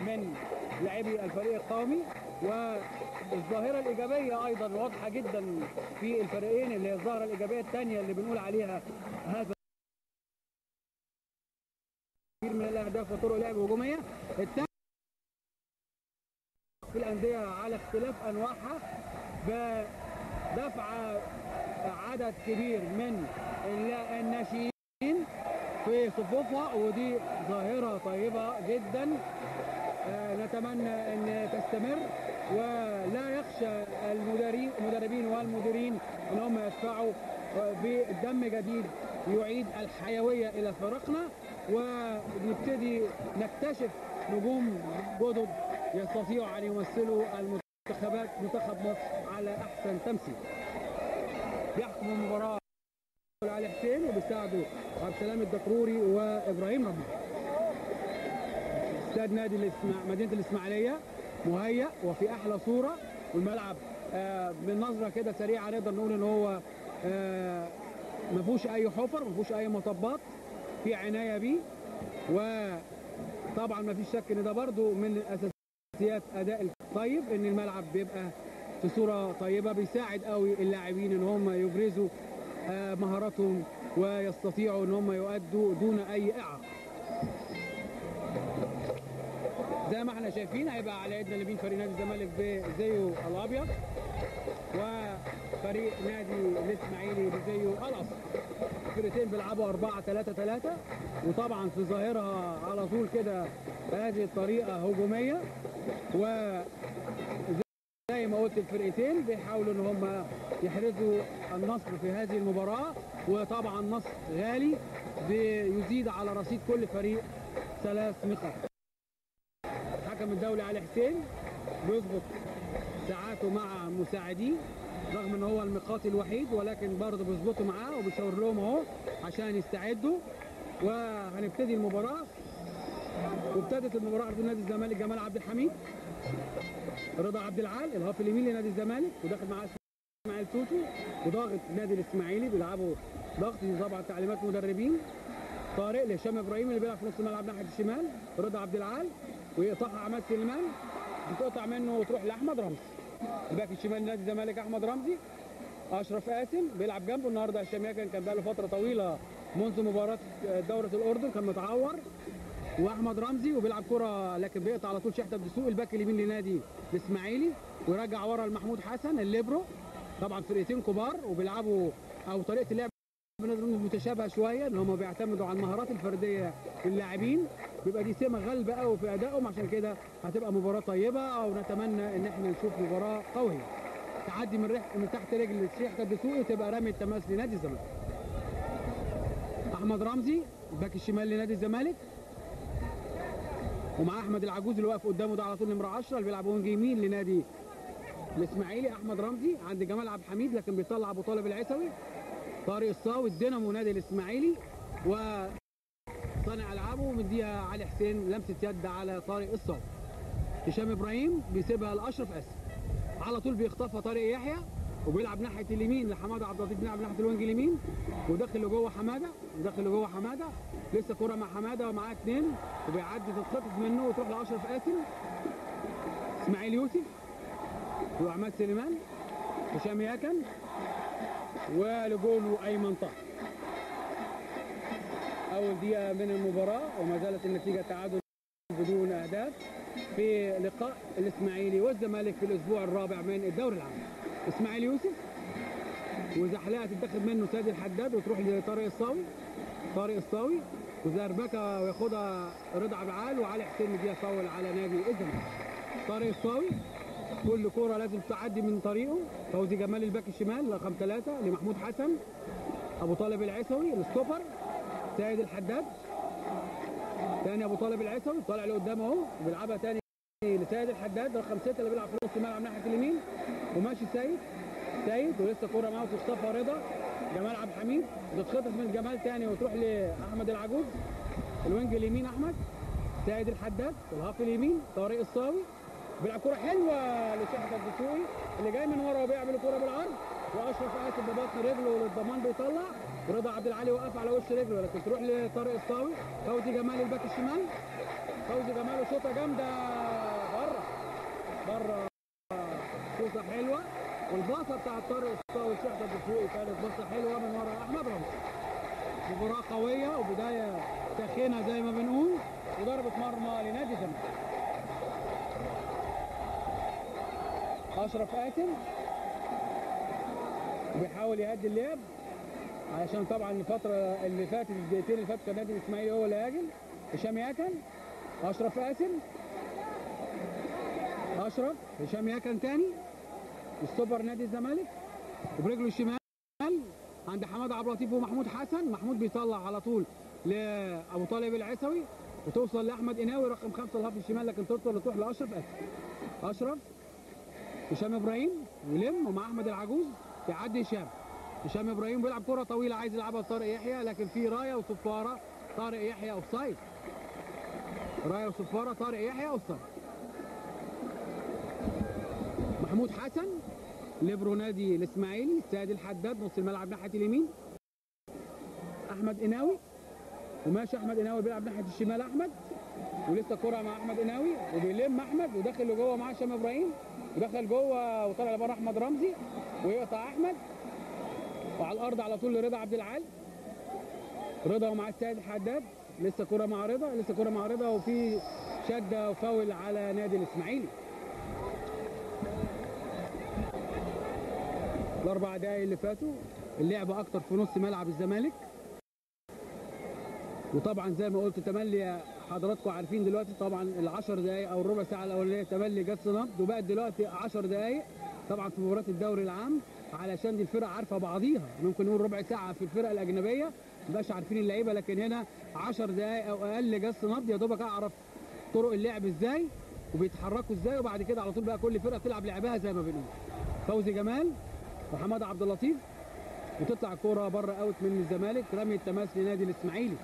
من لاعبي الفريق القومي والظاهره الايجابيه ايضا واضحه جدا في الفريقين اللي هي الظاهره الايجابيه الثانيه اللي بنقول عليها هذا كثير من الاهداف وطرق لعب هجوميه الثاني في الانديه على اختلاف انواعها بدفع عدد كبير من اللا- الناشئين في صفوفها ودي ظاهره طيبه جدا آه، نتمنى ان تستمر ولا يخشى المدربين المدربين والمديرين ان هم يدفعوا آه، بدم جديد يعيد الحيويه الى فريقنا ونبتدي نكتشف نجوم جدد يستطيعوا ان يمثلوا المنتخبات منتخب مصر على احسن تمثيل. بيحكم المباراه علي حسين وبيساعده عبد السلام الدكروري وابراهيم ربيع. استاد نادي الإسماع... مدينه الاسماعيليه مهيأ وفي احلى صوره والملعب آه من نظره كده سريعه نقدر نقول ان هو آه ما فيهوش اي حفر ما فيهوش اي مطبات في عنايه بيه وطبعا ما فيش شك ان ده برضو من اساسيات اداء الطيب ان الملعب بيبقى في صوره طيبه بيساعد قوي اللاعبين ان هم يبرزوا آه مهاراتهم ويستطيعوا ان هم يؤدوا دون اي اعاقه زي ما احنا شايفين هيبقى على ايدنا اليمين فريق نادي الزمالك بزيه الابيض وفريق نادي الاسماعيلي بزيه الاصفر الفرقتين بيلعبوا 4 3 3 وطبعا في ظاهرها على طول كده بهذه الطريقه هجوميه و زي ما قلت الفرقتين بيحاولوا ان هم يحرزوا النصر في هذه المباراه وطبعا نصر غالي بيزيد على رصيد كل فريق ثلاث نقاط الحكم الدولي علي حسين بيظبط ساعاته مع مساعديه رغم ان هو الميقات الوحيد ولكن برضه بيظبطوا معاه وبيشاور لهم اهو عشان يستعدوا وهنبتدي المباراه وابتدت المباراه عرض نادي الزمالك جمال عبد الحميد رضا عبد العال الهاف اليمين لنادي الزمالك وداخل معاه اسماعيل توتو وضاغط نادي الاسماعيلي بيلعبوا ضغط دي طبعا تعليمات مدربين طارق لهشام ابراهيم اللي بيلعب في نص الملعب ناحيه الشمال رضا عبد العال ويقطعها عماد سليمان بتقطع منه وتروح لاحمد رمزي الباك الشمال نادي الزمالك احمد رمزي اشرف قاسم بيلعب جنبه النهارده هشام ياكن كان بقاله فتره طويله منذ مباراه دوره الاردن كان متعور واحمد رمزي وبيلعب كره لكن بيقطع على طول شحته بدسوق الباك اليمين لنادي الاسماعيلي ويرجع ورا لمحمود حسن الليبرو طبعا فرقتين كبار وبيلعبوا او طريقه اللعب نقدر نقول متشابهه شويه ان هم بيعتمدوا على المهارات الفرديه للاعبين بيبقى دي سمه غالبه قوي في ادائهم عشان كده هتبقى مباراه طيبه او نتمنى ان احنا نشوف مباراه قويه تعدي من ريح من تحت رجل شيحة الدسوقي تبقى رمي التماس لنادي الزمالك احمد رمزي الباك الشمال لنادي الزمالك ومع احمد العجوز اللي واقف قدامه ده على طول نمره 10 اللي بيلعب وينج يمين لنادي الاسماعيلي احمد رمزي عند جمال عبد الحميد لكن بيطلع ابو طالب العيسوي طارق الصاوي الدينامو نادي الاسماعيلي و صانع العابه ومديها علي حسين لمسه يد على طارق الصاوي هشام ابراهيم بيسيبها لاشرف اسد على طول بيخطفها طارق يحيى وبيلعب ناحيه اليمين لحماده عبد اللطيف بيلعب ناحيه الوينج اليمين وداخل لجوه حماده وداخل لجوه حماده لسه كوره مع حماده ومعاه اثنين وبيعدي تتخطف منه وتروح لاشرف قاسم اسماعيل يوسف وعماد سليمان هشام ياكن ولجونه ايمن طه اول دقيقه من المباراه وما زالت النتيجه تعادل بدون اهداف في لقاء الاسماعيلي والزمالك في الاسبوع الرابع من الدوري العام اسماعيل يوسف وزحلقه تتاخد منه سيد الحداد وتروح لطارق الصاوي طارق الصاوي وزربكه وياخدها رضا عبد العال وعلي حسين مديها فاول على نادي الزمالك طارق الصاوي كل كرة لازم تعدي من طريقه فوزي جمال الباك الشمال رقم ثلاثة لمحمود حسن أبو طالب العيسوي الستوبر سيد الحداد تاني أبو طالب العيسوي طالع لقدام أهو بيلعبها تاني لسيد الحداد رقم ستة اللي بيلعب في نص الملعب ناحية اليمين وماشي سيد سيد ولسه كرة معاه تخطفها رضا جمال عبد الحميد بتخطف من جمال تاني وتروح لأحمد العجوز الوينج اليمين أحمد سيد الحداد والهاف اليمين طارق الصاوي بيلعب كرة حلوة لشحتة الدسوقي اللي جاي من ورا وبيعمل كرة بالعرض واشرف قاسم ببطن رجله للضمان بيطلع ورضا عبد العالي وقف على وش رجله لكن تروح لطارق الصاوي فوزي جمال الباك الشمال فوزي جمال وشوطه جامده بره بره شوطه حلوه والباصه بتاعت طارق الصاوي والشحته الدسوقي كانت باصه حلوه من ورا احمد رمزي مباراه قويه وبدايه ساخنه زي ما بنقول وضربه مرمى لنادي الزمالك اشرف قاسم بيحاول يهدي اللعب علشان طبعا الفتره اللي فاتت الدقيقتين اللي فاتوا كان نادي الاسماعيلي هو اللي هاجم هشام ياكن اشرف قاسم اشرف هشام ياكن تاني السوبر نادي الزمالك وبرجله الشمال عند حماد عبد اللطيف ومحمود حسن محمود بيطلع على طول لابو طالب العيسوي وتوصل لاحمد قناوي رقم خمسه الهاف الشمال لكن توصل لتروح لاشرف قاسم اشرف هشام ابراهيم يلم ومع احمد العجوز يعدي هشام هشام ابراهيم بيلعب كره طويله عايز يلعبها لطارق يحيى لكن في رايه وصفاره طارق يحيى اوفسايد رايه وصفاره طارق يحيى اوفسايد محمود حسن ليبرو نادي الاسماعيلي سيد الحداد نص الملعب ناحيه اليمين احمد قناوي وماشي احمد قناوي بيلعب ناحيه الشمال احمد ولسه كره مع احمد قناوي وبيلم احمد وداخل لجوه مع هشام ابراهيم ودخل جوه وطلع لبره احمد رمزي ويقطع احمد وعلى الارض على طول لرضا عبد العال رضا ومع السيد الحداد لسه كره مع رضا لسه كره مع رضا وفي شده وفاول على نادي الاسماعيلي الاربع دقايق اللي فاتوا اللعب اكتر في نص ملعب الزمالك وطبعا زي ما قلت تملي حضراتكم عارفين دلوقتي طبعا العشر دقايق او الربع ساعه الاولانيه تملي جت نبض وبقت دلوقتي 10 دقايق طبعا في مباراه الدوري العام علشان دي الفرق عارفه بعضيها ممكن نقول ربع ساعه في الفرق الاجنبيه مبقاش عارفين اللعيبه لكن هنا 10 دقايق او اقل جس نبض يا دوبك اعرف طرق اللعب ازاي وبيتحركوا ازاي وبعد كده على طول بقى كل فرقه تلعب لعبها زي ما بنقول فوزي جمال وحماد عبد اللطيف وتطلع الكوره بره اوت من الزمالك رمي التماس لنادي الاسماعيلي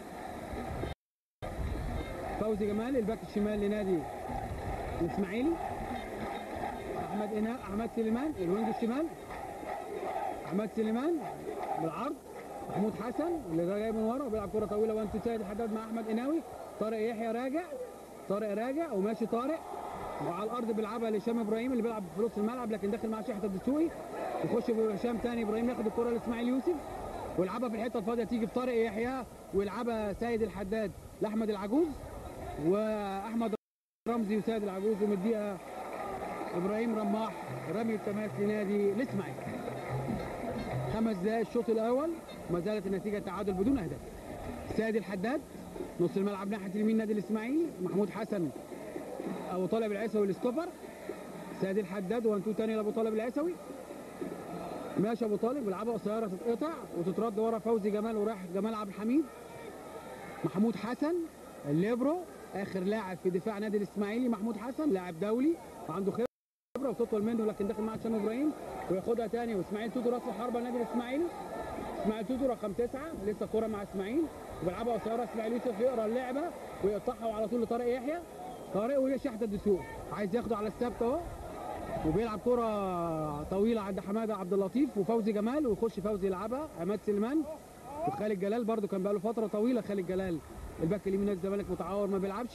فوزي جمال الباك الشمال لنادي الاسماعيلي احمد إناء احمد سليمان الوينج الشمال احمد سليمان بالعرض محمود حسن اللي ده جاي من ورا وبيلعب كره طويله وانت سيد الحداد مع احمد قناوي طارق يحيى راجع طارق راجع وماشي طارق وعلى الارض بيلعبها لهشام ابراهيم اللي بيلعب في نص الملعب لكن داخل مع شحته الدسوقي يخش بهشام تاني ابراهيم ياخد الكره لاسماعيل يوسف ويلعبها في الحته الفاضيه تيجي في طارق يحيى ويلعبها سيد الحداد لاحمد العجوز واحمد رمزي وسيد العجوز ومديها ابراهيم رماح رمي التماس لنادي الاسماعيلي خمس دقائق الشوط الاول ما زالت النتيجه تعادل بدون اهداف سيد الحداد نص الملعب ناحيه اليمين نادي الاسماعيلي محمود حسن ابو طالب العيسوي الاستوبر سيد الحداد وان تو تاني لابو طالب العيسوي ماشي ابو طالب بيلعبها قصيره تتقطع وتترد ورا فوزي جمال وراح جمال عبد الحميد محمود حسن الليبرو اخر لاعب في دفاع نادي الاسماعيلي محمود حسن لاعب دولي وعنده خبره وتطول منه لكن داخل مع هشام ابراهيم وياخدها تاني واسماعيل توتو راس الحربه النادي الاسماعيلي اسماعيل توتو رقم تسعه لسه كوره مع اسماعيل وبيلعبها قصيره اسماعيل يوسف يقرا اللعبه ويقطعها على طول لطارق يحيى طارق وهي شحته الدسوق عايز ياخده على الثابت اهو وبيلعب كرة طويلة عند حمادة عبد اللطيف وفوزي جمال ويخش فوزي يلعبها عماد سليمان وخالد جلال برضو كان بقاله فترة طويلة خالد جلال الباك اليمين نادي الزمالك متعور ما بيلعبش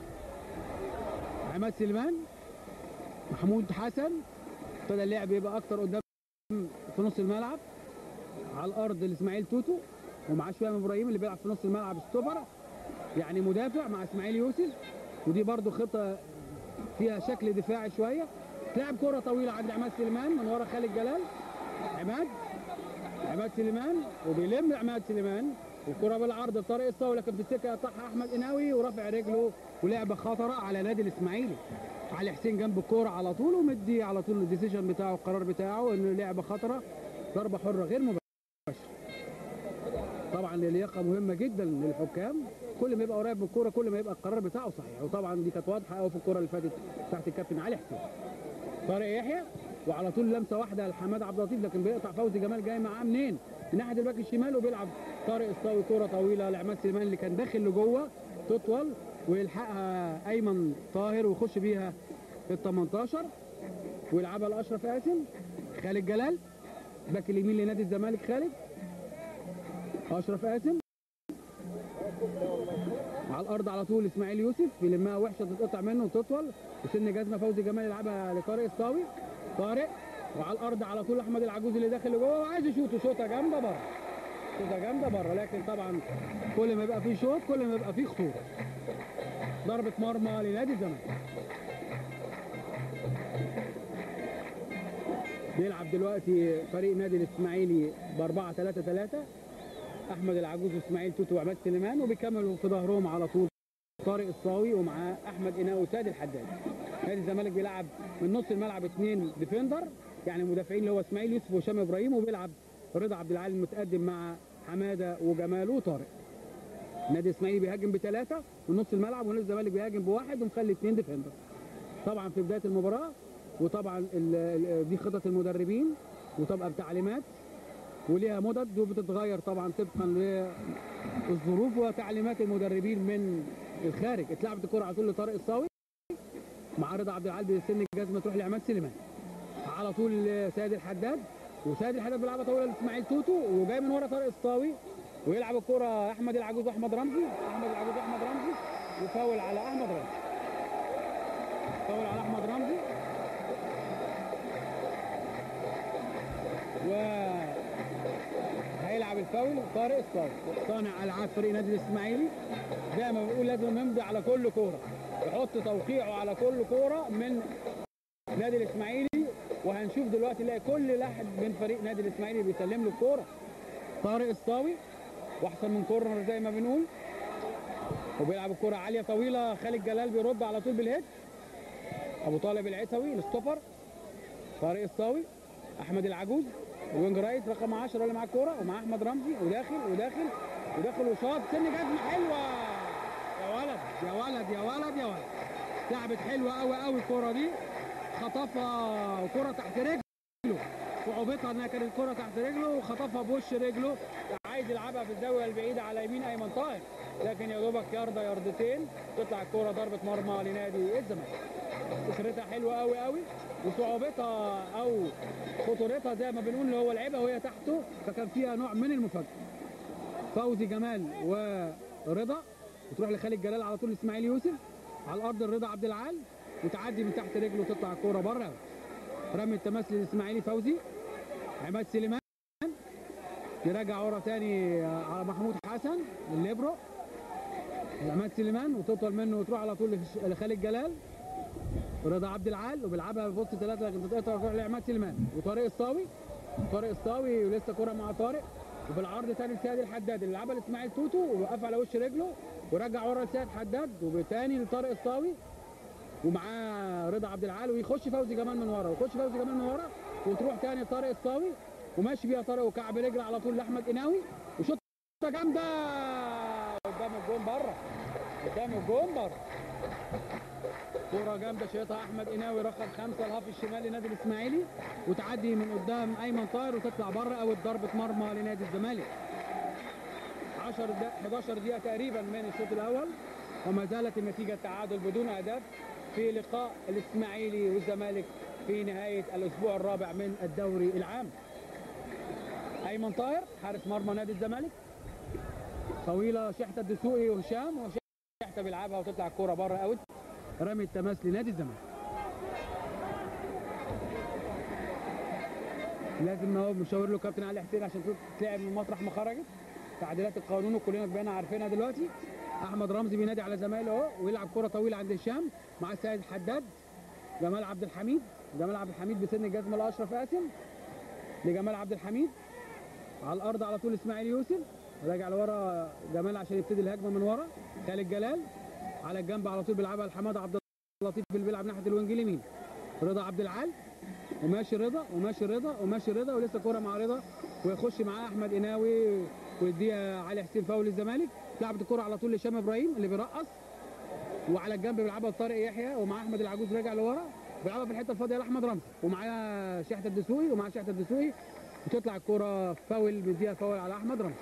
عماد سليمان محمود حسن ابتدى اللعب يبقى اكتر قدام في نص الملعب على الارض الاسماعيل توتو ومعاه شويه ابراهيم اللي بيلعب في نص الملعب ستوبر يعني مدافع مع اسماعيل يوسف ودي برضو خطه فيها شكل دفاعي شويه لعب كره طويله عند عماد سليمان من ورا خالد جلال عماد عماد سليمان وبيلم عماد سليمان والكره بالعرض بطريق الصاوي لكن في السكه يقطعها احمد قناوي ورافع رجله ولعبه خطره على نادي الاسماعيلي علي حسين جنب الكوره على طول ومدي على طول الديسيجن بتاعه القرار بتاعه انه لعبه خطره ضربه حره غير مباشره طبعا اللياقه مهمه جدا للحكام كل ما يبقى قريب من الكوره كل ما يبقى القرار بتاعه صحيح وطبعا دي كانت واضحه قوي في الكوره اللي فاتت تحت الكابتن علي حسين طارق يحيى وعلى طول لمسه واحده لحماد عبد اللطيف لكن بيقطع فوزي جمال جاي معاه منين؟ من ناحيه الباك الشمال وبيلعب طارق الصاوي كوره طويله لعماد سليمان اللي كان داخل لجوه تطول ويلحقها ايمن طاهر ويخش بيها ال 18 ويلعبها لاشرف قاسم خالد جلال باك اليمين لنادي الزمالك خالد اشرف قاسم على الارض على طول اسماعيل يوسف يلمها وحشه تتقطع منه وتطول وسن جزمه فوزي جمال يلعبها لطارق الصاوي طارق وعلى الارض على طول احمد العجوز اللي داخل لجوه وعايز يشوط شوطه جامده بره شوطه جامده بره لكن طبعا كل ما يبقى فيه شوط كل ما يبقى فيه خطوره ضربه مرمى لنادي الزمالك بيلعب دلوقتي فريق نادي الاسماعيلي ب 4 3 3 احمد العجوز واسماعيل توتو وعماد سليمان وبيكملوا في ظهرهم على طول طارق الصاوي ومعاه احمد ايناء وسيد الحداد نادي الزمالك بيلعب من نص الملعب اثنين ديفندر يعني مدافعين اللي هو اسماعيل يوسف وهشام ابراهيم وبيلعب رضا عبد العال المتقدم مع حماده وجمال وطارق نادي الاسماعيلي بيهاجم بثلاثه من نص الملعب ونادي الزمالك بيهاجم بواحد ومخلي اثنين ديفندر طبعا في بدايه المباراه وطبعا ال- ال- دي خطط المدربين وطبعا بتعليمات وليها مدد وبتتغير طبعا طبقا للظروف وتعليمات المدربين من الخارج اتلعبت الكره على طول لطارق الصاوي مع رضا عبد العال بسن الجزمه تروح لعماد سليمان على طول سيد الحداد وسيد الحداد بيلعبها طويله لاسماعيل توتو وجاي من ورا طارق الصاوي ويلعب الكره احمد العجوز واحمد رمزي احمد العجوز واحمد رمزي وفاول على احمد رمزي فاول على احمد رمزي و هيلعب الفاول طارق الصاوي صانع العاب فريق نادي الاسماعيلي زي ما بنقول لازم يمضي على كل كوره يحط توقيعه على كل كوره من نادي الاسماعيلي وهنشوف دلوقتي نلاقي كل واحد من فريق نادي الاسماعيلي بيسلم له الكوره طارق الصاوي واحسن من كورنر زي ما بنقول وبيلعب الكوره عاليه طويله خالد جلال بيرد على طول بالهيد ابو طالب العتوي الستوبر طارق الصاوي احمد العجوز وينج رايت رقم 10 اللي معاه الكوره ومع احمد رمزي وداخل وداخل وداخل وشاط سن جزمه حلوه يا ولد يا ولد يا ولد يا ولد لعبت حلوه قوي قوي الكوره دي خطفها كره تحت رجله صعوبتها انها كانت كره تحت رجله وخطفها بوش رجله عايز يلعبها في الزاويه البعيده على يمين ايمن طاهر لكن يا دوبك يارده ياردتين تطلع الكوره ضربه مرمى لنادي الزمالك فكرتها حلوه قوي قوي وصعوبتها او خطورتها زي ما بنقول اللي هو لعبها وهي تحته فكان فيها نوع من المفاجاه فوزي جمال ورضا وتروح لخالد جلال على طول اسماعيل يوسف على الارض الرضا عبد العال وتعدي من تحت رجله وتطلع الكوره بره رمي التماس للاسماعيلي فوزي عماد سليمان يرجع ورا تاني على محمود حسن الليبرو عماد سليمان وتطول منه وتروح على طول لخ- لخالد جلال رضا عبد العال وبيلعبها في وسط ثلاثه لكن تتقطع وتروح لعماد سليمان وطارق الصاوي طارق الصاوي ولسه كره مع طارق وبالعرض تاني لسيد الحداد اللي لعبها لاسماعيل توتو ووقف على وش رجله ورجع ورا لسيد حداد وتاني لطارق الصاوي ومعاه رضا عبد العال ويخش فوزي جمال من ورا ويخش فوزي جمال من ورا وتروح تاني لطارق الصاوي وماشي بيها طارق وكعب رجل على طول لاحمد قناوي وشوطه جامده قدام الجون بره قدام الجون بره كرة جامدة شايطها أحمد قناوي رقم خمسة الهاف الشمال لنادي الإسماعيلي وتعدي من قدام أيمن طاهر وتطلع بره أو ضربة مرمى لنادي الزمالك 10 دقائق 11 دقيقة تقريبا من الشوط الأول وما زالت النتيجة تعادل بدون أهداف في لقاء الإسماعيلي والزمالك في نهاية الأسبوع الرابع من الدوري العام أيمن طاهر حارس مرمى نادي الزمالك طويلة شحتة الدسوقي وهشام وشحتة بيلعبها وتطلع الكورة بره أوت رمي التماس لنادي الزمالك لازم هو مشاور له كابتن علي حسين عشان تتلعب من مطرح ما خرجت تعديلات القانون وكلنا بقينا عارفينها دلوقتي احمد رمزي بينادي على زمايله اهو ويلعب كره طويله عند هشام مع السيد حداد جمال عبد الحميد جمال عبد الحميد بسن الجزمه لاشرف قاسم لجمال عبد الحميد على الارض على طول اسماعيل يوسف راجع لورا جمال عشان يبتدي الهجمه من ورا خالد جلال على الجنب على طول بيلعبها لحماده عبد اللطيف اللي بيلعب ناحيه الوينج اليمين رضا عبد العال وماشي رضا وماشي رضا وماشي رضا ولسه كوره مع رضا ويخش معاه احمد قناوي ويديها علي حسين فاول الزمالك لعبت الكوره على طول لهشام ابراهيم اللي بيرقص وعلى الجنب بيلعبها لطارق يحيى ومع احمد العجوز راجع لورا بيلعبها في الحته الفاضيه لاحمد رمزي ومعاه شحته الدسوقي ومع شحته الدسوقي وتطلع الكوره فاول بيديها فاول على احمد رمزي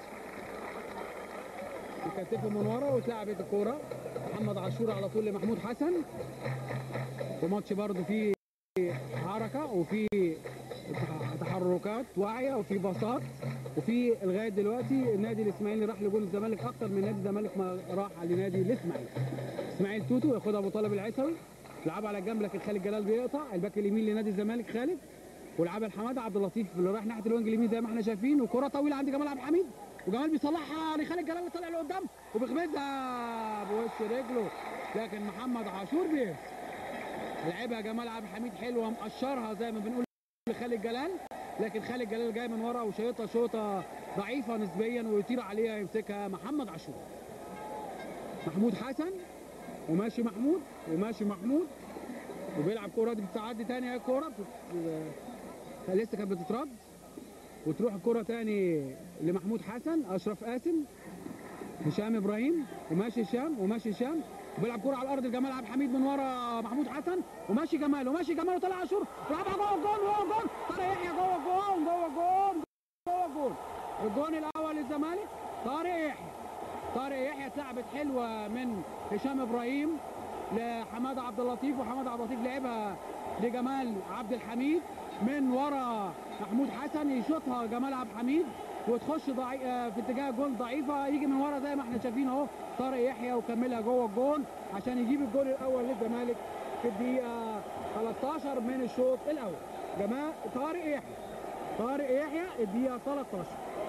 يكتفوا من ورا واتلعبت الكوره محمد عاشور على طول لمحمود حسن وماتش برضه فيه حركه وفي تحركات واعيه وفي باصات وفي لغايه دلوقتي النادي الاسماعيلي راح لجول الزمالك اكتر من نادي الزمالك ما راح لنادي الاسماعيلي اسماعيل توتو ياخدها ابو طالب العيسوي لعبها على الجنب لكن خالد جلال بيقطع الباك اليمين لنادي الزمالك خالد ولعبها لحماده عبد اللطيف اللي رايح ناحيه الوينج اليمين زي ما احنا شايفين وكره طويله عند جمال عبد الحميد وجمال بيصلحها لخالد جلال اللي طالع لقدام وبيخبزها بوش رجله لكن محمد عاشور بيرس لعبها جمال عبد الحميد حلوه مقشرها زي ما بنقول لخالد جلال لكن خالد جلال جاي من ورا وشايطها شوطه ضعيفه نسبيا ويطير عليها يمسكها محمد عاشور محمود حسن وماشي محمود وماشي محمود وبيلعب كوره دي بتعدي تاني اهي الكوره بت- لسه كانت بتترد وتروح الكوره تاني لمحمود حسن اشرف قاسم هشام ابراهيم وماشي هشام وماشي هشام وبيلعب كوره على الارض لجمال عبد الحميد من ورا محمود حسن وماشي جمال وماشي جمال وطلع عاشور ولعبها جوه الجون جوه الجون طارق يحيى جوه الجون جوه الجون جوه الجون الجون الاول للزمالك طارق يحيى طارق يحيى اتلعبت حلوه من هشام ابراهيم لحماده عبد اللطيف وحماده عبد اللطيف لعبها لجمال عبد الحميد من ورا محمود حسن يشوطها جمال عبد الحميد وتخش ضعي... آه، في اتجاه جول ضعيفه يجي من ورا زي ما احنا شايفين اهو طارق يحيى وكملها جوه الجون عشان يجيب الجول الاول للزمالك في الدقيقه 13 من الشوط الاول جماعه طارق يحيى طارق يحيى الدقيقه 13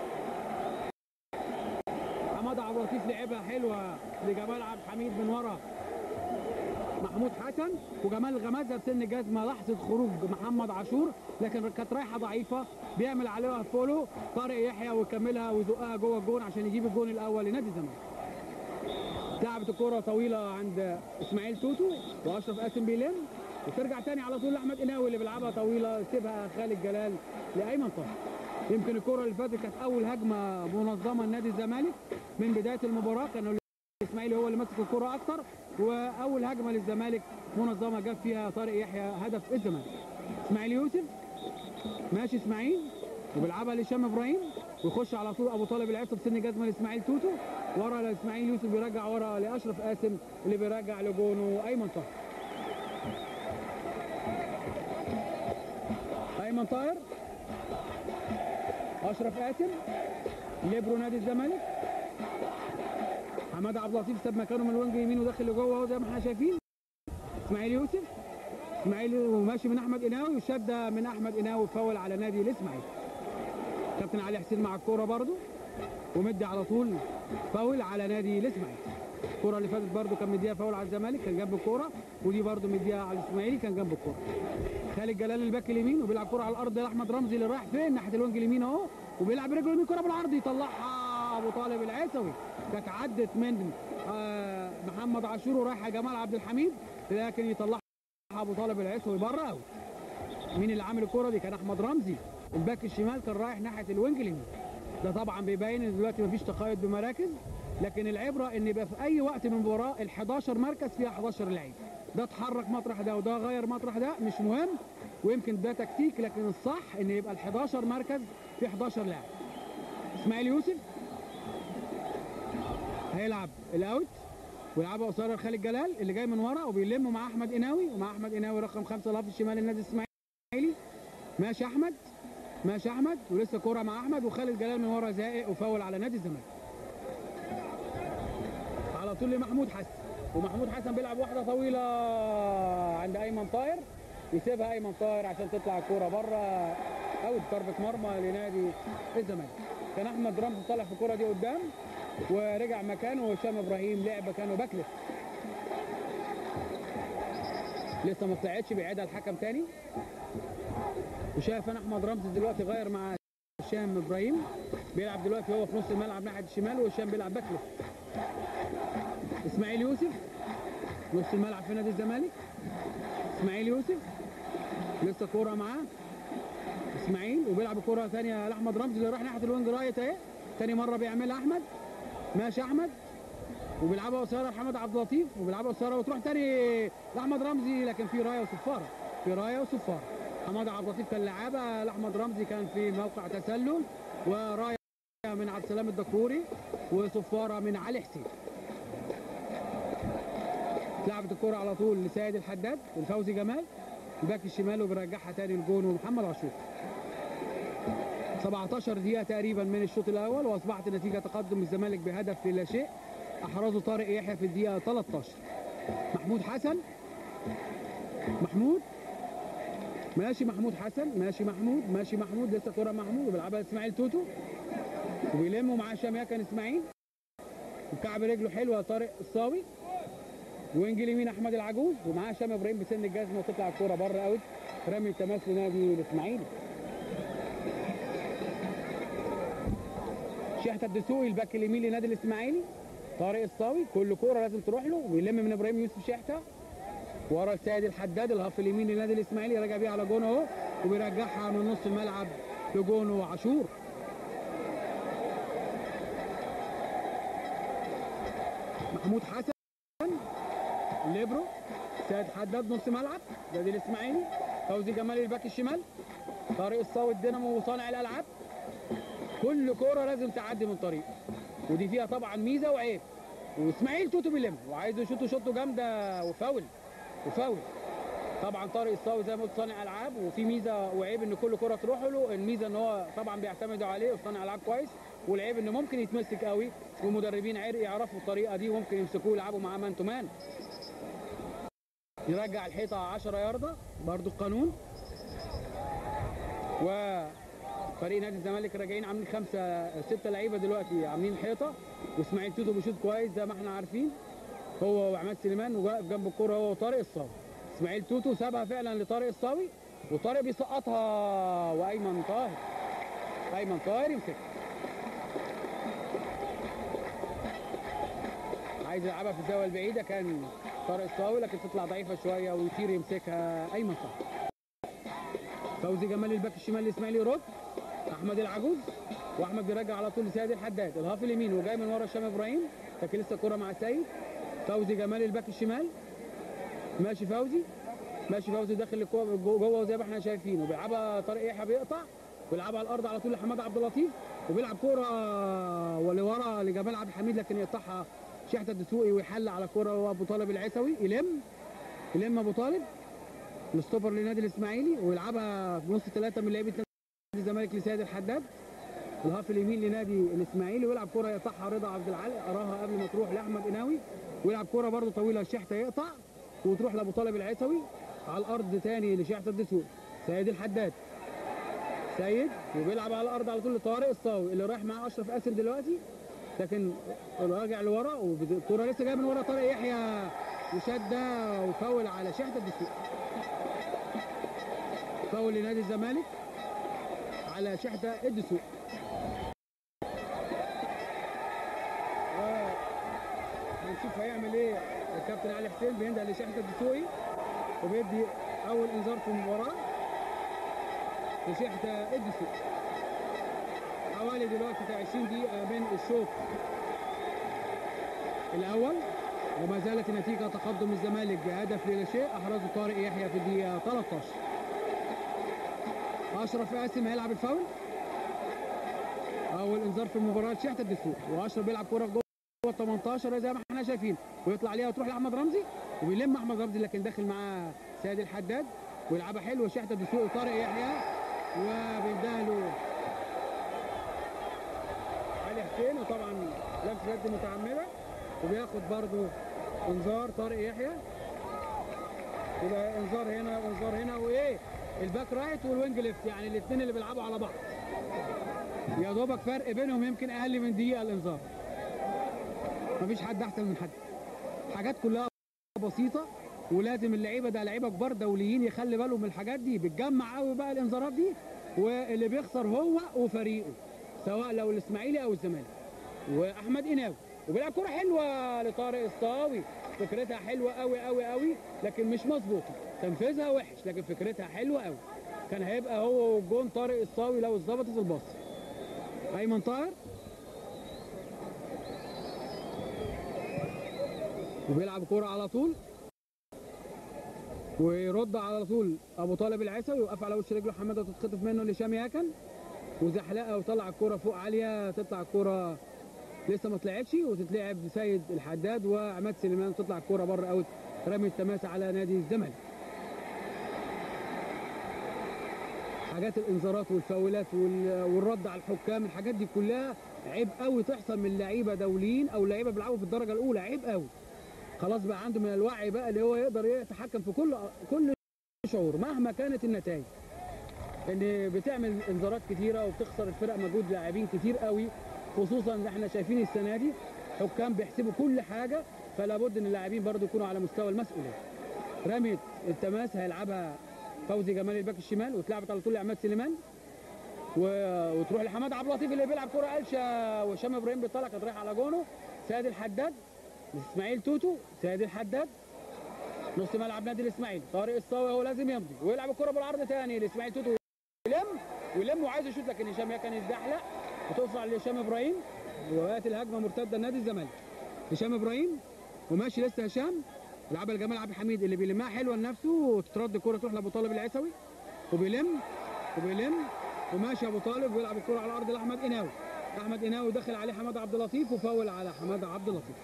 حماده عبد اللطيف لعبها حلوه لجمال عبد الحميد من ورا محمود حسن وجمال غمزها بسن جزمه لحظه خروج محمد عاشور لكن كانت رايحه ضعيفه بيعمل عليها فولو طارق يحيى ويكملها ويزقها جوه الجون عشان يجيب الجون الاول لنادي الزمالك لعبت الكره طويله عند اسماعيل توتو واشرف قاسم بيلم وترجع تاني على طول لاحمد قناوي اللي بيلعبها طويله يسيبها خالد جلال لايمن طاهر يمكن الكره اللي فاتت كانت اول هجمه منظمه لنادي الزمالك من بدايه المباراه كانوا الاسماعيلي هو اللي ماسك الكره اكتر واول هجمه للزمالك منظمه جاب فيها طارق يحيى هدف الزمالك اسماعيل يوسف ماشي اسماعيل وبيلعبها لهشام ابراهيم ويخش على طول ابو طالب العيسى بسن جزمه لاسماعيل توتو ورا لاسماعيل يوسف بيرجع ورا لاشرف قاسم اللي بيرجع لجونه ايمن طاهر ايمن طاهر اشرف قاسم ليبرو نادي الزمالك حماده عبد اللطيف ساب مكانه من الوينج يمين وداخل لجوه اهو زي ما احنا شايفين اسماعيل يوسف اسماعيل وماشي من احمد قناوي وشده من احمد قناوي فاول على نادي الاسماعيلي كابتن علي حسين مع الكوره برضو ومدي على طول فاول على نادي الاسماعيلي الكوره اللي فاتت برضو كان مديها فاول على الزمالك كان جنب الكوره ودي برضو مديها على الاسماعيلي كان جنب الكوره خالد جلال الباك اليمين وبيلعب كوره على الارض لاحمد رمزي اللي رايح فين ناحيه الوينج اليمين اهو وبيلعب برجله اليمين كوره بالعرض يطلعها ابو طالب العيسوي كانت عدت من آه، محمد عاشور ورايحه جمال عبد الحميد لكن يطلعها ابو طالب العيسوي بره اوت مين اللي عامل الكوره دي كان احمد رمزي الباك الشمال كان رايح ناحيه الوينج اليمين ده طبعا بيبين ان دلوقتي مفيش تقيد بمراكز لكن العبره ان يبقى في اي وقت من المباراه ال 11 مركز فيها 11 لعيب ده اتحرك مطرح ده وده غير مطرح ده مش مهم ويمكن ده تكتيك لكن الصح ان يبقى ال 11 مركز في 11 لاعب اسماعيل يوسف هيلعب الاوت ويلعبها قصيره لخالد جلال اللي جاي من ورا وبيلم مع احمد قناوي ومع احمد قناوي رقم خمسه لاف الشمال النادي الاسماعيلي ماشي احمد ماشي احمد ولسه كوره مع احمد وخالد جلال من ورا زائق وفاول على نادي الزمالك على طول لمحمود حسن ومحمود حسن بيلعب واحده طويله عند ايمن طاهر يسيبها ايمن طاهر عشان تطلع الكوره بره اوت ضربه مرمى لنادي الزمالك كان احمد رمزي طالع في الكوره دي قدام ورجع مكانه وهشام ابراهيم لعب مكانه باك ليفت لسه ما طلعتش بيعيدها الحكم تاني وشايف انا احمد رمزي دلوقتي غير مع هشام ابراهيم بيلعب دلوقتي هو في نص الملعب ناحيه الشمال وهشام بيلعب باك ليفت اسماعيل يوسف نص الملعب في نادي الزمالك اسماعيل يوسف لسه كوره معاه اسماعيل وبيلعب كوره ثانيه لاحمد رمزي اللي راح ناحيه الوينج رايت اهي ثاني مره بيعملها احمد ماشي احمد وبيلعبها قصيره لحمد عبد اللطيف وبيلعبها قصيره وتروح تاني لاحمد رمزي لكن في رايه وصفاره في رايه وصفاره حماد عبد اللطيف كان لعبها لاحمد رمزي كان في موقع تسلل ورايه من عبد السلام الدكروري وصفاره من علي حسين لعبت الكرة على طول لسيد الحداد والفوزي جمال الباك الشمال وبيرجعها تاني الجون ومحمد عاشور 17 دقيقة تقريبا من الشوط الأول وأصبحت النتيجة تقدم الزمالك بهدف لا شيء أحرزه طارق يحيى في الدقيقة 13 محمود حسن محمود ماشي محمود حسن ماشي محمود ماشي محمود لسه كرة محمود وبيلعبها اسماعيل توتو وبيلموا معاه هشام ياكن اسماعيل وكعب رجله حلوه طارق الصاوي وينج اليمين احمد العجوز ومعاه هشام ابراهيم بسن الجزمه وتطلع الكوره بره اوت رمي التماس لنادي الاسماعيلي شحته الدسوقي الباك اليمين لنادي الاسماعيلي طارق الصاوي كل كوره لازم تروح له ويلم من ابراهيم يوسف شحته ورا السيد الحداد الهاف اليمين لنادي الاسماعيلي راجع بيها على جون اهو وبيرجعها من نص الملعب لجون عاشور محمود حسن ليبرو سيد حداد نص ملعب نادي الاسماعيلي فوزي جمال الباك الشمال طارق الصاوي الدينامو وصانع الالعاب كل كوره لازم تعدي من طريق ودي فيها طبعا ميزه وعيب واسماعيل توتو بيلم وعايز يشوطه شوطه جامده وفاول وفاول طبعا طارق الصاوي زي ما قلت صانع العاب وفي ميزه وعيب ان كل كره تروح له الميزه ان هو طبعا بيعتمدوا عليه وصانع العاب كويس والعيب ان ممكن يتمسك قوي ومدربين عرق يعرفوا الطريقه دي وممكن يمسكوه يلعبوا معاه مان تو مان يرجع الحيطه 10 يارده برضو القانون و فريق نادي الزمالك راجعين عاملين خمسه سته لعيبه دلوقتي عاملين حيطه واسماعيل توتو بيشوط كويس زي ما احنا عارفين هو وعماد سليمان وواقف جنب الكوره هو وطارق الصاوي اسماعيل توتو سابها فعلا لطارق الصاوي وطارق بيسقطها وايمن طاهر ايمن طاهر يمسكها عايز يلعبها في الزاويه البعيده كان طارق الصاوي لكن تطلع ضعيفه شويه ويطير يمسكها ايمن طاهر فوزي جمال الباك الشمال الاسماعيلي يرد احمد العجوز واحمد بيرجع على طول لسيد الحداد الهاف اليمين وجاي من ورا هشام ابراهيم لكن لسه الكوره مع سيد فوزي جمال الباك الشمال ماشي فوزي ماشي فوزي داخل الكوره جوه زي ما احنا شايفين وبيلعبها طارق يحيى بيقطع ويلعبها على الارض على طول لحماد عبد اللطيف وبيلعب كوره ولورا لجمال عبد الحميد لكن يقطعها شحته الدسوقي ويحل على كوره هو ابو طالب العيسوي يلم يلم ابو طالب الستوبر لنادي الاسماعيلي ويلعبها في نص ثلاثه من لعيبه نادي الزمالك لسيد الحداد الهاف اليمين لنادي الاسماعيلي ويلعب كوره يقطعها رضا عبد العال اراها قبل ما تروح لاحمد قناوي ويلعب كوره برده طويله لشحته يقطع وتروح لابو طالب العيسوي على الارض تاني لشحته الدسوقي سيد الحداد سيد وبيلعب على الارض على طول لطارق الصاوي اللي رايح مع اشرف قاسم دلوقتي لكن راجع لورا والكوره لسه جايه من ورا طارق يحيى وشده وفاول على شحته الدسوقي فاول لنادي الزمالك على شحته الدسوقي هنشوف هيعمل ايه الكابتن علي حسين بينده لشحته الدسوقي وبيدي اول انذار في المباراه لشحته الدسوقي حوالي دلوقتي 20 دقيقه من الشوط الاول وما زالت النتيجه تقدم الزمالك بهدف لا شيء احرزه طارق يحيى في الدقيقه 13 اشرف قاسم هيلعب الفاول اول انذار في المباراه شحته الدسوقي واشرف بيلعب كوره جوه جوه 18 زي ما احنا شايفين ويطلع عليها وتروح لاحمد رمزي وبيلم احمد رمزي لكن داخل معاه سيد الحداد ويلعبها حلوه شحته الدسوقي طارق يحيى وبيديها له علي حسين وطبعا لمسه يد متعمده وبياخد برضه انذار طارق يحيى يبقى انذار هنا وانذار هنا وايه الباك رايت والوينج ليفت يعني الاثنين اللي بيلعبوا على بعض يا دوبك فرق بينهم يمكن اقل من دقيقه الانذار مفيش حد احسن من حد حاجات كلها بسيطه ولازم اللعيبه ده لعيبه كبار دوليين يخلي بالهم من الحاجات دي بتجمع قوي بقى الانذارات دي واللي بيخسر هو وفريقه سواء لو الاسماعيلي او الزمالك واحمد قناوي وبيلعب كوره حلوه لطارق الصاوي فكرتها حلوه قوي قوي قوي لكن مش مظبوطه تنفيذها وحش لكن فكرتها حلوه قوي كان هيبقى هو وجون طارق الصاوي لو اتظبطت الباص ايمن طاهر وبيلعب كوره على طول ويرد على طول ابو طالب العيسوي ويوقف على وش رجله حماده وتتخطف منه لشام ياكن وزحلقه وطلع الكوره فوق عاليه تطلع الكوره لسه ما طلعتش وتتلعب سيد الحداد وعماد سليمان وتطلع الكوره بره اوت رمي التماسه على نادي الزمالك حاجات الانذارات والفاولات وال- والرد على الحكام الحاجات دي كلها عيب قوي تحصل من لعيبه دوليين او لعيبه بيلعبوا في الدرجه الاولى عيب قوي خلاص بقى عنده من الوعي بقى اللي هو يقدر يتحكم في كل كل شعور مهما كانت النتائج ان بتعمل انذارات كتيره وبتخسر الفرق مجهود لاعبين كتير قوي خصوصا ان احنا شايفين السنه دي حكام بيحسبوا كل حاجه فلا بد ان اللاعبين برضو يكونوا على مستوى المسؤوليه رمية التماس هيلعبها فوزي جمال الباك الشمال واتلعبت على طول لعماد سليمان و... وتروح لحماد عبد اللطيف اللي بيلعب كره قلشه وهشام ابراهيم بيطلع كانت رايحه على جونه سيد الحداد اسماعيل توتو سيد الحداد نص ملعب نادي الاسماعيلي طارق الصاوي هو لازم يمضي ويلعب الكره بالعرض تاني لاسماعيل توتو يلم ويلم وعايز يشوط لكن هشام يا كان يتزحلق وتوصل لهشام ابراهيم وقت الهجمه مرتده لنادي الزمالك هشام ابراهيم وماشي لسه هشام لعبها لجمال عبد الحميد اللي بيلمها حلوه لنفسه وتترد الكره تروح لابو طالب العيسوي وبيلم وبيلم وماشي ابو طالب ويلعب الكره على الارض لاحمد قناوي احمد قناوي دخل عليه حماد عبد اللطيف وفاول على حماد عبد اللطيف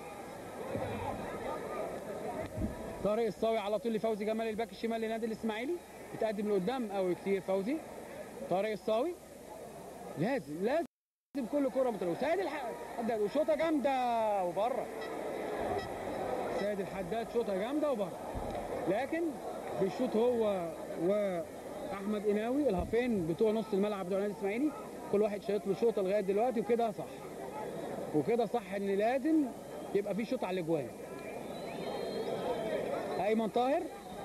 طارق الصاوي على طول لفوزي جمال الباك الشمال لنادي الاسماعيلي بتقدم لقدام قوي كتير فوزي طارق الصاوي لازم لازم كل كره متروي سيد الحداد وشوطه جامده وبره سيد الحداد شوطه جامده وبره لكن بيشوط هو واحمد قناوي الهافين بتوع نص الملعب بتوع النادي الاسماعيلي كل واحد شايط له شوطه لغايه دلوقتي وكده صح وكده صح ان لازم يبقى في شوط على الاجوان ايمن طاهر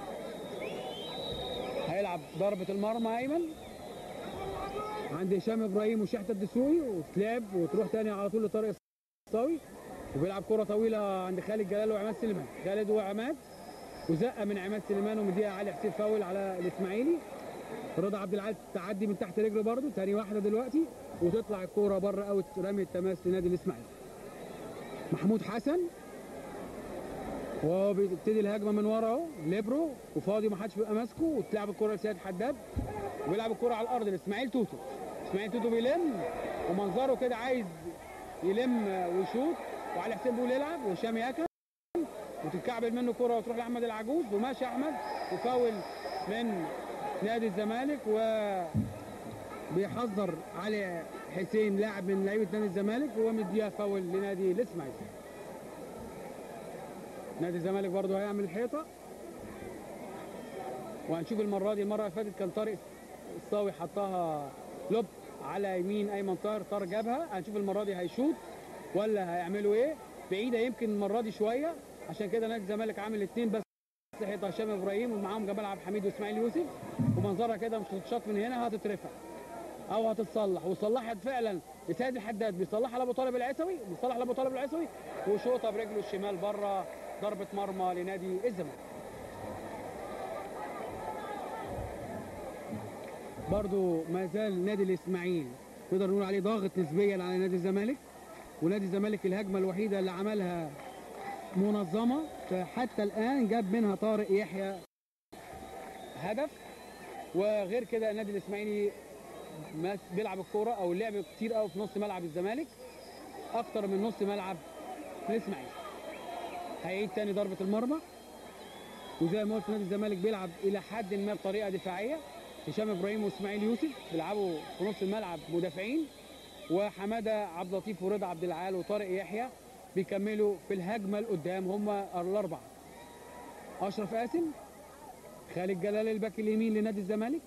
هيلعب ضربه المرمى ايمن عند هشام ابراهيم وشحته الدسوقي وتلعب وتروح تاني على طول لطارق الصاوي وبيلعب كره طويله عند خالد جلال وعماد سليمان خالد وعماد وزقه من عماد سليمان ومديها علي حسين فاول على الاسماعيلي رضا عبد العال تعدي من تحت رجله برده تاني واحده دلوقتي وتطلع الكوره بره اوت رمي التماس لنادي الاسماعيلي محمود حسن وهو بيبتدي الهجمه من ورا اهو ليبرو وفاضي ما حدش بيبقى ماسكه وتلعب الكره لسيد حداد وبيلعب الكره على الارض لاسماعيل توتو اسماعيل توتو بيلم ومنظره كده عايز يلم ويشوط وعلي حسين بيقول يلعب وهشام ياكل وتتكعبل منه كره وتروح لاحمد العجوز وماشي احمد وفاول من نادي الزمالك و بيحذر علي حسين لاعب من لعيبه نادي الزمالك ومديها فاول لنادي الاسماعيلي نادي الزمالك برضه هيعمل الحيطه وهنشوف المره دي المره اللي فاتت كان طارق الصاوي حطها لوب على يمين ايمن طاهر طاهر جابها هنشوف المره دي هيشوط ولا هيعملوا ايه بعيده يمكن المره دي شويه عشان كده نادي الزمالك عامل اثنين بس حيطه هشام ابراهيم ومعاهم جمال عبد الحميد واسماعيل يوسف ومنظرها كده مش هتتشاط من هنا هتترفع او هتتصلح وصلحت فعلا لسيد الحداد بيصلحها لابو طالب العيسوي بيصلح لابو طالب العيسوي وشوطه برجله الشمال بره ضربه مرمى لنادي الزمالك برضو ما زال نادي الاسماعيلي نقدر نقول عليه ضاغط نسبيا على نادي الزمالك ونادي الزمالك الهجمه الوحيده اللي عملها منظمه فحتى الان جاب منها طارق يحيى هدف وغير كده النادي الاسماعيلي ماس- بيلعب الكوره او لعب كتير قوي في نص ملعب الزمالك اكتر من نص ملعب الاسماعيلي هيعيد تاني ضربه المرمى وزي ما قلت نادي الزمالك بيلعب الى حد ما بطريقه دفاعيه هشام ابراهيم واسماعيل يوسف بيلعبوا في نص الملعب مدافعين وحماده عبد اللطيف ورضا عبد العال وطارق يحيى بيكملوا في الهجمه لقدام هم الاربعه اشرف قاسم خالد جلال الباك اليمين لنادي الزمالك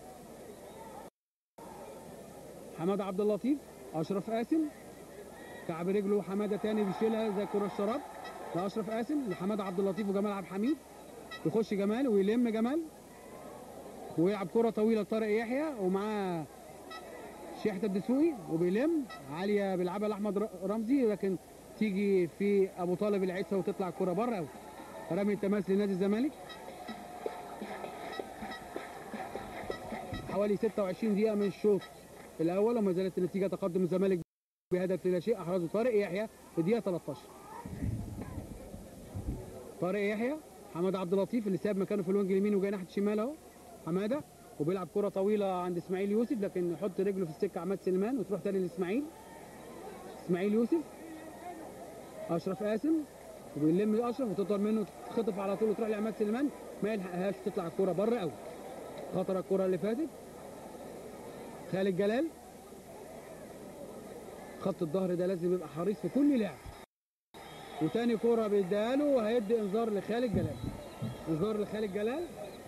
حماده عبد اللطيف اشرف قاسم كعب رجله حماده تاني بيشيلها زي كره الشراب لاشرف قاسم لحماده عبد اللطيف وجمال عبد الحميد يخش جمال ويلم جمال ويلعب كره طويله لطارق يحيى ومعاه شيحة الدسوقي وبيلم عاليه بيلعبها لاحمد ر- رمزي لكن تيجي في ابو طالب العيسى وتطلع الكره بره قوي رمي التماس لنادي الزمالك حوالي 26 دقيقه من الشوط الاول وما زالت النتيجه تقدم الزمالك بهدف لا شيء احرزه طارق يحيى في الدقيقه 13 طارق يحيى حماد عبد اللطيف اللي ساب مكانه في الوينج اليمين وجاي ناحيه الشمال اهو حماده وبيلعب كره طويله عند اسماعيل يوسف لكن يحط رجله في السكه عماد سليمان وتروح تاني لاسماعيل اسماعيل يوسف اشرف قاسم وبيلم اشرف وتطول منه تخطف على طول وتروح لعماد سليمان ما يلحقهاش تطلع الكوره بره قوي خطر الكوره اللي فاتت خالد جلال خط الظهر ده لازم يبقى حريص في كل لعب وتاني كرة بيديها له وهيدي انذار لخالد جلال انذار لخالد جلال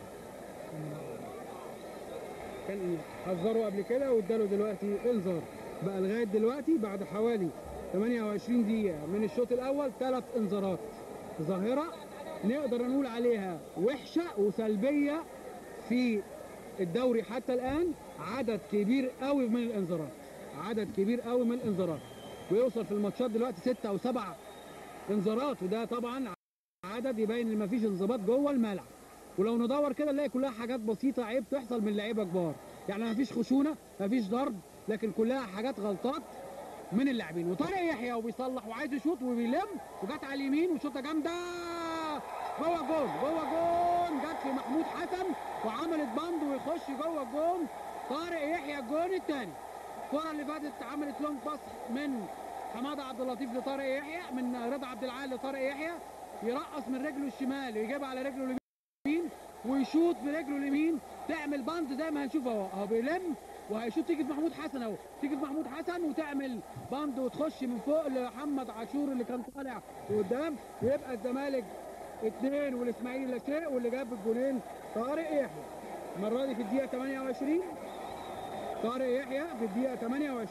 كان حذره قبل كده واداله دلوقتي انذار بقى لغايه دلوقتي بعد حوالي 28 دقيقة من الشوط الأول ثلاث انذارات ظاهرة نقدر نقول عليها وحشة وسلبية في الدوري حتى الآن عدد كبير قوي من الانذارات عدد كبير قوي من الانذارات ويوصل في الماتشات دلوقتي ستة أو سبعة انذارات وده طبعا عدد يبين ان مفيش انضباط جوه الملعب ولو ندور كده نلاقي كلها حاجات بسيطه عيب تحصل من لعيبه كبار يعني مفيش خشونه مفيش ضرب لكن كلها حاجات غلطات من اللاعبين وطارق يحيى وبيصلح وعايز يشوط وبيلم وجت على اليمين وشوطه جامده جوه الجون جوه الجون جت في محمود حسن وعملت بند ويخش جوه الجون طارق يحيى الجون الثاني الكره اللي فاتت عملت لونج باس من حماده عبد اللطيف لطارق يحيى من رضا عبد العال لطارق يحيى يرقص من رجله الشمال ويجيبها على رجله اليمين ويشوط برجله اليمين تعمل باند زي ما هنشوف اهو اهو بيلم وهيشوط تيجي في محمود حسن اهو تيجي في محمود حسن وتعمل باند وتخش من فوق لمحمد عاشور اللي كان طالع قدام ويبقى الزمالك اثنين والاسماعيلي لا شيء واللي جاب الجولين طارق يحيى المره دي في الدقيقه 28 طارق يحيى في الدقيقه 28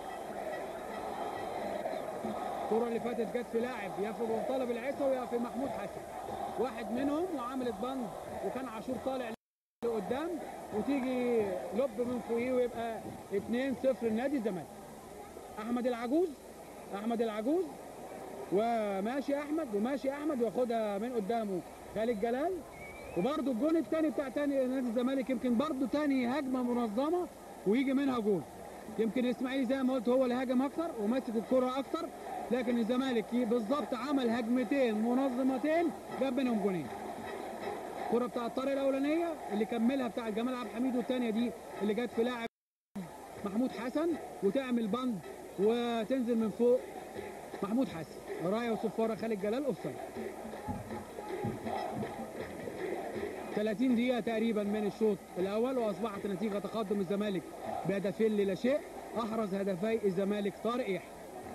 الكرة اللي فاتت جت في لاعب يا في ابو طالب العيسوي يا في محمود حسن واحد منهم وعملت بند وكان عاشور طالع لقدام وتيجي لب من فوقيه ويبقى 2-0 لنادي الزمالك احمد العجوز احمد العجوز وماشي احمد وماشي احمد واخدها من قدامه خالد جلال وبرده الجون الثاني بتاع تاني نادي الزمالك يمكن برده تاني هجمه منظمه ويجي منها جون يمكن الاسماعيلي زي ما قلت هو اللي هاجم اكتر وماسك الكره اكتر لكن الزمالك بالظبط عمل هجمتين منظمتين جاب منهم جونين الكره بتاع الطارق الاولانيه اللي كملها بتاع جمال عبد الحميد والثانيه دي اللي جت في لاعب محمود حسن وتعمل بند وتنزل من فوق محمود حسن رايه وصفاره خالد جلال اوفسايد 30 دقيقة تقريبا من الشوط الأول وأصبحت نتيجة تقدم الزمالك بهدفين للا شيء أحرز هدفي الزمالك طارق يحيى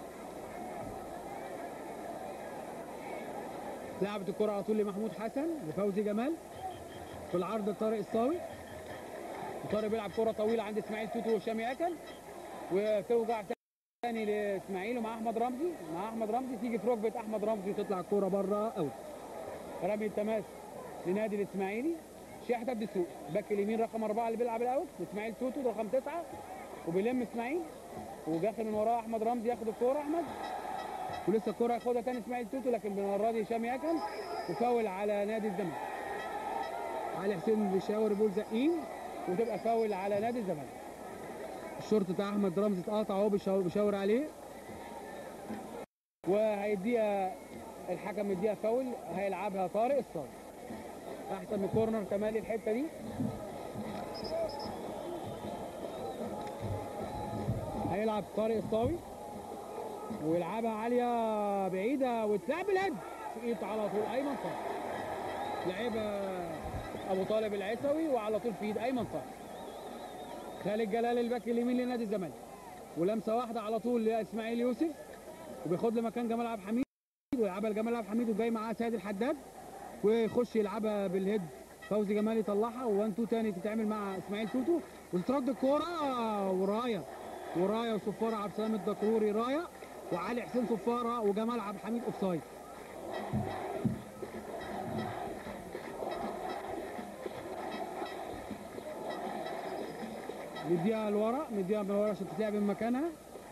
لعبت الكرة على طول لمحمود حسن لفوزي جمال في العرض طارق الصاوي وطارق بيلعب كرة طويلة عند اسماعيل توتو وشامي أكل وتوجع تاني لاسماعيل ومع احمد رمزي مع احمد رمزي تيجي في ركبه احمد رمزي وتطلع الكوره بره اوت رمي التماس لنادي الاسماعيلي شحته الدسوق باك اليمين رقم اربعه اللي بيلعب الاوت اسماعيل توتو رقم تسعه وبيلم اسماعيل وداخل من وراه احمد رمزي ياخد الكوره احمد ولسه الكوره ياخدها تاني اسماعيل توتو لكن المره دي هشام ياكل وفاول على نادي الزمالك علي حسين بيشاور بيقول زقين وتبقى فاول على نادي الزمالك الشورت بتاع احمد رمزي اتقطع اهو بيشاور بيشاور عليه وهيديها الحكم يديها فاول هيلعبها طارق الصاوي احسن من كورنر تمالي الحته دي هيلعب طارق الصاوي ويلعبها عاليه بعيده وتلعب بالهد شقيط على طول ايمن صالح لعبها ابو طالب العيسوي وعلى طول في ايد ايمن صالح خالد جلال الباك اليمين لنادي الزمالك ولمسه واحده على طول لاسماعيل يوسف وبياخد له مكان جمال عبد الحميد ويلعبها لجمال عبد الحميد وجاي معاه سيد الحداد ويخش يلعبها بالهيد فوزي جمال يطلعها وان تو تاني تتعمل مع اسماعيل توتو وترد الكوره ورايه ورايه وصفاره عبد السلام الدكروري رايه وعلي حسين صفاره وجمال عبد الحميد اوفسايد مديها لورا مديها من ورا عشان تتلعب من مكانها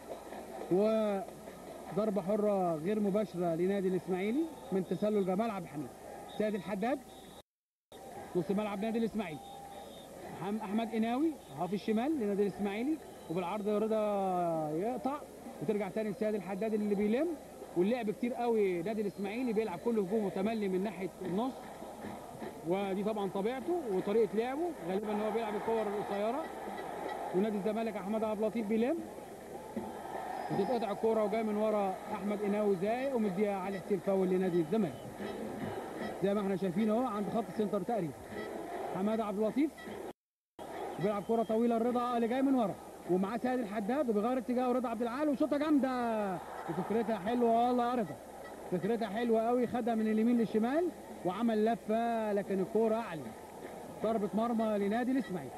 وضربه حره غير مباشره لنادي الاسماعيلي من تسلل جمال عبد الحميد سيد الحداد نص ملعب نادي الاسماعيلي محم- احمد قناوي اهو في الشمال لنادي الاسماعيلي وبالعرض رضا يقطع وترجع تاني لسيد الحداد اللي بيلم واللعب كتير قوي نادي الاسماعيلي بيلعب كل هجوم متملي من ناحيه النص ودي طبعا طبيعته وطريقه لعبه غالبا ان هو بيلعب الكور القصيره ونادي الزمالك احمد عبد اللطيف بيلم وتتقطع الكوره وجاي من ورا احمد قناوي زايق ومديها علي حسين فاول لنادي الزمالك زي ما احنا شايفين اهو عند خط السنتر تقريبا حماده عبد اللطيف بيلعب كره طويله الرضا اللي جاي من ورا ومعاه سيد الحداد وبيغير اتجاهه رضا عبد العال وشوطه جامده وفكرتها حلوه والله يا رضا فكرتها حلوه قوي خدها من اليمين للشمال وعمل لفه لكن الكوره اعلى ضربه مرمى لنادي الاسماعيلي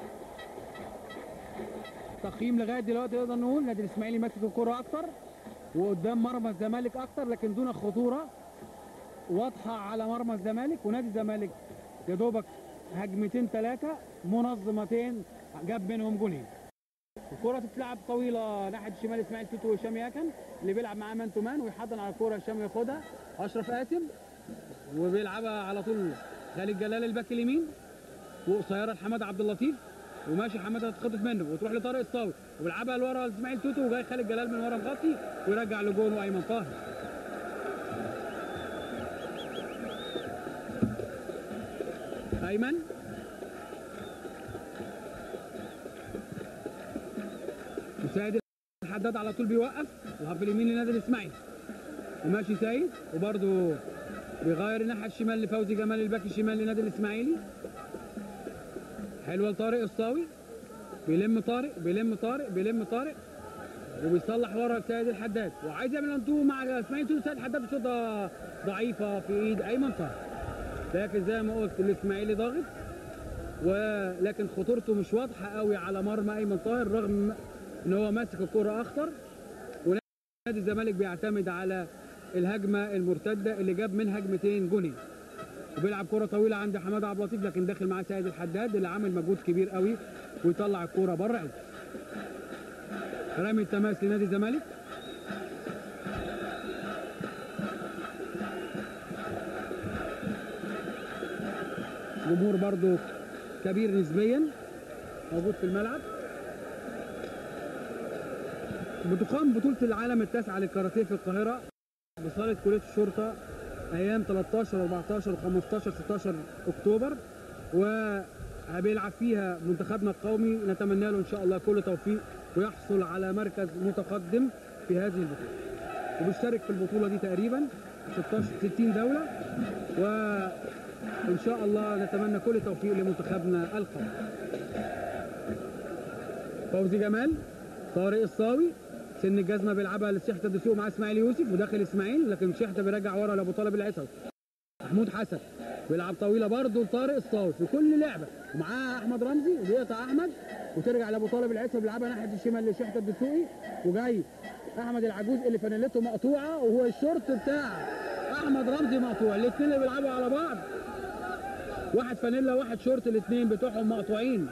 تقييم لغايه دلوقتي نقدر نقول نادي الاسماعيلي ماسك الكوره اكتر وقدام مرمى الزمالك اكتر لكن دون خطوره واضحه على مرمى الزمالك ونادي الزمالك يا دوبك هجمتين ثلاثه منظمتين جاب منهم جولين الكرة تتلعب طويلة ناحية الشمال اسماعيل توتو وهشام ياكن اللي بيلعب معاه مان تو مان ويحضن على الكرة هشام ياخدها اشرف قاسم وبيلعبها على طول خالد جلال الباك اليمين وقصيرة لحماد عبد اللطيف وماشي حماده هتتخطف منه وتروح لطارق الصاوي وبيلعبها لورا اسماعيل توتو وجاي خالد جلال من ورا مغطي ويرجع لجونه ايمن طاهر ايمن وسيد الحداد على طول بيوقف وهب اليمين لنادي الاسماعيلي وماشي سيد وبرده بيغير الناحيه الشمال لفوزي جمال الباك الشمال لنادي الاسماعيلي حلوه لطارق الصاوي بيلم طارق بيلم طارق بيلم طارق وبيصلح ورا سيد الحداد وعايز يعمل انتو مع اسماعيل توتو سيد الحداد شوطه ضعيفه في ايد ايمن طاهر لكن زي ما قلت الاسماعيلي ضاغط ولكن خطورته مش واضحه قوي على مرمى ايمن طاهر رغم ان هو ماسك الكرة اخطر ونادي الزمالك بيعتمد على الهجمه المرتده اللي جاب من هجمتين جونين وبيلعب كرة طويلة عند حماد عبد اللطيف لكن داخل معاه سيد الحداد اللي عامل مجهود كبير قوي ويطلع الكرة بره رامي التماس لنادي الزمالك جمهور برضو كبير نسبيا موجود في الملعب بتقام بطولة العالم التاسعة للكاراتيه في القاهرة بصالة كلية الشرطة أيام 13 14 15 16 أكتوبر وبيلعب فيها منتخبنا القومي نتمنى له إن شاء الله كل توفيق ويحصل على مركز متقدم في هذه البطولة وبيشترك في البطولة دي تقريبا 16 60 دولة وإن شاء الله نتمنى كل توفيق لمنتخبنا القومي فوزي جمال طارق الصاوي سن الجزمه بيلعبها للشحته دسوق مع اسماعيل يوسف وداخل اسماعيل لكن شحته بيرجع ورا لابو طالب العيسوي محمود حسن بيلعب طويله برضه لطارق الصاوي في كل لعبه ومعاه احمد رمزي وبيقطع احمد وترجع لابو طالب العيسوي بيلعبها ناحيه الشمال لشحته الدسوقي وجاي احمد العجوز اللي فانيلته مقطوعه وهو الشورت بتاع احمد رمزي مقطوع الاثنين اللي بيلعبوا على بعض واحد فانيلا واحد شورت الاثنين بتوعهم مقطوعين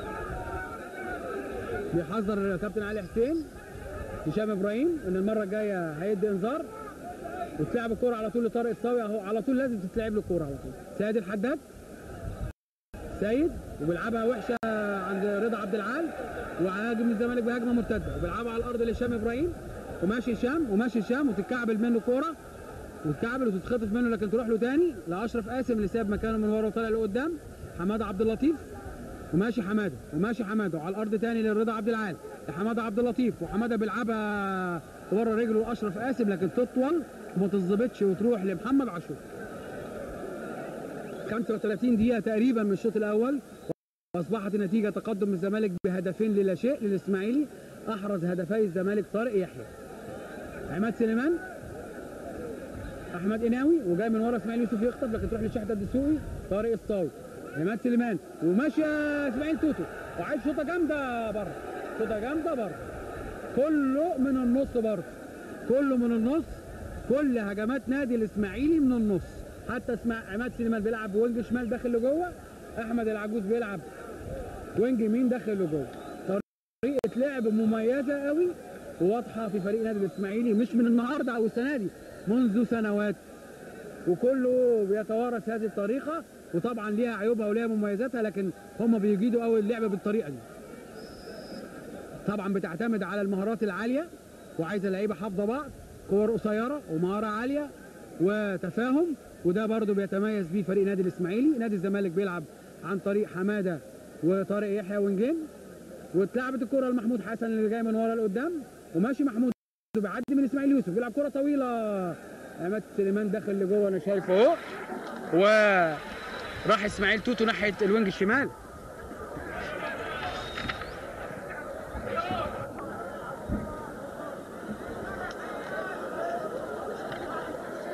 بيحذر كابتن علي حسين هشام ابراهيم ان المره الجايه هيدي انذار وتلعب الكوره على طول لطارق الصاوي اهو على طول لازم تتلعب له الكوره على طول سيد الحداد سيد وبيلعبها وحشه عند رضا عبد العال وهاجم الزمالك بهجمه مرتده وبيلعبها على الارض لهشام ابراهيم وماشي هشام وماشي هشام وتتكعبل منه كوره وتتكعبل وتتخطف منه لكن تروح له تاني لاشرف قاسم اللي ساب مكانه من ورا وطالع لقدام حماده عبد اللطيف وماشي حماده وماشي حماده وعلى الارض تاني لرضا عبد العال لحماده عبد اللطيف وحماده بيلعبها ورا رجله اشرف قاسم لكن تطول وما تظبطش وتروح لمحمد عاشور 35 دقيقه تقريبا من الشوط الاول واصبحت النتيجه تقدم الزمالك بهدفين للا شيء للاسماعيلي احرز هدفي الزمالك طارق يحيى عماد سليمان احمد قناوي وجاي من ورا اسماعيل يوسف يخطف لكن تروح لشحته الدسوقي طارق الصاوي عماد سليمان وماشي اسماعيل توتو وعايز شوطه جامده بره شوطه جامده بره كله من النص بره كله من النص كل هجمات نادي الاسماعيلي من النص حتى اسمع عماد سليمان بيلعب وينج شمال داخل لجوه احمد العجوز بيلعب وينج يمين داخل لجوه طريقه لعب مميزه قوي وواضحه في فريق نادي الاسماعيلي مش من النهارده او السنه دي منذ سنوات وكله بيتوارث هذه الطريقه وطبعا ليها عيوبها وليها مميزاتها لكن هم بيجيدوا قوي اللعب بالطريقه دي طبعا بتعتمد على المهارات العاليه وعايزه لعيبه حافظه بعض كور قصيره ومهاره عاليه وتفاهم وده برضو بيتميز بيه فريق نادي الاسماعيلي نادي الزمالك بيلعب عن طريق حماده وطارق يحيى وينجين واتلعبت الكره لمحمود حسن اللي جاي من ورا لقدام وماشي محمود بيعدي من اسماعيل يوسف بيلعب كره طويله عماد سليمان داخل لجوه انا شايفه اهو وراح اسماعيل توتو ناحيه الوينج الشمال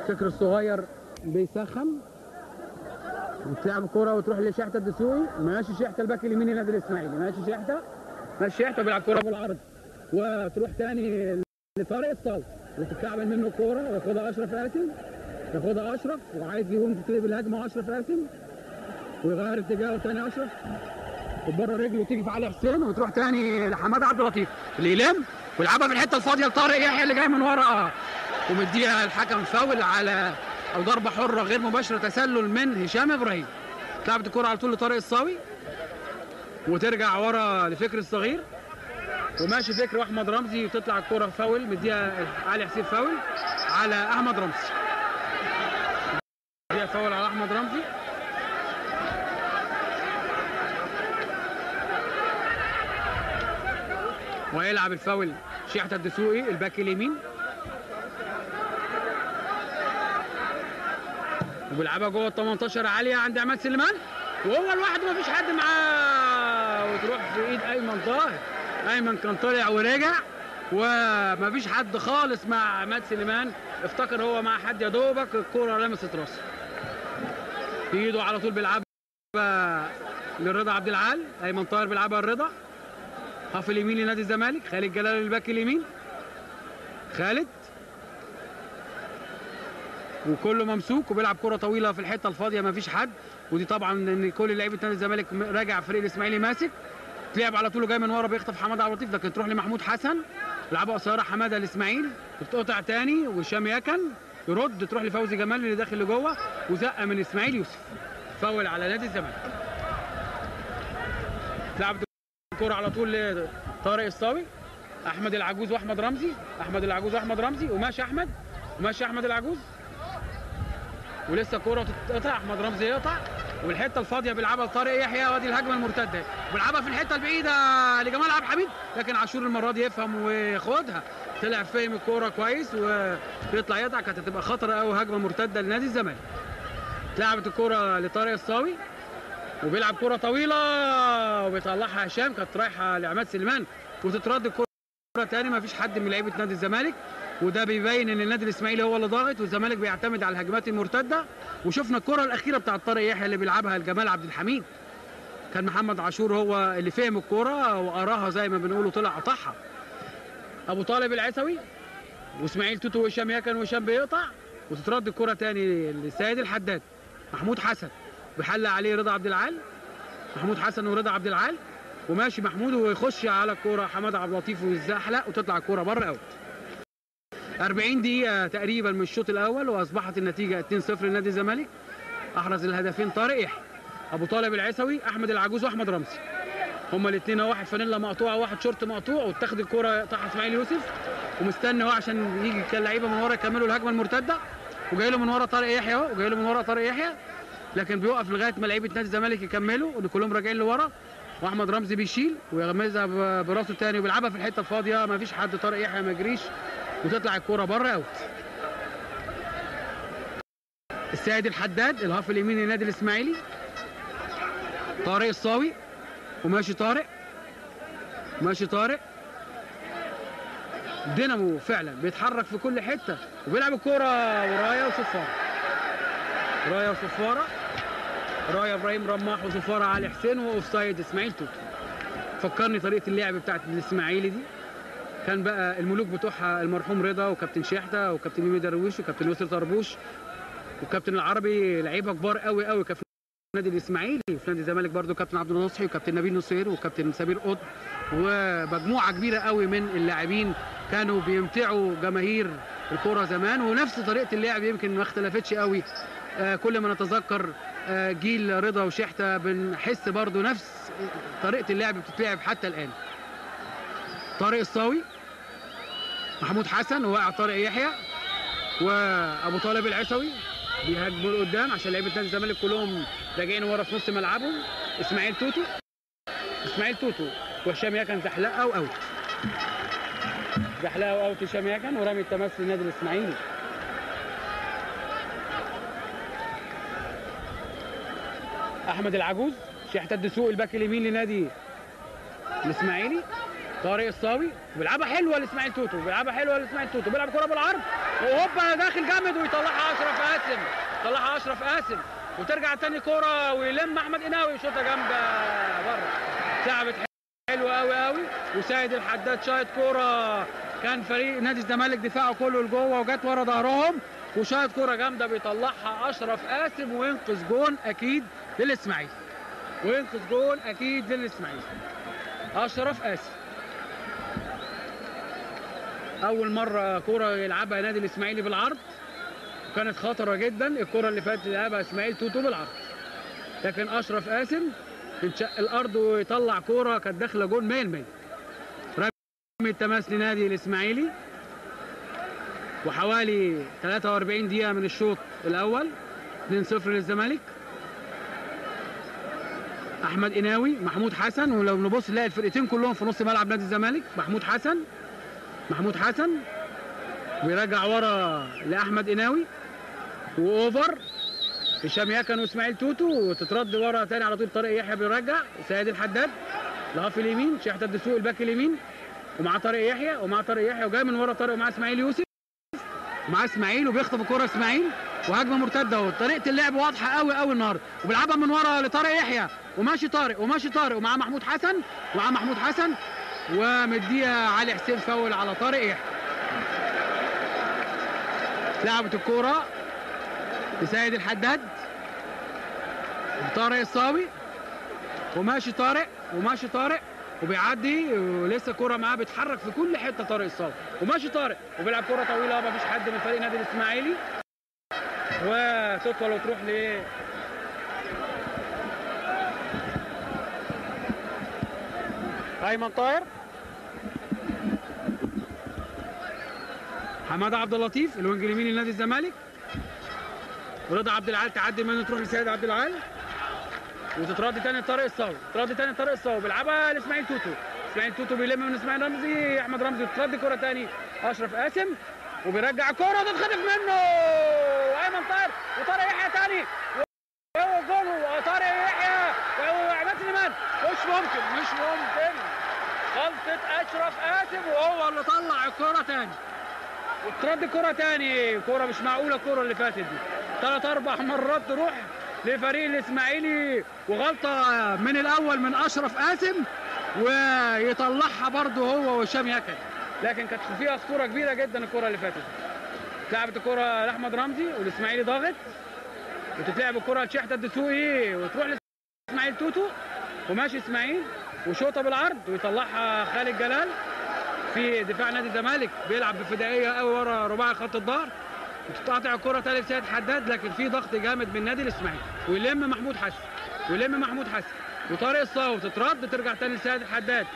فكر الصغير بيسخن وتلعب كرة وتروح لشحتة الدسوقي ماشي شحتة الباك اليمين النادي الاسماعيلي ماشي شحتة ماشي شحتة بيلعب كرة بالعرض وتروح تاني لطارق الصالح وتتكعبل منه الكورة وياخدها اشرف قاسم ياخدها اشرف وعايز يقوم تبتدي بالهجمة اشرف قاسم ويغير اتجاهه تاني اشرف وبره رجله تيجي في علي حسين وتروح تاني لحماد عبد اللطيف الاقلام ويلعبها في الحته الفاضيه لطارق يحيى اللي جاي من ورا ومديها الحكم فاول على او ضربه حره غير مباشره تسلل من هشام ابراهيم لعبت الكره على طول لطارق الصاوي وترجع ورا لفكر الصغير وماشي فكر واحمد رمزي وتطلع الكره فاول مديها علي حسين فاول على احمد رمزي مديها فاول على احمد رمزي ويلعب الفاول شيحة الدسوقي الباك اليمين وبيلعبها جوه ال 18 عاليه عند عماد سليمان وهو لوحده مفيش حد معاه وتروح في ايد ايمن طاهر ايمن كان طالع ورجع ومفيش حد خالص مع عماد سليمان افتكر هو مع حد يا دوبك الكوره لمست راسه ايده على طول بيلعبها للرضا عبد العال ايمن طاهر بيلعبها الرضا هاف اليمين لنادي الزمالك خالد جلال الباك اليمين خالد وكله ممسوك وبيلعب كره طويله في الحته الفاضيه ما فيش حد ودي طبعا ان كل لعيبه نادي الزمالك راجع فريق الاسماعيلي ماسك تلعب على طول جاي من ورا بيخطف حماده عبد اللطيف لكن تروح لمحمود حسن يلعبها قصيره حماده الاسماعيلي بتقطع تاني وهشام يكن يرد تروح لفوزي جمال اللي داخل لجوه وزقه من اسماعيل يوسف فاول على نادي الزمالك لعبت الكرة على طول لطارق الصاوي احمد العجوز واحمد رمزي احمد العجوز واحمد رمزي وماشي احمد وماشي احمد العجوز ولسه كرة تتقطع احمد رمزي يقطع والحته الفاضيه بيلعبها لطارق يحيى وادي الهجمه المرتده بيلعبها في الحته البعيده لجمال عبد الحميد لكن عاشور المره دي يفهم وياخدها طلع فهم الكوره كويس ويطلع يقطع كانت هتبقى خطر قوي هجمه مرتده لنادي الزمالك لعبت الكوره لطارق الصاوي وبيلعب كرة طويلة وبيطلعها هشام كانت رايحة لعماد سليمان وتترد الكرة تاني ما فيش حد من لعيبة نادي الزمالك وده بيبين ان النادي الاسماعيلي هو اللي ضاغط والزمالك بيعتمد على الهجمات المرتدة وشفنا الكرة الأخيرة بتاعت طارق يحيى اللي بيلعبها لجمال عبد الحميد كان محمد عاشور هو اللي فهم الكرة وقراها زي ما بنقول وطلع قطعها أبو طالب العسوي واسماعيل توتو وهشام يكن وهشام بيقطع وتترد الكرة تاني لسيد الحداد محمود حسن بيحل عليه رضا عبد العال محمود حسن ورضا عبد العال وماشي محمود ويخش على الكوره حماد عبد اللطيف ويزحلق وتطلع الكوره بره اوت 40 دقيقة تقريبا من الشوط الأول وأصبحت النتيجة 2-0 لنادي الزمالك أحرز الهدفين طارق يحيى أبو طالب العسوي أحمد العجوز وأحمد رمزي هما الاثنين واحد فانيلا مقطوعة وواحد شورت مقطوع واتاخد الكورة طاح إسماعيل يوسف ومستني هو عشان يجي كان لعيبة من ورا يكملوا الهجمة المرتدة وجاي له من ورا طارق يحيى اهو وجاي له من ورا طارق يحيى لكن بيوقف لغايه ما لعيبه نادي الزمالك يكملوا وان كلهم راجعين لورا واحمد رمزي بيشيل ويغمزها براسه تاني وبيلعبها في الحته الفاضيه ما فيش حد طارق يحيى ما يجريش وتطلع الكوره بره اوت السيد الحداد الهاف اليمين للنادي الاسماعيلي طارق الصاوي وماشي طارق ماشي طارق دينامو فعلا بيتحرك في كل حته وبيلعب الكوره ورايا وصفاره رايه وصفاره رايه ابراهيم رماح وصفاره علي حسين واوف سايد اسماعيل توتو فكرني طريقه اللعب بتاعت الاسماعيلي دي كان بقى الملوك بتوعها المرحوم رضا وكابتن شحته وكابتن ميمي درويش وكابتن يسر طربوش وكابتن العربي لعيبه كبار قوي قوي كان في نادي الاسماعيلي وفي نادي الزمالك برضو كابتن عبد النصحي وكابتن نبيل نصير وكابتن سمير قطب ومجموعه كبيره قوي من اللاعبين كانوا بيمتعوا جماهير الكوره زمان ونفس طريقه اللعب يمكن ما اختلفتش قوي آه كل ما نتذكر آه جيل رضا وشحته بنحس برضو نفس طريقه اللعب بتتلعب حتى الان طارق الصاوي محمود حسن وواقع طارق يحيى وابو طالب العسوي بيهاجموا لقدام عشان لعيبه نادي الزمالك كلهم راجعين ورا في نص ملعبهم اسماعيل توتو اسماعيل توتو وهشام يكن زحلقه واوت زحلقه واوت هشام يكن ورمي التماس للنادي الاسماعيلي احمد العجوز شحته الدسوق الباك اليمين لنادي الاسماعيلي طارق الصاوي بيلعبها حلوه لاسماعيل توتو بيلعبها حلوه لاسماعيل توتو بيلعب كره بالعرض وهوبا داخل جامد ويطلعها اشرف قاسم طلعها اشرف قاسم وترجع تاني كوره ويلم احمد قناوي ويشوطها جامده بره لعبت حلوه قوي قوي وسيد الحداد شايط كوره كان فريق نادي الزمالك دفاعه كله لجوه وجت ورا ظهرهم وشايط كوره جامده بيطلعها اشرف قاسم وينقذ جون اكيد للاسماعيلي وينقذ جون اكيد للاسماعيلي اشرف قاسم اول مره كوره يلعبها نادي الاسماعيلي بالعرض كانت خطره جدا الكره اللي فاتت لعبها اسماعيل توتو بالعرض لكن اشرف قاسم انشق الارض ويطلع كوره كانت داخله جون 100% رمي التماس لنادي الاسماعيلي وحوالي 43 دقيقه من الشوط الاول 2-0 للزمالك احمد قناوي محمود حسن ولو نبص نلاقي الفرقتين كلهم في نص ملعب نادي الزمالك محمود حسن محمود حسن ويرجع ورا لاحمد قناوي واوفر هشام يكن واسماعيل توتو وتترد ورا تاني على طول طارق يحيى بيرجع سيد الحداد لهاف اليمين شحتة الدسوق الباك اليمين ومعاه طارق يحيى ومعاه طارق يحيى وجاي من ورا طارق ومعاه اسماعيل يوسف ومعاه اسماعيل وبيخطف الكوره اسماعيل وهجمه مرتده اهو طريقه اللعب واضحه قوي قوي النهارده وبيلعبها من ورا لطارق يحيى وماشي طارق وماشي طارق ومعاه محمود حسن ومعاه محمود حسن ومديها علي حسين فاول على طارق يحيى لعبت الكوره لسيد الحداد طارق الصاوي وماشي طارق وماشي طارق وبيعدي ولسه كرة معاه بيتحرك في كل حته طارق الصاوي وماشي طارق وبيلعب كرة طويلة ما فيش حد من فريق نادي الاسماعيلي وتدخل وتروح ل ايمن طاهر حماده عبد اللطيف الوينج اليمين لنادي الزمالك رضا عبد العال تعدي منه تروح لسيد عبد العال وتترد تاني لطارق الصاوي ترد تاني لطارق الصاوي بيلعبها لاسماعيل توتو اسماعيل توتو بيلم من اسماعيل رمزي احمد رمزي ترد كره تاني اشرف قاسم وبيرجع كوره تتخطف منه ايمن طاهر وطارق يحيى تاني وهو جول وطارق يحيى وعماد سليمان مش ممكن مش ممكن غلطه اشرف قاسم وهو اللي طلع الكوره تاني وترد كرة تاني كرة مش معقولة الكرة اللي فاتت دي ثلاث أربع مرات تروح لفريق الإسماعيلي وغلطة من الأول من أشرف قاسم ويطلعها برضه هو وهشام يكن لكن كانت فيها خطورة كبيرة جدا الكرة اللي فاتت لعبت الكرة لأحمد رمزي والإسماعيلي ضاغط وتتلعب الكرة لشحتة الدسوقي وتروح لإسماعيل توتو وماشي إسماعيل وشوطة بالعرض ويطلعها خالد جلال في دفاع نادي الزمالك بيلعب بفدائيه قوي ورا رباعي خط الظهر وتتقطع الكره تاني لسيد حداد لكن في ضغط جامد من نادي الاسماعيلي ويلم محمود حسن ويلم محمود حسن وطارق الصاوي تترد ترجع تاني لسيد الحداد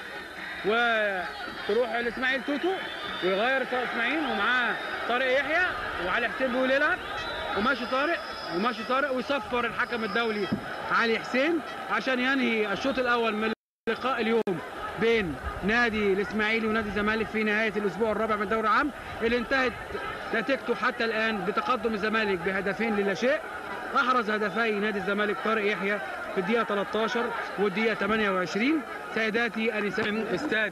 وتروح الاسماعيل توتو ويغير اسماعيل ومعاه طارق يحيى وعلي حسين بيقول يلعب وماشي طارق وماشي طارق ويصفر الحكم الدولي علي حسين عشان ينهي الشوط الاول من لقاء اليوم بين نادي الاسماعيلي ونادي الزمالك في نهايه الاسبوع الرابع من الدوري العام اللي انتهت نتيجته حتى الان بتقدم الزمالك بهدفين للا شيء احرز هدفي نادي الزمالك طارق يحيى في الدقيقه 13 والدقيقه 28 سيداتي انسان استاد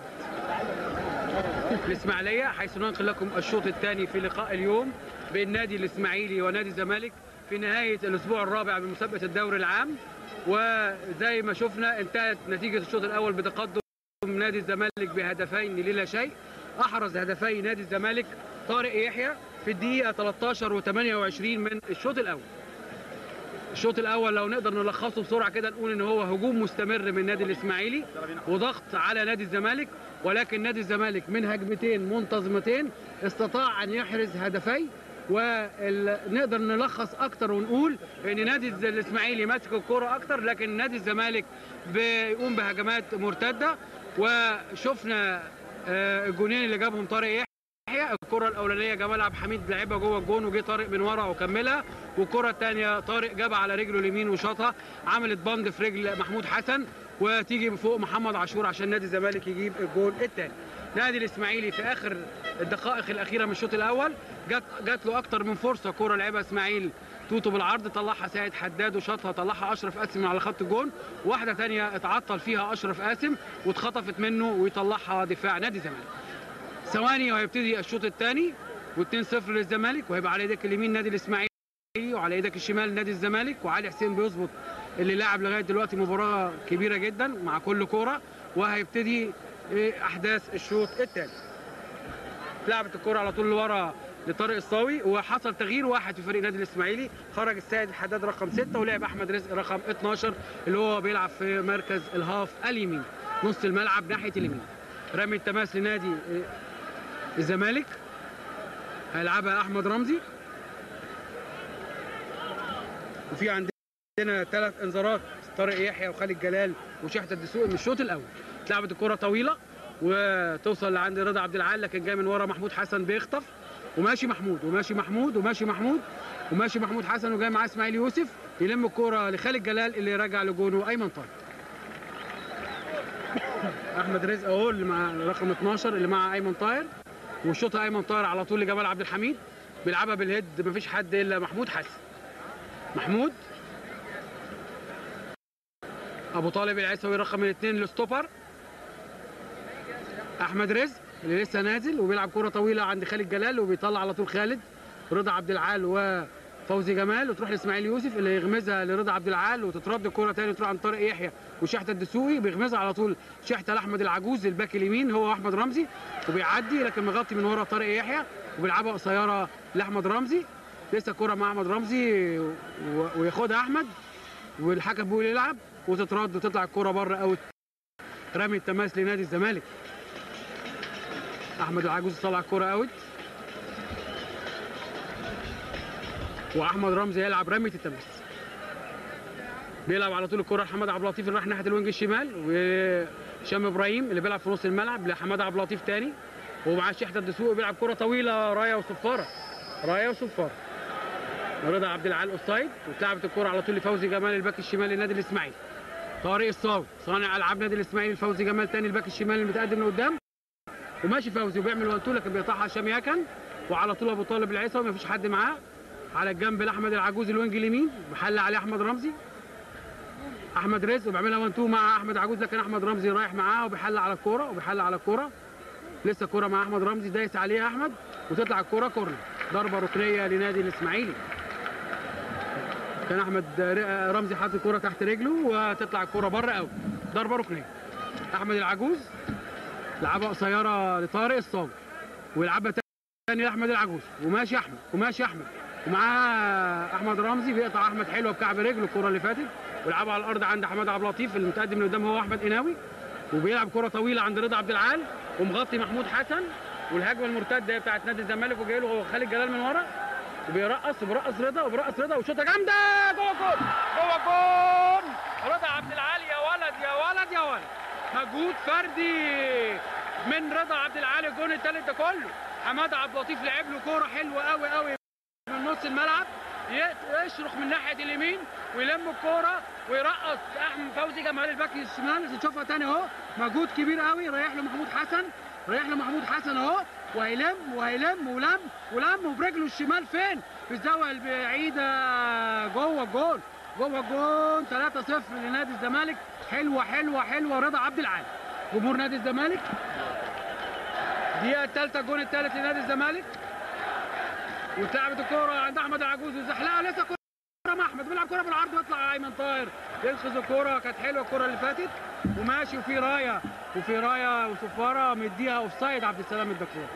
الاسماعيليه حيث ننقل لكم الشوط الثاني في لقاء اليوم بين نادي الاسماعيلي ونادي الزمالك في نهايه الاسبوع الرابع من مسابقه الدوري العام وزي ما شفنا انتهت نتيجه الشوط الاول بتقدم نادي الزمالك بهدفين للا شيء احرز هدفي نادي الزمالك طارق يحيى في الدقيقه 13 و28 من الشوط الاول الشوط الاول لو نقدر نلخصه بسرعه كده نقول ان هو هجوم مستمر من نادي الاسماعيلي وضغط على نادي الزمالك ولكن نادي الزمالك من هجمتين منتظمتين استطاع ان يحرز هدفي ونقدر نلخص اكتر ونقول ان نادي الاسماعيلي ماسك الكرة اكتر لكن نادي الزمالك بيقوم بهجمات مرتده وشفنا الجونين اللي جابهم طارق يحيى الكرة الأولانية جمال عبد الحميد لعبها جوه الجون وجه طارق من ورا وكملها والكرة الثانية طارق جابها على رجله اليمين وشاطها عملت بند في رجل محمود حسن وتيجي من فوق محمد عاشور عشان نادي الزمالك يجيب الجول الثاني نادي الاسماعيلي في اخر الدقائق الاخيره من الشوط الاول جت جات له اكتر من فرصه كره لعبها اسماعيل توتو بالعرض طلعها سيد حداد وشاطها طلعها اشرف قاسم من على خط الجون واحده ثانيه اتعطل فيها اشرف قاسم واتخطفت منه ويطلعها دفاع نادي الزمالك ثواني وهيبتدي الشوط الثاني و2-0 للزمالك وهيبقى على ايدك اليمين نادي الاسماعيلي وعلى ايدك الشمال نادي الزمالك وعلي حسين بيظبط اللي لعب لغايه دلوقتي مباراه كبيره جدا مع كل كوره وهيبتدي إيه، احداث الشوط الثاني لعبت الكوره على طول لورا لطارق الصاوي وحصل تغيير واحد في فريق نادي الاسماعيلي خرج السيد الحداد رقم 6 ولعب احمد رزق رقم 12 اللي هو بيلعب في مركز الهاف اليمين نص الملعب ناحيه اليمين رمي التماس لنادي إيه، الزمالك هيلعبها احمد رمزي وفي عندنا ثلاث انذارات طارق يحيى وخالد جلال وشحته الدسوقي من الشوط الاول اتلعبت الكره طويله وتوصل لعند رضا عبد العال لكن جاي من ورا محمود حسن بيخطف وماشي محمود وماشي محمود وماشي محمود وماشي محمود حسن وجاي معاه اسماعيل يوسف يلم الكره لخالد جلال اللي راجع لجونه ايمن طارق احمد رزق اهو اللي مع رقم 12 اللي مع ايمن طاهر وشوطها ايمن طاهر على طول لجمال عبد الحميد بيلعبها بالهيد مفيش حد الا محمود حسن محمود ابو طالب العيسوي رقم الاثنين الستوبر احمد رزق اللي لسه نازل وبيلعب كره طويله عند خالد جلال وبيطلع على طول خالد رضا عبد العال وفوزي جمال وتروح لاسماعيل يوسف اللي يغمزها لرضا عبد العال وتترد الكره تاني تروح عند طارق يحيى وشحته الدسوقي بيغمزها على طول شحته لاحمد العجوز الباك اليمين هو احمد رمزي وبيعدي لكن مغطي من ورا طارق يحيى وبيلعبها قصيره لاحمد رمزي لسه الكره مع احمد رمزي و- وياخدها احمد والحكم بيقول يلعب وتترد وتطلع الكره بره اوت رمي التماس لنادي الزمالك احمد العجوز طلع الكره اوت واحمد رمزي يلعب رميه التماس بيلعب على طول الكره لحماد عبد اللطيف اللي راح ناحيه الوينج الشمال وهشام ابراهيم اللي بيلعب في نص الملعب لحماد عبد اللطيف تاني ومعاه شحته الدسوقي بيلعب كره طويله رايه وصفاره رايه وصفاره رضا عبد العال اوفسايد واتلعبت الكره على طول لفوزي جمال الباك الشمال لنادي الاسماعيلي طارق الصاوي صانع العاب نادي الاسماعيلي فوزي جمال تاني الباك الشمال المتقدم لقدام وماشي فوزي وبيعمل وان تو لكن بيقطعها هشام يكن وعلى طول ابو طالب العيسوي مفيش حد معاه على الجنب لاحمد العجوز الوينج اليمين محل عليه احمد رمزي احمد رزق وبيعملها وان تو مع احمد عجوز لكن احمد رمزي رايح معاه وبيحل على الكوره وبيحل على الكوره لسه الكوره مع احمد رمزي دايس عليها احمد وتطلع الكوره كورنر ضربه ركنيه لنادي الاسماعيلي كان احمد ر- رمزي حاطط الكوره تحت رجله وتطلع الكوره بره قوي ضربه ركنيه احمد العجوز لعبها قصيره لطارق الصاوي ويلعبها تاني لاحمد العجوز وماشي احمد وماشي احمد ومعاه احمد رمزي بيقطع احمد حلوه بكعب رجله الكره اللي فاتت ويلعبها على الارض عند حماد عبد اللطيف اللي متقدم لقدام هو احمد قناوي وبيلعب كره طويله عند رضا عبد العال ومغطي محمود حسن والهجمه المرتده هي بتاعت نادي الزمالك وجاي له خالد جلال من ورا وبيرقص وبيرقص رضا وبيرقص رضا وشوطه جامده جوه جول جوه جول رضا عبد العال يا ولد يا ولد يا ولد مجهود فردي من رضا عبد العال الجون الثالث ده كله حماد عبد اللطيف لعب له كوره حلوه قوي قوي من نص الملعب ي- يشرخ من ناحيه اليمين ويلم الكوره ويرقص احمد فوزي جمال الباك الشمال نشوفها تاني اهو مجهود كبير قوي رايح له محمود حسن رايح له محمود حسن اهو وهيلم وهيلم ولم ولم وبرجله الشمال فين؟ في الزاويه البعيده جوه الجول جوه الجول 3-0 لنادي الزمالك حلوه حلوه حلوه رضا عبد العال جمهور نادي الزمالك الدقيقه الثالثه الجون الثالث لنادي الزمالك واتلعبت الكوره عند احمد العجوز وزحلقه لسه كوره مع احمد بيلعب كوره بالعرض ويطلع ايمن طاهر ينقذ الكوره كانت حلوه الكوره اللي فاتت وماشي وفي رايه وفي رايه وصفاره مديها اوف سايد عبد السلام الدكتور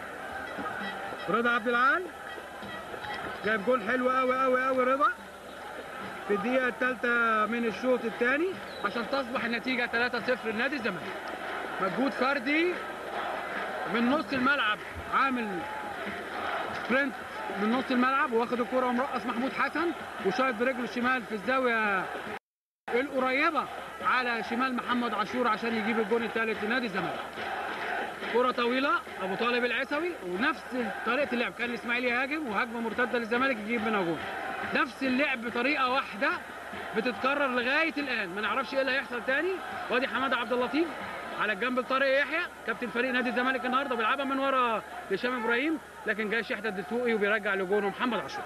رضا عبد العال جايب جول حلو قوي قوي قوي رضا في الدقيقه الثالثه من الشوط الثاني عشان تصبح النتيجه 3-0 لنادي الزمالك مجهود فردي من نص الملعب عامل سبرنت من نص الملعب واخد الكرة ومرقص محمود حسن وشايط برجله الشمال في الزاوية القريبة على شمال محمد عاشور عشان يجيب الجون الثالث لنادي الزمالك. كرة طويلة أبو طالب العيسوي ونفس طريقة اللعب كان الإسماعيلي يهاجم وهجمة مرتدة للزمالك يجيب منها جون. نفس اللعب بطريقة واحدة بتتكرر لغاية الآن ما نعرفش إيه اللي هيحصل تاني وادي حمادة عبد اللطيف على الجنب لطارق يحيى كابتن فريق نادي الزمالك النهارده بيلعبها من ورا هشام ابراهيم لكن جاي شحته الدسوقي وبيرجع لجونه محمد عاشور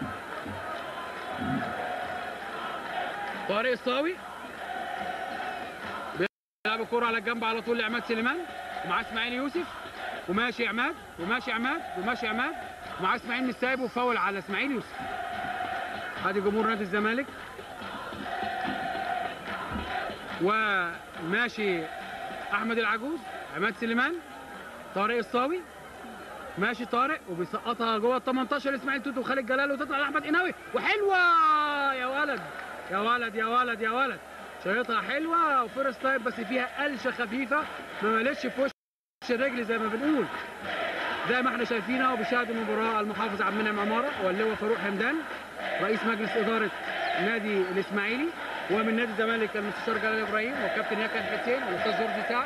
طارق الصاوي بيلعب الكوره على الجنب على طول لعماد سليمان ومعاه اسماعيل يوسف وماشي عماد وماشي عماد وماشي عماد ومعاه اسماعيل مش سايبه فاول على اسماعيل يوسف ادي جمهور نادي الزمالك وماشي احمد العجوز عماد سليمان طارق الصاوي ماشي طارق وبيسقطها جوه ال 18 اسماعيل توتو وخالد جلال وتطلع لاحمد قناوي وحلوه يا ولد يا ولد يا ولد يا ولد شايطها حلوه وفيرست تايم بس فيها قلشه خفيفه ما مالتش في وش الرجل زي ما بنقول زي ما احنا شايفين اهو بيشاهد المباراه المحافظ عبد المنعم عماره واللواء فاروق حمدان رئيس مجلس اداره نادي الاسماعيلي ومن نادي الزمالك المستشار جلال ابراهيم والكابتن ياكن حسين والاستاذ جورج سعد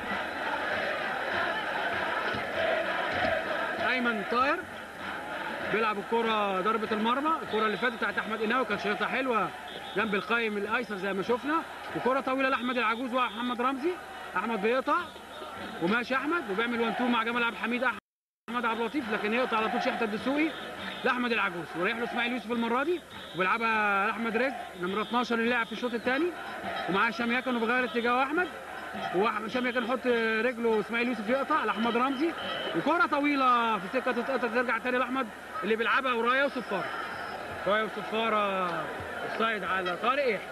ايمن طاهر بيلعب الكرة ضربة المرمى الكرة اللي فاتت بتاعت احمد قناوي كانت شايطها حلوة جنب القايم الايسر زي ما شفنا وكرة طويلة لاحمد العجوز ومحمد رمزي احمد بيقطع وماشي احمد وبيعمل 1 2 مع جمال عبد الحميد احمد عبد اللطيف لكن يقطع على طول شحته الدسوقي لاحمد العجوز ورايح له اسماعيل يوسف المره دي وبيلعبها لاحمد رزق نمره 12 اللي لعب في الشوط الثاني ومعاه هشام يكن وبغير اتجاه احمد وهشام يكن يحط رجله اسماعيل يوسف يقطع لاحمد رمزي وكره طويله في سكه تتقطع ترجع تاني لاحمد اللي بيلعبها ورايا وصفاره رايا وصفاره اوفسايد على طارق يحيى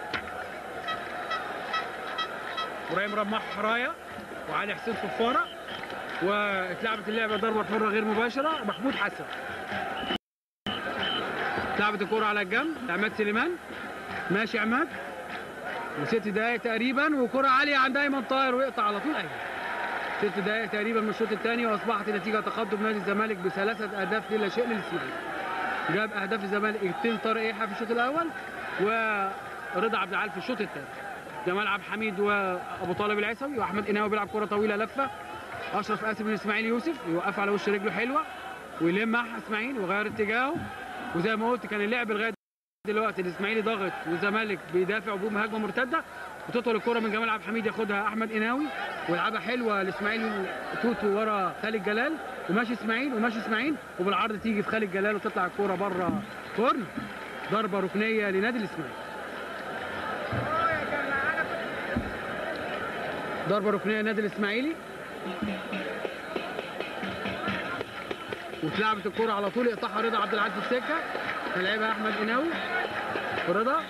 ابراهيم رماح رايا وعلي حسين صفاره واتلعبت اللعبه ضربه حره غير مباشره محمود حسن اتلعبت الكره على الجنب عماد سليمان ماشي عماد وست دقايق تقريبا وكره عاليه عند ايمن طاهر ويقطع على طول ايمن ست دقايق تقريبا من الشوط الثاني واصبحت النتيجه تقدم نادي الزمالك بثلاثه اهداف لا شيء للاسماعيلي جاب اهداف الزمالك اثنين طارق يحيى في الشوط الاول ورضا عبد العال في الشوط الثاني جمال عبد الحميد وابو طالب العيسوي واحمد قناوي بيلعب كره طويله لفه اشرف قاسم من اسماعيل يوسف يوقف على وش رجله حلوه ويلم مع اسماعيل وغير اتجاهه وزي ما قلت كان اللعب لغايه دلوقتي الاسماعيلي ضاغط والزمالك بيدافع وبيقوم هجمه مرتده وتطول الكره من جمال عبد الحميد ياخدها احمد قناوي ويلعبها حلوه لاسماعيل توتو ورا خالد جلال وماشي اسماعيل وماشي اسماعيل وبالعرض تيجي في خالد جلال وتطلع الكره بره كورن ضربه ركنيه لنادي الاسماعيلي ضربه ركنيه لنادي الاسماعيلي واتلعبت الكره على طول يقطعها رضا عبد العال في السكه لعبها احمد قناوي ورضا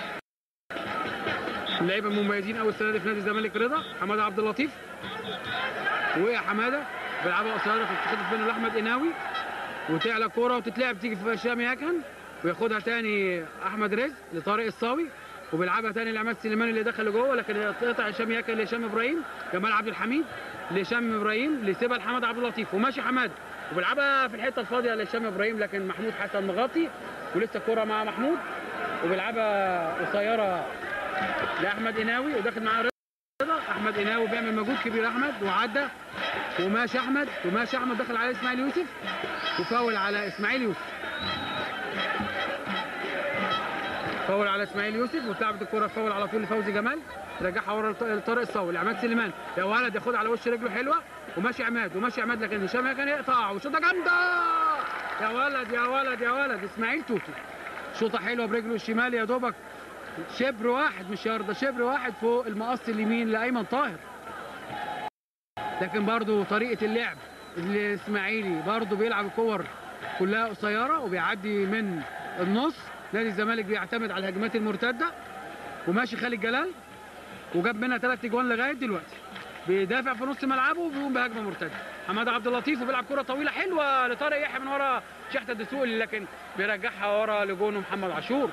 اللعيبه المميزين قوي السنه دي في نادي الزمالك رضا حماده عبد اللطيف وقع حماده بيلعبها قصيره في التخطيط بين احمد قناوي وتعلى الكوره وتتلعب تيجي في هشام يكن وياخدها تاني احمد رزق لطارق الصاوي وبيلعبها تاني لعماد سليمان اللي دخل لجوه لكن تقطع هشام يكن لهشام ابراهيم جمال عبد الحميد لهشام ابراهيم لسيبها لحماد عبد اللطيف وماشي حماده وبيلعبها في الحته الفاضيه لهشام ابراهيم لكن محمود حسن مغطي ولسه الكوره مع محمود وبيلعبها قصيره لاحمد قناوي وداخل معاه رضا احمد قناوي بيعمل مجهود كبير احمد وعدى وماشي احمد وماشي احمد دخل على اسماعيل يوسف وفاول على اسماعيل يوسف فاول على اسماعيل يوسف واتلعبت الكره فاول على طول لفوزي جمال رجعها ورا طارق الصاوي لعماد سليمان يا ولد ياخدها على وش رجله حلوه وماشي عماد وماشي عماد لكن هشام كان يقطع وشوطه جامده يا ولد يا ولد يا ولد اسماعيل توتو شوطه حلوه برجله الشمال يا دوبك شبر واحد مش يارده شبر واحد فوق المقص اليمين لايمن طاهر لكن برضو طريقه اللعب الاسماعيلي برضو بيلعب الكور كلها قصيره وبيعدي من النص نادي الزمالك بيعتمد على الهجمات المرتده وماشي خالد جلال وجاب منها ثلاث اجوان لغايه دلوقتي بيدافع في نص ملعبه وبيقوم بهجمه مرتده حماده عبد اللطيف وبيلعب كره طويله حلوه لطارق يحيى من ورا شحته الدسوقي لكن بيرجعها ورا لجونه محمد عاشور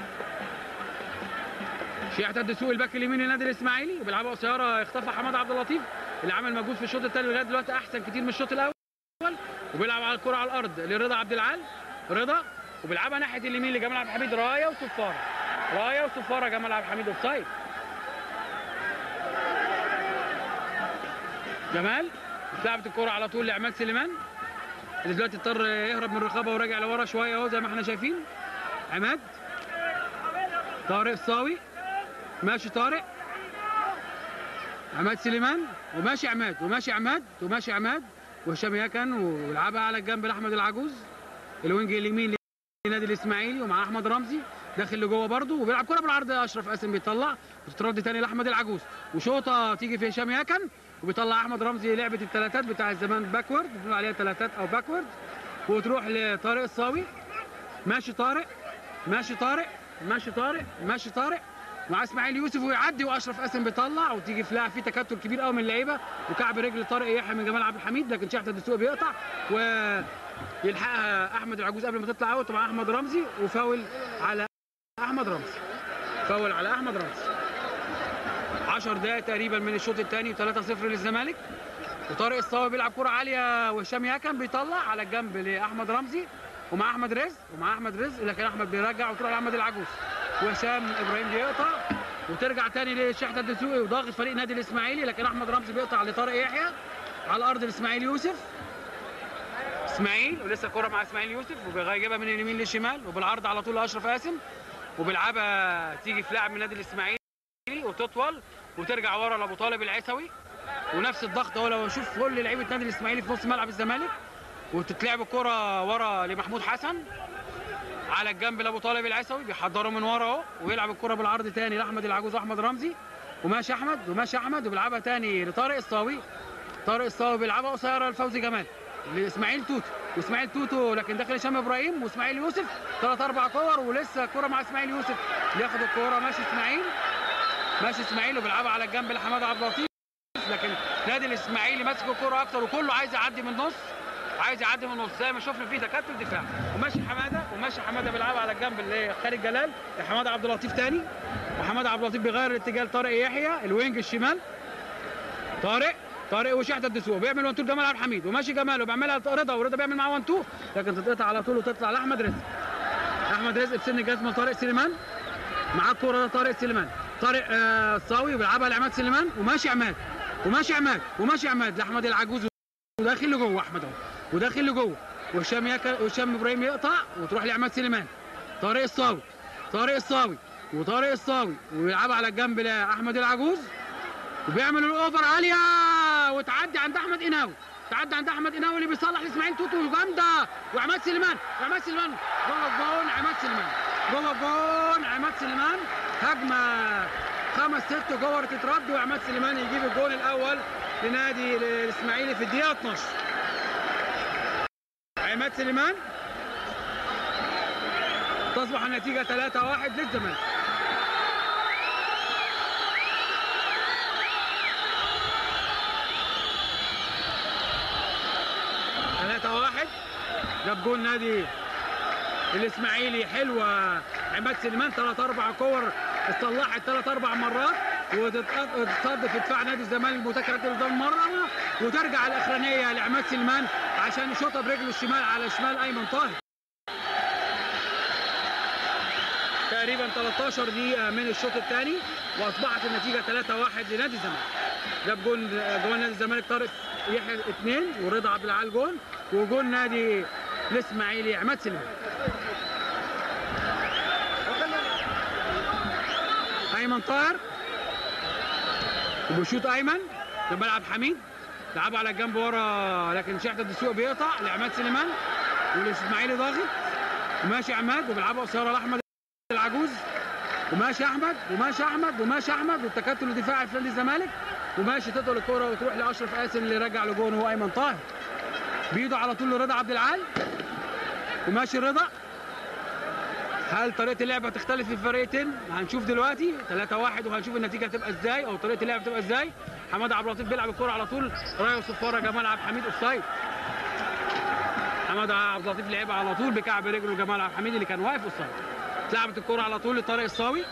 شحته الدسوقي الباك اليمين للنادي الاسماعيلي وبيلعبها قصيره يخطفها حماده عبد اللطيف اللي عمل مجهود في الشوط الثاني لغايه دلوقتي احسن كتير من الشوط الاول وبيلعب على الكره على الارض لرضا عبد العال رضا وبيلعبها ناحيه اليمين لجمال عبد الحميد رايه وصفاره رايه وصفاره جمال عبد الحميد اوفسايد جمال اتلعبت الكرة على طول لعماد سليمان اللي دلوقتي اضطر يهرب من الرقابة وراجع لورا شوية اهو زي ما احنا شايفين عماد طارق الصاوي ماشي طارق عماد سليمان وماشي عماد وماشي عماد وماشي عماد وهشام يكن ويلعبها على الجنب لاحمد العجوز الوينج اليمين للنادي الاسماعيلي ومع احمد رمزي داخل لجوه برده وبيلعب كره بالعرض اشرف قاسم بيطلع وتترد تاني لاحمد العجوز وشوطه تيجي في هشام يكن وبيطلع احمد رمزي لعبه الثلاثات بتاع زمان باكورد بنقول عليها ثلاثات او باكورد وتروح لطارق الصاوي ماشي طارق ماشي طارق ماشي طارق ماشي طارق مع اسماعيل يوسف ويعدي واشرف قاسم بيطلع وتيجي في لاعب في تكتل كبير قوي من اللعيبه وكعب رجل طارق يحيى من جمال عبد الحميد لكن شحته الدسوق بيقطع ويلحقها احمد العجوز قبل ما تطلع اوت مع احمد رمزي وفاول على احمد رمزي فاول على احمد رمزي 10 دقائق تقريبا من الشوط الثاني 3-0 للزمالك وطارق الصاوي بيلعب كرة عالية وهشام ياكن بيطلع على الجنب لأحمد رمزي ومع أحمد رزق ومع أحمد رزق لكن أحمد بيرجع وتروح لأحمد العجوز وهشام إبراهيم بيقطع وترجع تاني للشحتة الدسوقي وضاغط فريق نادي الإسماعيلي لكن أحمد رمزي بيقطع لطارق يحيى على أرض الإسماعيلي يوسف إسماعيل ولسه كرة مع إسماعيل يوسف وبيجيبها من اليمين للشمال وبالعرض على طول لأشرف قاسم وبيلعبها تيجي في لاعب من نادي الإسماعيلي وتطول وترجع ورا لأبو طالب العيسوي ونفس الضغط هو لو اشوف كل لعيبه نادي الاسماعيلي في نص ملعب الزمالك وتتلعب الكره ورا لمحمود حسن على الجنب لابو طالب العيسوي بيحضروا من ورا اهو ويلعب الكره بالعرض تاني لاحمد العجوز واحمد رمزي وماشي احمد وماشي احمد وبيلعبها تاني لطارق الصاوي طارق الصاوي بيلعبها قصيره لفوزي جمال لاسماعيل توتو واسماعيل توتو لكن داخل هشام ابراهيم واسماعيل يوسف ثلاث اربع كور ولسه كره مع اسماعيل يوسف ياخد الكوره ماشي اسماعيل ماشي اسماعيل وبيلعبها على الجنب لحماده عبد اللطيف لكن نادي الاسماعيلي ماسك الكوره اكتر وكله عايز يعدي من النص عايز يعدي من النص زي ما شفنا فيه تكتل دفاع وماشي حماده وماشي حماده بيلعبها على الجنب اللي خالد جلال لحماده عبد اللطيف تاني وحماده عبد اللطيف بيغير الاتجاه لطارق يحيى الوينج الشمال طارق طارق وشحته الدسوق بيعمل 1 2 جمال عبد الحميد وماشي جمال وبيعملها رضا ورضا بيعمل معاه 1 2 لكن تتقطع على طول وتطلع لاحمد رزق احمد رزق بسن الجزمه لطارق سليمان معاه الكوره ده طارق سليمان طارق آه الصاوي وبيلعبها لعماد سليمان وماشي عماد وماشي عماد وماشي عماد لاحمد العجوز وداخل لجوه احمد اهو وداخل لجوه وهشام ياكل وهشام ابراهيم يقطع وتروح لعماد سليمان طارق الصاوي طارق الصاوي وطارق الصاوي ويلعبها على الجنب لاحمد العجوز وبيعمل الاوفر عاليه وتعدي عند احمد قناوي تعدي عند احمد قناوي اللي بيصلح لاسماعيل توتو جامده وعماد سليمان وعماد سليمان جوه الجون عماد سليمان جوه الجون عماد سليمان هجمه خمس ست جوه تترد وعماد سليمان يجيب الجون الاول لنادي الاسماعيلي في الدقيقه 12 عماد سليمان تصبح النتيجه 3-1 للزمالك ثلاثة واحد جاب جول نادي الاسماعيلي حلوة عماد سليمان ثلاث اربع كور اتصلحت ثلاث اربع مرات وتتصد في دفاع نادي الزمالك متكرر قدام مرة وترجع الاخرانية لعماد سليمان عشان يشوطها برجله الشمال على شمال ايمن طاهر تقريبا 13 دقيقة من الشوط الثاني واصبحت النتيجة 3-1 لنادي الزمالك جاب جول جول نادي الزمالك طارق يحيى اثنين ورضا عبد العال جول وجول نادي الاسماعيلي عماد سليمان ايمن طاهر وبيشوط ايمن في ملعب حميد لعبها على الجنب ورا لكن شحته الدسوق بيقطع لعماد سليمان والاسماعيلي ضاغط وماشي عماد وبيلعبها قصيره لاحمد العجوز وماشي احمد وماشي احمد وماشي احمد والتكتل الدفاعي في نادي الزمالك وماشي تطول الكره وتروح لاشرف قاسم اللي رجع لجون هو ايمن طاهر بيده على طول لرضا عبد العال وماشي رضا هل طريقه اللعب هتختلف في الفريقين هنشوف دلوقتي 3 1 وهنشوف النتيجه هتبقى ازاي او طريقه اللعب هتبقى ازاي حماده عبد اللطيف بيلعب الكره على طول رايه صفاره جمال عبد الحميد اوفسايد حماده عبد اللطيف لعبها على طول بكعب رجله جمال عبد الحميد اللي كان واقف اوفسايد اتلعبت الكره على طول لطارق الصاوي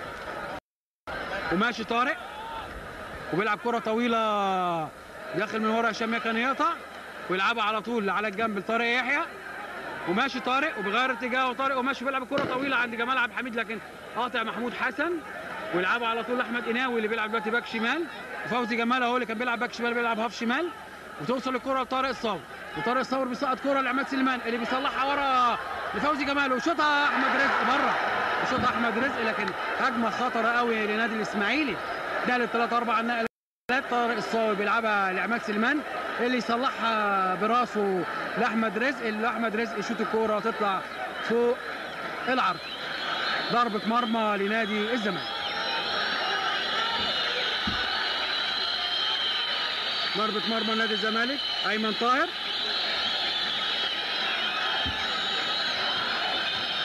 وماشي طارق وبيلعب كره طويله داخل من ورا هشام كان يقطع ويلعبها على طول على الجنب لطارق يحيى وماشي طارق وبيغير اتجاهه طارق وماشي بيلعب كره طويله عند جمال عبد الحميد لكن قاطع محمود حسن ويلعبها على طول لاحمد قناوي اللي بيلعب دلوقتي باك شمال وفوزي جمال اهو اللي كان بيلعب باك شمال بيلعب هاف شمال وتوصل الكره لطارق الصاوي وطارق الصاوي بيسقط كره لعماد سليمان اللي بيصلحها ورا لفوزي جمال وشوطها احمد رزق بره وشوطها احمد رزق لكن هجمه خطره قوي لنادي الاسماعيلي ده للثلاث اربع نقلات طارق الصاوي بيلعبها لعماد سليمان اللي يصلحها براسه لاحمد رزق اللي احمد رزق يشوط الكوره وتطلع فوق العرض ضربه مرمى لنادي الزمالك ضربه مرمى نادي الزمالك ايمن طاهر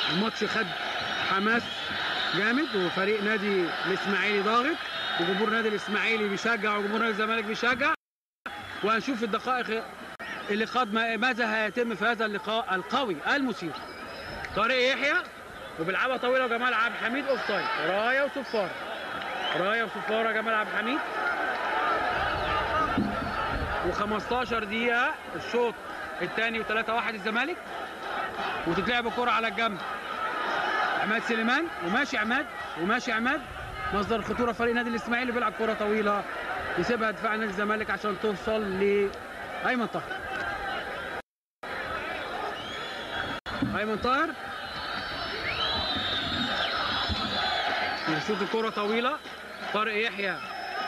الماتش خد حماس جامد وفريق نادي الاسماعيلي ضاغط وجمهور نادي الاسماعيلي بيشجع وجمهور نادي الزمالك بيشجع وهنشوف في الدقائق اللي قد ما- ماذا هيتم في هذا اللقاء القوي المثير طارق يحيى وبيلعبها طويله وجمال عبد الحميد اوف سايد رايه وصفاره رايه وصفاره جمال عبد الحميد و15 دقيقه الشوط الثاني و3 1 الزمالك وتتلعب الكره على الجنب عماد سليمان وماشي عماد وماشي عماد مصدر خطوره فريق نادي الاسماعيلي بيلعب كره طويله يسيبها دفاع نادي الزمالك عشان توصل لايمن طاهر ايمن طاهر نشوف الكره طويله طارق يحيى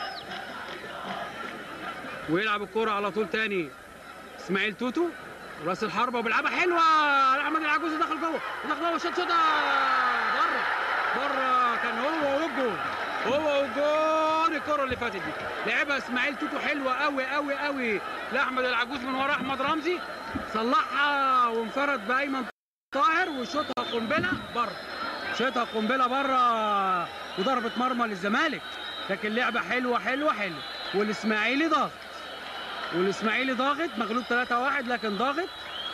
ويلعب الكره على طول تاني اسماعيل توتو راس الحربه وبيلعبها حلوه احمد العجوز دخل جوه دخل جوه شوت شوت بره بره كان هو والجول هو والجول الكره اللي فاتت دي لعبها اسماعيل توتو حلوه قوي قوي قوي لاحمد العجوز من ورا احمد رمزي صلحها وانفرد بايمن طاهر وشوطها قنبله بره شوطها قنبله بره وضربه مرمى للزمالك لكن لعبه حلوه حلوه حلوه والاسماعيلي ضاغط والاسماعيلي ضاغط مغلوب 3-1 لكن ضاغط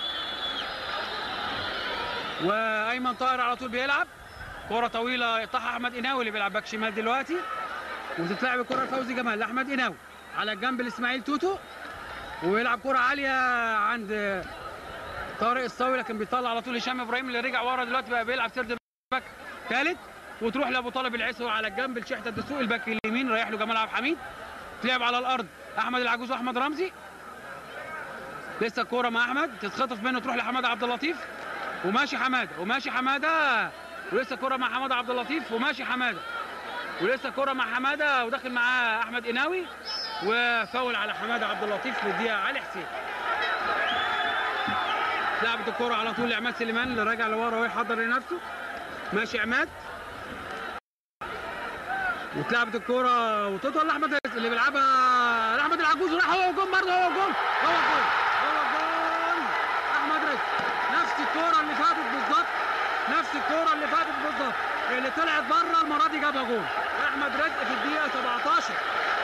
وايمن طاهر على طول بيلعب كرة طويلة يقطعها احمد قناوي اللي بيلعب باك شمال دلوقتي وتتلعب الكرة لفوزي جمال لاحمد قناوي على الجنب لاسماعيل توتو ويلعب كرة عالية عند طارق الصاوي لكن بيطلع على طول هشام ابراهيم اللي رجع ورا دلوقتي بقى بيلعب سيرد باك ثالث وتروح لابو طالب العيسوي على الجنب لشحته الدسوق الباك اليمين رايح له جمال عبد الحميد تلعب على الارض احمد العجوز واحمد رمزي لسه الكوره مع احمد تتخطف منه تروح لحماده عبد اللطيف وماشي حماده وماشي حماده ولسه الكوره مع حماده عبد اللطيف وماشي حماده ولسه الكوره مع حماده وداخل معاه احمد قناوي وفاول على حماده عبد اللطيف للدقيقه علي حسين لعبت الكوره على طول لعماد سليمان اللي راجع لورا ويحضر لنفسه ماشي عماد واتلعبت الكوره وتطول لاحمد اللي بيلعبها لاحمد العجوز وراح هو جون برضه هو جون هو جون هو جون احمد رزق نفس الكوره اللي فاتت بالظبط نفس الكوره اللي فاتت بالظبط اللي طلعت بره المره دي جابها جون احمد رزق في الدقيقه 17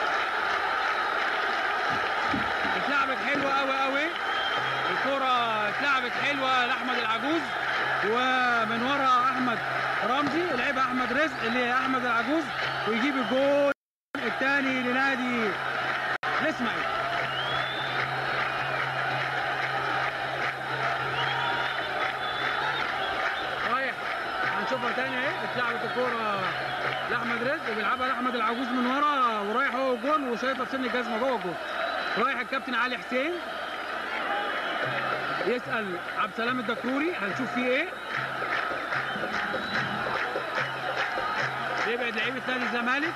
اتلعبت حلوه قوي قوي الكرة اتلعبت حلوة لأحمد العجوز ومن ورا أحمد رمزي لعبها أحمد رزق لأحمد العجوز ويجيب الجول الثاني لنادي الإسماعيلي رايح هنشوفها تاني اهي اتلعبت الكورة لأحمد رزق وبيلعبها لأحمد العجوز من ورا ورايح هو الجول وشايطها في سن الجزمة جوه الجول رايح الكابتن علي حسين يسأل عبد السلام الدكروري هنشوف فيه ايه يبعد لعيبة نادي الزمالك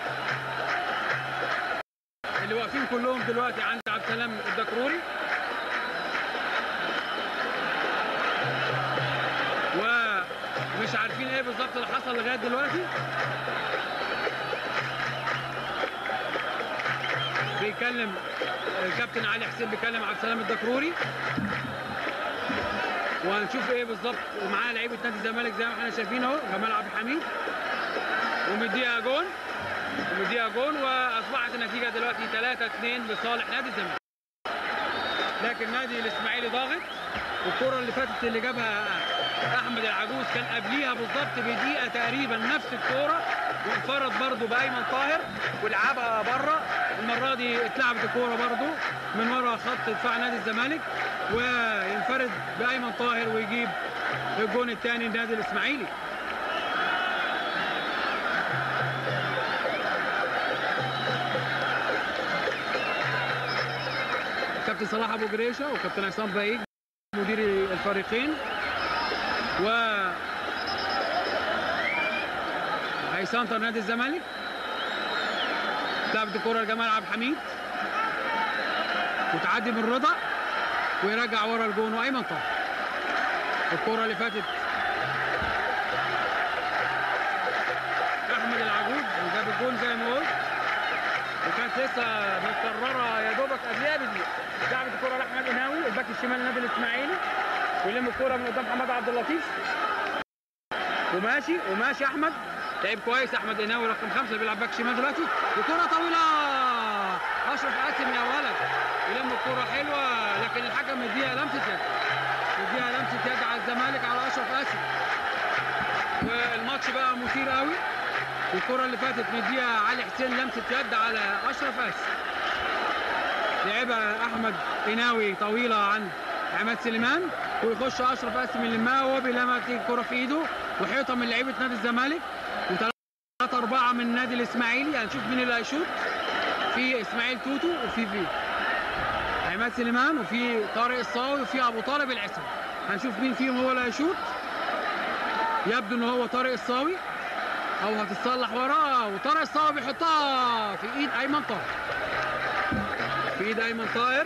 اللي واقفين كلهم دلوقتي عند عبد السلام الدكروري ومش عارفين ايه بالظبط اللي حصل لغايه دلوقتي بيكلم الكابتن علي حسين بيكلم عبد السلام الدكروري وهنشوف ايه بالظبط ومعاه لعيبه نادي الزمالك زي ما احنا شايفين اهو جمال عبد الحميد ومديها جون ومديها جون واصبحت النتيجه دلوقتي 3 2 لصالح نادي الزمالك لكن نادي الاسماعيلي ضاغط والكره اللي فاتت اللي جابها احمد العجوز كان قبليها بالظبط بدقيقه تقريبا نفس الكوره وانفرد برضه بايمن طاهر ولعبها بره المره دي اتلعبت الكوره برضه من ورا خط دفاع نادي الزمالك وينفرد بايمن طاهر ويجيب الجون الثاني لنادي الاسماعيلي كابتن صلاح ابو جريشه وكابتن عصام بايج مدير الفريقين و هيسنتر نادي الزمالك لعبت الكره لجمال عبد الحميد وتعدي من رضا ويرجع ورا الجون وايمن طاهر الكره اللي فاتت احمد العجوز وجاب الجون زي ما قلت وكانت لسه متكرره يا دوبك قبلها بدقيقه لعبت الكره لاحمد قناوي الباك الشمال النادي الاسماعيلي ويلم الكره من قدام حماد عبد اللطيف وماشي وماشي احمد لعيب كويس احمد قناوي رقم خمسه بيلعب باك شمال دلوقتي وكره طويله اشرف قاسم يا ولد يلم الكره حلوه لكن الحكم مديها لمسه يد مديها لمسه يد على الزمالك على اشرف قاسم والماتش بقى مثير قوي الكره اللي فاتت مديها علي حسين لمسه يد على اشرف قاسم لعبها احمد قناوي طويله عند عماد سليمان ويخش اشرف قاسم يلمها وهو بيلمها تيجي الكره في ايده وحيطه من لعيبه نادي الزمالك وثلاثه اربعه من النادي الاسماعيلي هنشوف مين اللي هيشوط في اسماعيل توتو وفي في عماد سليمان وفي طارق الصاوي وفي ابو طالب العسل هنشوف مين فيهم هو اللي هيشوط يبدو ان هو طارق الصاوي او هتتصلح وراه وطارق الصاوي بيحطها في ايد ايمن طاهر في ايد ايمن طاهر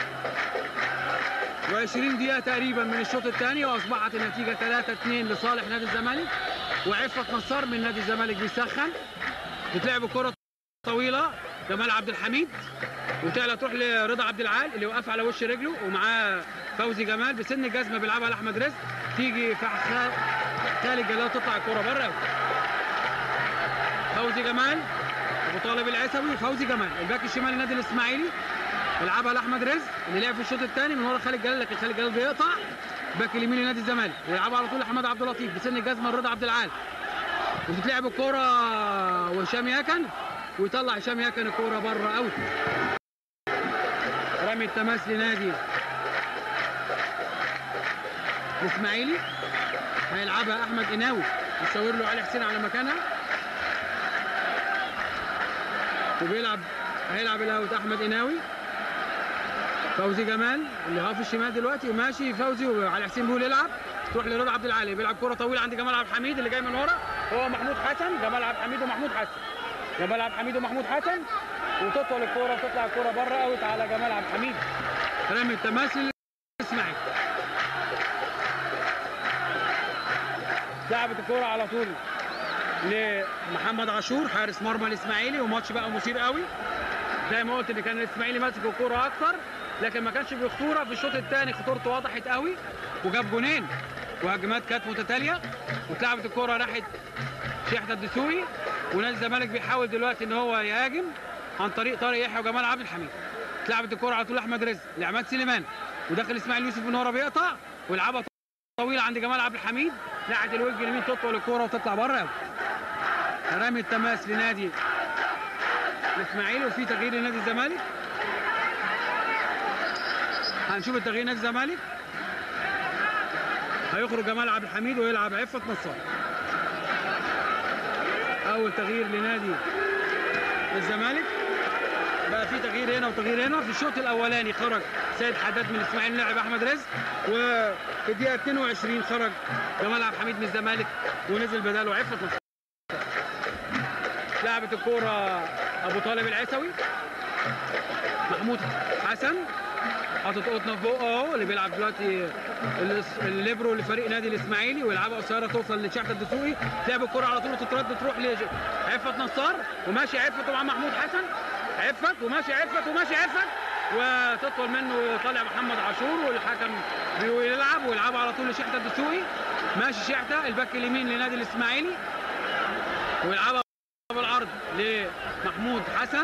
و20 دقيقة تقريبا من الشوط الثاني واصبحت النتيجة 3 2 لصالح نادي الزمالك وعفة نصار من نادي الزمالك بيسخن بتلعب كرة طويلة جمال عبد الحميد وتعلى تروح لرضا عبد العال اللي وقف على وش رجله ومعاه فوزي جمال بسن الجزمة بيلعبها لاحمد رزق تيجي في خ- خالد جلال تطلع الكرة بره فوزي جمال ابو طالب العسوي وفوزي جمال الباك الشمال النادي الاسماعيلي يلعبها لاحمد رزق اللي لعب في الشوط الثاني من ورا خالد جلال لكن خالد جلال بيقطع باك اليمين لنادي الزمالك ويلعبها على طول لحماد عبد اللطيف بسن الجزمه لرضا عبد العال وتتلعب الكوره وهشام ياكن ويطلع هشام ياكن الكوره بره اوت رمي التماس لنادي الاسماعيلي هيلعبها احمد قناوي يشاور له علي حسين على مكانها وبيلعب هيلعب الاوت احمد قناوي فوزي جمال اللي هو في الشمال دلوقتي وماشي فوزي وعلي حسين بيقول يلعب تروح لرضا عبد العالي بيلعب كره طويله عند جمال عبد الحميد اللي جاي من ورا هو محمود حسن جمال عبد الحميد ومحمود حسن جمال عبد الحميد ومحمود حسن وتطول الكوره وتطلع الكوره بره اوت على جمال عبد الحميد رمي التماس للاسماعيلي لعبت الكوره على طول لمحمد عاشور حارس مرمى الاسماعيلي وماتش بقى مثير قوي زي ما قلت ان كان الاسماعيلي ماسك الكوره اكتر لكن ما كانش في خطوره في الشوط الثاني خطورته وضحت قوي وجاب جونين وهجمات كانت متتاليه واتلعبت الكوره ناحيه شيحة الدسوقي ونادي الزمالك بيحاول دلوقتي ان هو يهاجم عن طريق طارق يحيى وجمال عبد الحميد اتلعبت الكوره على طول لاحمد رزق لعماد سليمان وداخل اسماعيل يوسف من ورا بيقطع ويلعبها طويله عند جمال عبد الحميد ناحيه الوجه اليمين تطول الكوره وتطلع بره رامي التماس لنادي الاسماعيلي وفي تغيير لنادي الزمالك هنشوف التغيير نادي الزمالك هيخرج جمال عبد الحميد ويلعب عفة نصار اول تغيير لنادي الزمالك بقى في تغيير هنا وتغيير هنا في الشوط الاولاني خرج سيد حداد من الاسماعيلي لعب احمد رزق وفي الدقيقه 22 خرج جمال عبد الحميد من الزمالك ونزل بداله عفة نصار لعبت الكوره ابو طالب العسوي محمود حسن حاطط قطنه فوق اهو اللي بيلعب دلوقتي الاس- الليبرو لفريق نادي الاسماعيلي ويلعبها قصيره توصل لشحته الدسوقي تلعب الكره على طول وتترد تروح لعفت نصار وماشي عفت ومع محمود حسن عفت وماشي عفت وماشي عفت وتطول منه وطالع محمد عاشور والحكم بيقول يلعب ويلعبها على طول لشحته الدسوقي ماشي شحته الباك اليمين لنادي الاسماعيلي ويلعبها بالعرض لمحمود حسن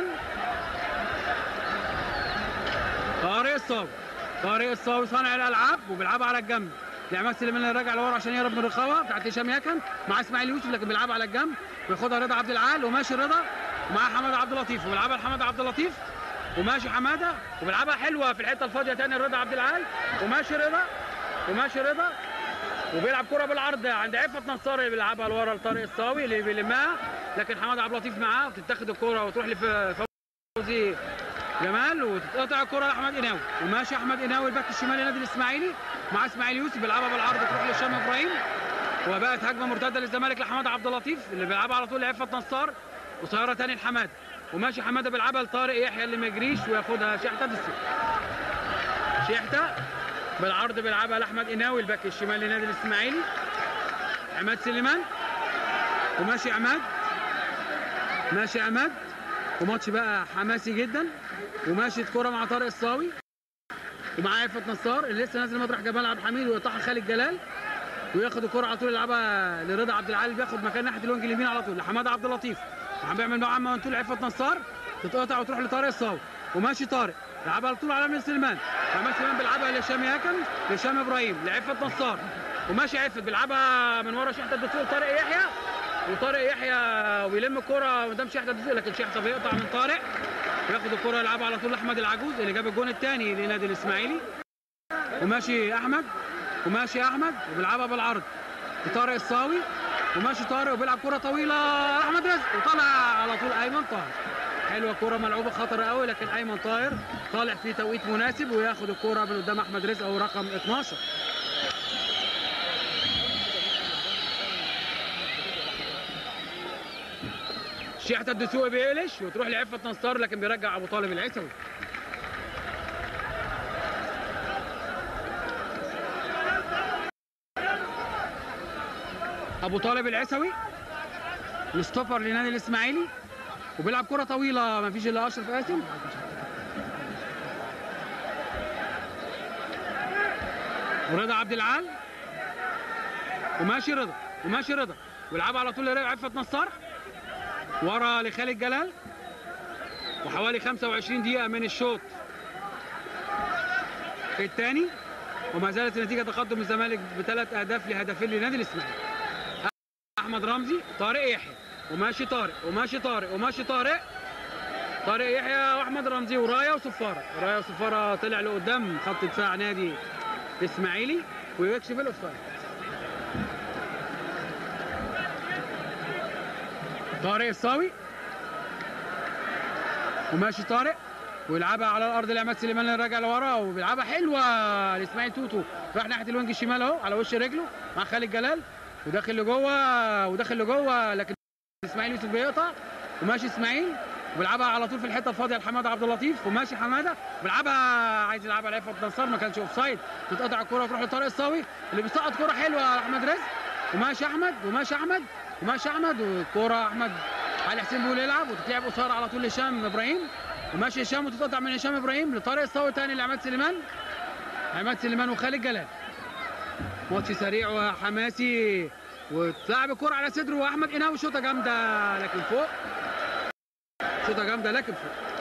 طارق الصاوي طارق الصاوي صانع الالعاب وبيلعبها على الجنب لعماد سليمان اللي راجع لورا عشان يهرب من الرقابه بتاعت هشام يكن مع اسماعيل يوسف لكن بيلعبها على الجنب وياخدها رضا عبد العال وماشي رضا ومعاه حماده عبد اللطيف وبيلعبها لحماده عبد اللطيف وماشي حماده وبيلعبها حلوه في الحته الفاضيه تاني رضا عبد العال وماشي رضا وماشي رضا وبيلعب كرة بالعرض عند عفة نصار اللي بيلعبها لورا لطارق الصاوي اللي بيلمها لكن حماد عبد اللطيف معاه وتتاخد الكرة وتروح لفوزي جمال وتتقطع الكرة لاحمد قناوي وماشي احمد قناوي الباك الشمالي نادي الاسماعيلي مع اسماعيل يوسف بيلعبها بالعرض تروح لهشام ابراهيم وبقت هجمه مرتده للزمالك لحماد عبد اللطيف اللي بيلعبها على طول لعفة نصار وصايره تاني لحماده وماشي حماده بيلعبها لطارق يحيى اللي ما يجريش وياخدها شحته بالسوق شحته بالعرض بيلعبها لاحمد قناوي الباك الشمالي لنادي الاسماعيلي عماد سليمان وماشي عماد ماشي عماد وماتش بقى حماسي جدا وماشي الكرة مع طارق الصاوي ومعاه عفة نصار اللي لسه نازل مطرح جمال عبد الحميد ويقطعها خالد جلال وياخد الكره على طول يلعبها لرضا عبد العال بياخد مكان ناحيه الوينج اليمين على طول لحماده عبد اللطيف وعم بيعمل معاه عم طول عفت نصار تتقطع وتروح لطارق الصاوي وماشي طارق لعبها على طول على من سليمان عماد سليمان بيلعبها لهشام ياكن لهشام ابراهيم لعفت نصار وماشي عفت بيلعبها من ورا شحته الدسوق طارق يحيى وطارق يحيى ويلم الكره قدام شحته الدسوق لكن شحته بيقطع من طارق وياخد الكره يلعبها على طول لاحمد العجوز اللي جاب الجون الثاني لنادي الاسماعيلي وماشي احمد وماشي احمد وبيلعبها بالعرض لطارق الصاوي وماشي طارق وبيلعب كره طويله احمد رزق وطلع على طول ايمن طاهر حلوه كره ملعوبه خطر قوي لكن ايمن طاهر طالع في توقيت مناسب وياخد الكره من قدام احمد رزق او رقم 12 شيحة الدسوقي بيقلش وتروح لعفة نصار لكن بيرجع ابو طالب العيسوي ابو طالب العيسوي مستفر لنادي الاسماعيلي وبيلعب كره طويله ما فيش الا اشرف قاسم ورضا عبد العال وماشي رضا وماشي رضا ويلعبها على طول لعفة نصار ورا لخالد جلال وحوالي 25 دقيقة من الشوط الثاني وما زالت النتيجة تقدم الزمالك بثلاث أهداف لهدفين لنادي الإسماعيلي أحمد رمزي طارق يحيى وماشي طارق وماشي طارق وماشي طارق طارق يحيى واحمد رمزي ورايا وصفاره رايا وصفاره طلع لقدام خط دفاع نادي الاسماعيلي ويكشف الاوفسايد طارق الصاوي وماشي طارق ويلعبها على الارض لعماد سليمان اللي راجع لورا وبيلعبها حلوه لاسماعيل توتو راح ناحيه الوينج الشمال اهو على وش رجله مع خالد جلال وداخل لجوه وداخل لجوه لكن اسماعيل يوسف بيقطع وماشي اسماعيل وبيلعبها على طول في الحته الفاضيه لحماده عبد اللطيف وماشي حماده بيلعبها عايز يلعبها لعفت نصار ما كانش اوف سايد تتقطع الكره وتروح لطارق الصاوي اللي بيسقط كره حلوه على احمد رزق وماشي احمد وماشي احمد وماشي احمد والكره احمد علي حسين بيقول يلعب وتتلعب قصيره على طول لهشام ابراهيم وماشي هشام وتتقطع من هشام ابراهيم لطارق الصاوي تاني لعماد سليمان عماد سليمان وخالد جلال ماتش سريع وحماسي وتلعب الكرة على صدره واحمد قناوي شوطه جامده لكن فوق شوطه جامده لكن فوق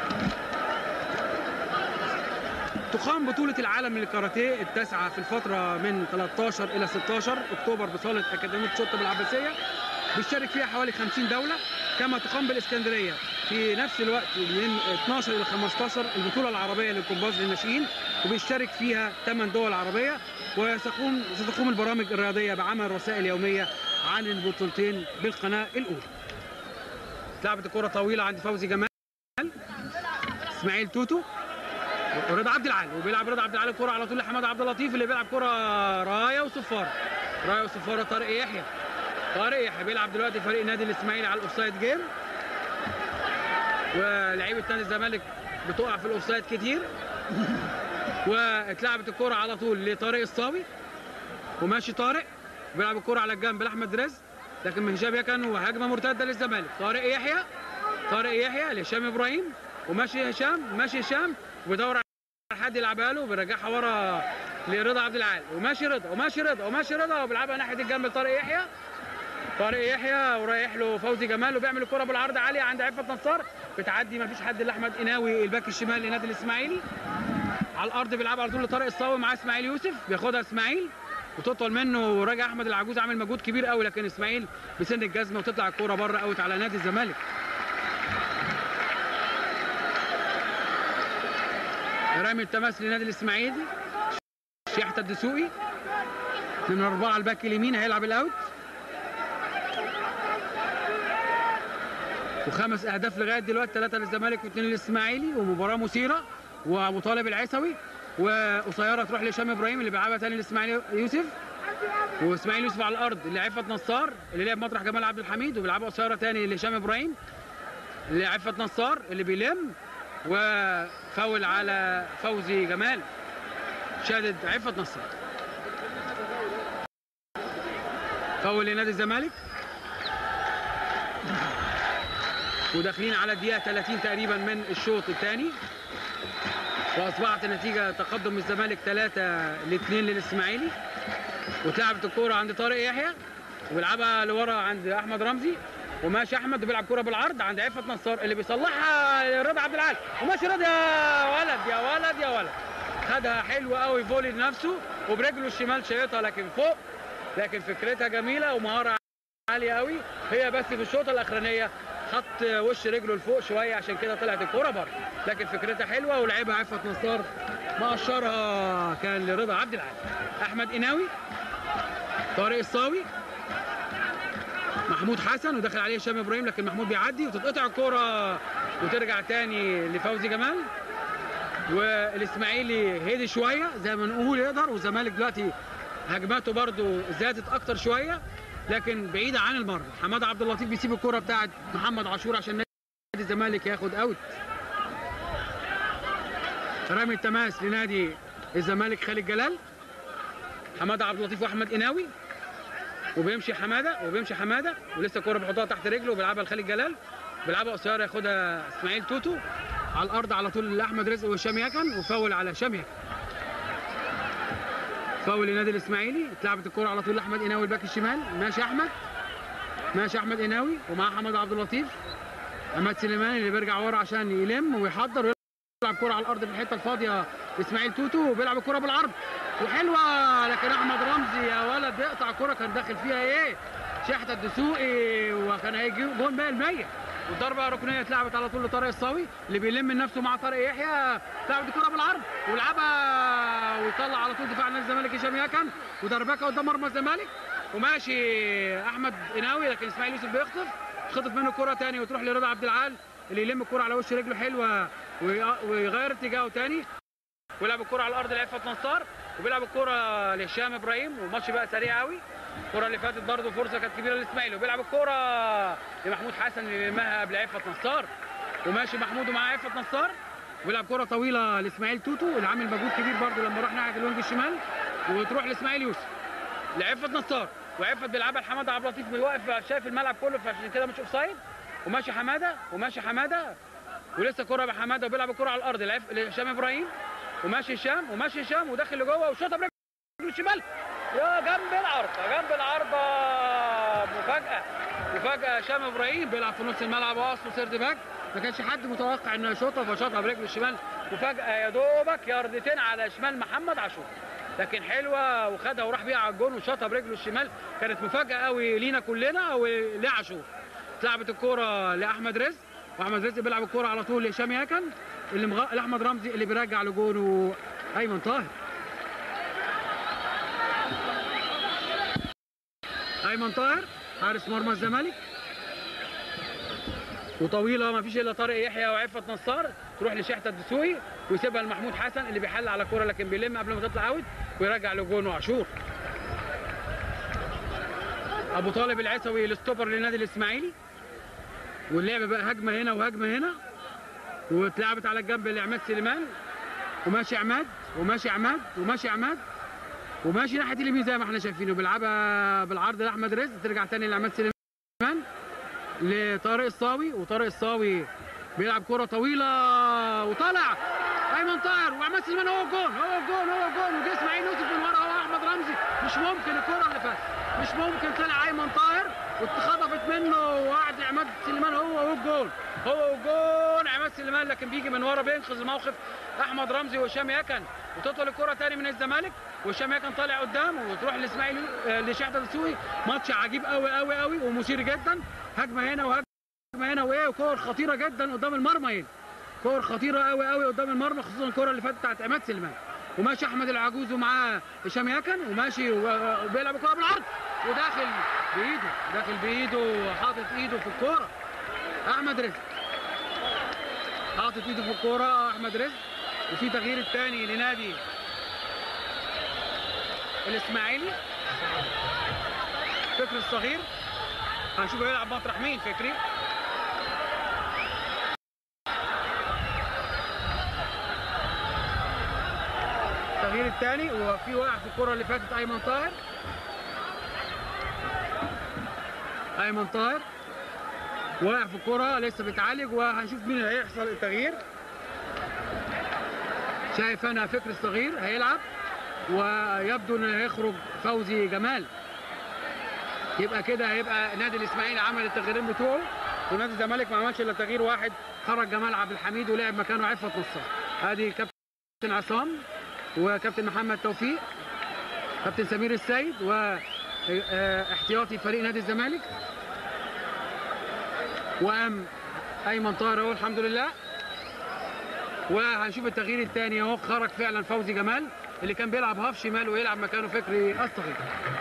تقام بطولة العالم للكاراتيه التاسعة في الفترة من 13 إلى 16 أكتوبر بصالة أكاديمية شطة بالعباسية بيشترك فيها حوالي 50 دولة كما تقام بالإسكندرية في نفس الوقت من 12 إلى 15 البطولة العربية للكومباز للناشئين وبيشترك فيها 8 دول عربية وستقوم ستقوم البرامج الرياضية بعمل رسائل يومية عن البطولتين بالقناة الأولى. لعبت الكرة طويلة عند فوزي جمال إسماعيل توتو ورضا عبد العال وبيلعب رضا عبد العال الكرة على طول لحماد عبد اللطيف اللي بيلعب كرة راية وصفارة راية وصفارة طارق يحيى طارق يحيى بيلعب دلوقتي فريق نادي الإسماعيلي على الأوفسايد جيم ولعيبة نادي الزمالك بتقع في الأوفسايد كتير واتلعبت الكرة على طول لطارق الصاوي وماشي طارق بيلعب الكرة على الجنب لأحمد رزق لكن من هشام يكن وهجمة مرتدة للزمالك طارق يحيى طارق يحيى لهشام إبراهيم وماشي هشام ماشي هشام وبيدور على حد يلعبها له وبيرجعها ورا لرضا عبد العال وماشي رضا وماشي رضا وماشي رضا وبيلعبها ناحية الجنب لطارق يحيى طارق يحيى ورايح له فوزي جمال وبيعمل الكرة بالعرض عالية عند عفة نصار بتعدي ما فيش حد الا احمد قناوي الباك الشمال لنادي الاسماعيلي على الارض بيلعبها على طول لطارق الصاوي مع اسماعيل يوسف بياخدها اسماعيل وتطول منه وراجع احمد العجوز عامل مجهود كبير قوي لكن اسماعيل بسن الجزمه وتطلع الكوره بره اوت على نادي الزمالك رامي التماس لنادي الاسماعيلي شيحة الدسوقي من أربعة الباك اليمين هيلعب الأوت وخمس أهداف لغاية دلوقتي ثلاثة للزمالك واثنين للإسماعيلي ومباراة مثيرة وأبو طالب العيسوي وقصيرة تروح لهشام إبراهيم اللي بيلعبها تاني لإسماعيل يوسف وإسماعيل يوسف على الأرض لعفة نصار اللي لعب مطرح جمال عبد الحميد وبيلعبها قصيرة تاني لهشام إبراهيم لعفة نصار اللي بيلم وفاول على فوزي جمال شادد عفة نصار فاول لنادي الزمالك وداخلين على الدقيقة 30 تقريبا من الشوط الثاني واصبحت النتيجة تقدم الزمالك 3 ل 2 للاسماعيلي واتلعبت الكوره عند طارق يحيى وبيلعبها لورا عند احمد رمزي وماشي احمد وبيلعب كوره بالعرض عند عفت نصار اللي بيصلحها رضا عبد العال وماشي رضا يا ولد يا ولد يا ولد خدها حلو قوي فولي لنفسه وبرجله الشمال شايطها لكن فوق لكن فكرتها جميله ومهاره عاليه قوي هي بس في الشوطه الاخرانيه حط وش رجله لفوق شويه عشان كده طلعت الكوره بره لكن فكرتها حلوه ولعبها عفت نصار مقشرها كان لرضا عبد العال احمد قناوي طارق الصاوي محمود حسن ودخل عليه هشام ابراهيم لكن محمود بيعدي وتتقطع الكوره وترجع تاني لفوزي جمال والاسماعيلي هدي شويه زي ما نقول يقدر والزمالك دلوقتي هجماته برده زادت اكتر شويه لكن بعيده عن المرمى حماده عبد اللطيف بيسيب الكره بتاعت محمد عاشور عشان نادي الزمالك ياخد اوت رامي التماس لنادي الزمالك خالد جلال حماده عبد اللطيف واحمد قناوي وبيمشي حماده وبيمشي حماده ولسه الكوره بيحطها تحت رجله وبيلعبها لخالد جلال بيلعبها قصيره ياخدها اسماعيل توتو على الارض على طول لاحمد رزق وهشام يكن وفاول على هشام يكن فاول لنادي الاسماعيلي اتلعبت الكوره على طول لاحمد قناوي الباك الشمال ماشي احمد ماشي احمد قناوي ومعاه حماد عبد اللطيف عماد سليمان اللي بيرجع ورا عشان يلم ويحضر ويلعب كوره على الارض في الحته الفاضيه اسماعيل توتو وبيلعب الكوره بالعرض وحلوه لكن احمد رمزي يا ولد يقطع كوره كان داخل فيها ايه شحته الدسوقي وكان هيجي جون 100% والضربه ركنيه اتلعبت على طول لطارق الصاوي اللي بيلم من نفسه مع طارق يحيى اتلعبت الكوره بالعرض ولعبها ويطلع على طول دفاع نادي الزمالك هشام يكن ودربكه قدام مرمى الزمالك وماشي احمد قناوي لكن اسماعيل يوسف بيخطف خطف منه كرة تاني وتروح لرضا عبد العال اللي يلم الكرة على وش رجله حلوة ويغير اتجاهه تاني ويلعب الكرة على الأرض لعفت نصار وبيلعب الكرة لهشام إبراهيم والماتش بقى سريع قوي الكرة اللي فاتت برضه فرصة كانت كبيرة للإسماعيلي وبيلعب الكرة لمحمود حسن اللي يلمها قبل عفت نصار وماشي محمود ومعاه عفت نصار وبيلعب كرة طويلة لإسماعيل توتو اللي عامل مجهود كبير برضه لما راح ناحية الوينج الشمال وتروح لإسماعيل يوسف لعفت نصار وعفت بيلعبها لحماده عبد اللطيف واقف شايف الملعب كله فعشان كده مش اوف سايد وماشي حماده وماشي حماده ولسه كره بحماده وبيلعب الكره على الارض لعف لهشام ابراهيم وماشي هشام وماشي هشام وداخل لجوه وشاطها برجله الشمال يا جنب العارضه جنب العارضه مفاجاه مفاجاه هشام ابراهيم بيلعب في نص الملعب واصله سيرد باك ما كانش حد متوقع انه يشوطها فشاطها برجله الشمال مفاجاه يا دوبك ياردتين على شمال محمد عاشور لكن حلوه وخدها وراح بيها على الجون وشاطها برجله الشمال كانت مفاجاه قوي لينا كلنا ولعاشور اتلعبت الكوره لاحمد رزق واحمد رزق بيلعب الكوره على طول لهشام يكن اللي مغ... لاحمد رمزي اللي بيرجع لجونه ايمن طاهر ايمن طاهر حارس مرمى الزمالك وطويله ما فيش الا طارق يحيى وعفت نصار تروح لشحته الدسوقي ويسيبها لمحمود حسن اللي بيحل على الكوره لكن بيلم قبل ما تطلع اوت ويرجع لجونه عاشور ابو طالب العسوي الستوبر للنادي الاسماعيلي واللعب بقى هجمه هنا وهجمه هنا واتلعبت على الجنب لعماد سليمان وماشي عماد وماشي عماد وماشي عماد وماشي ناحيه اليمين زي ما احنا شايفينه بيلعبها بالعرض لاحمد رزق ترجع تاني لعماد سليمان لطارق الصاوي وطارق الصاوي بيلعب كرة طويلة وطالع ايمن طاهر وعماد سليمان هو الجون هو الجون هو الجون وجه اسماعيل يوسف من ورا هو احمد رمزي مش ممكن الكرة اللي فاتت مش ممكن طلع ايمن طاهر واتخطفت منه وقعد لعماد سليمان هو هو الجون هو الجون عماد سليمان لكن بيجي من ورا بينقذ الموقف احمد رمزي وهشام يكن وتطول الكرة تاني من الزمالك وهشام يكن طالع قدام وتروح لاسماعيل لشحته الدسوقي ماتش عجيب قوي قوي قوي ومثير جدا هجمه هنا وهجمه هنا وايه وكور خطيره جدا قدام المرمى هنا كور خطيره قوي قوي قدام المرمى خصوصا الكره اللي فاتت بتاعت عماد سليمان وماشي احمد العجوز ومعاه هشام يكن وماشي وبيلعب الكره بالعرض وداخل بايده داخل بايده وحاطط ايده في الكوره احمد رزق حاطط ايده في الكوره احمد رزق وفي تغيير الثاني لنادي الاسماعيلي فكري الصغير هنشوفه يلعب مطرح مين فكري التغيير الثاني وفي واقع في الكره اللي فاتت ايمن طاهر ايمن طاهر واقع في الكره لسه بيتعالج وهنشوف مين اللي هيحصل التغيير شايف انا فكر الصغير هيلعب ويبدو ان هيخرج فوزي جمال يبقى كده هيبقى نادي الاسماعيلي عمل التغييرين بتوعه ونادي الزمالك ما عملش الا تغيير واحد خرج جمال عبد الحميد ولعب مكانه عفت نصار ادي كابتن عصام وكابتن محمد توفيق كابتن سمير السيد واحتياطي فريق نادي الزمالك وقام ايمن طاهر اهو الحمد لله وهنشوف التغيير الثاني اهو خرج فعلا فوزي جمال اللي كان بيلعب هاف شمال ويلعب مكانه فكري الصغير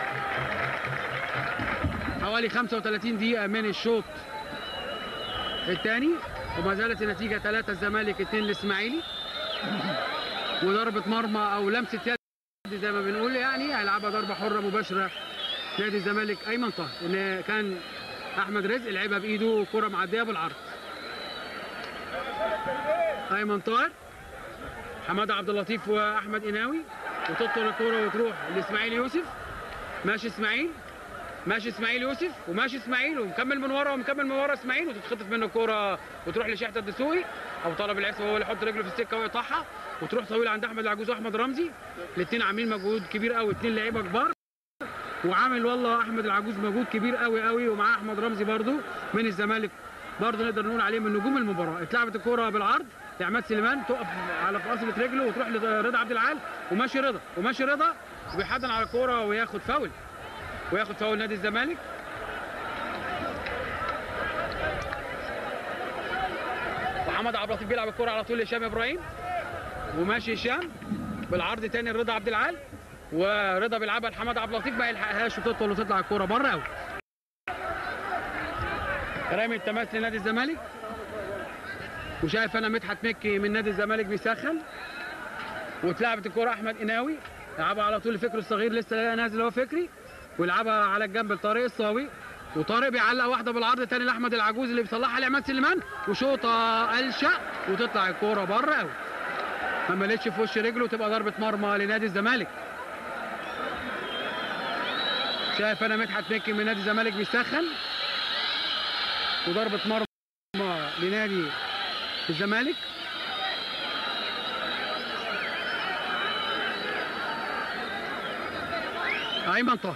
حوالي 35 دقيقة من الشوط الثاني وما زالت النتيجة 3 الزمالك 2 الإسماعيلي وضربة مرمى أو لمسة يد زي ما بنقول يعني هيلعبها ضربة حرة مباشرة نادي الزمالك أيمن طاهر إن كان أحمد رزق لعبها بإيده كرة معدية بالعرض أيمن طاهر حماده عبد اللطيف واحمد قناوي وتدخل الكوره وتروح لاسماعيل يوسف ماشي اسماعيل ماشي اسماعيل يوسف وماشي اسماعيل ومكمل من ورا ومكمل من ورا اسماعيل وتتخطف منه الكوره وتروح لشحته الدسوقي او طلب العصر هو اللي يحط رجله في السكه ويقطعها وتروح طويله عند احمد العجوز واحمد رمزي الاثنين عاملين مجهود كبير قوي اثنين لعيبه كبار وعامل والله احمد العجوز مجهود كبير قوي قوي ومعاه احمد رمزي برده من الزمالك برضه نقدر نقول عليه من نجوم المباراه اتلعبت الكوره بالعرض لعماد سليمان تقف على فاصله رجله وتروح لرضا عبد العال وماشي رضا وماشي رضا وبيحضن على الكوره وياخد فاول وياخد فاول نادي الزمالك محمد عبد اللطيف بيلعب الكوره على طول لهشام ابراهيم وماشي هشام بالعرض تاني لرضا عبد العال ورضا بيلعبها لحماد عبد اللطيف ما يلحقهاش وتطول وتطلع الكوره بره قوي رامي التماس لنادي الزمالك وشايف انا مدحت مكي من نادي الزمالك بيسخن واتلعبت الكوره احمد قناوي لعبها على طول لفكري الصغير لسه نازل هو فكري ويلعبها على الجنب لطارق الصاوي وطارق بيعلق واحده بالعرض تاني لاحمد العجوز اللي بيصلحها لعماد سليمان وشوطه قلشه وتطلع الكوره بره قوي ما مالتش في وش رجله وتبقى ضربه مرمى لنادي الزمالك شايف انا مدحت مكي من نادي الزمالك بيسخن وضربه مرمى لنادي الزمالك ايمن طاهر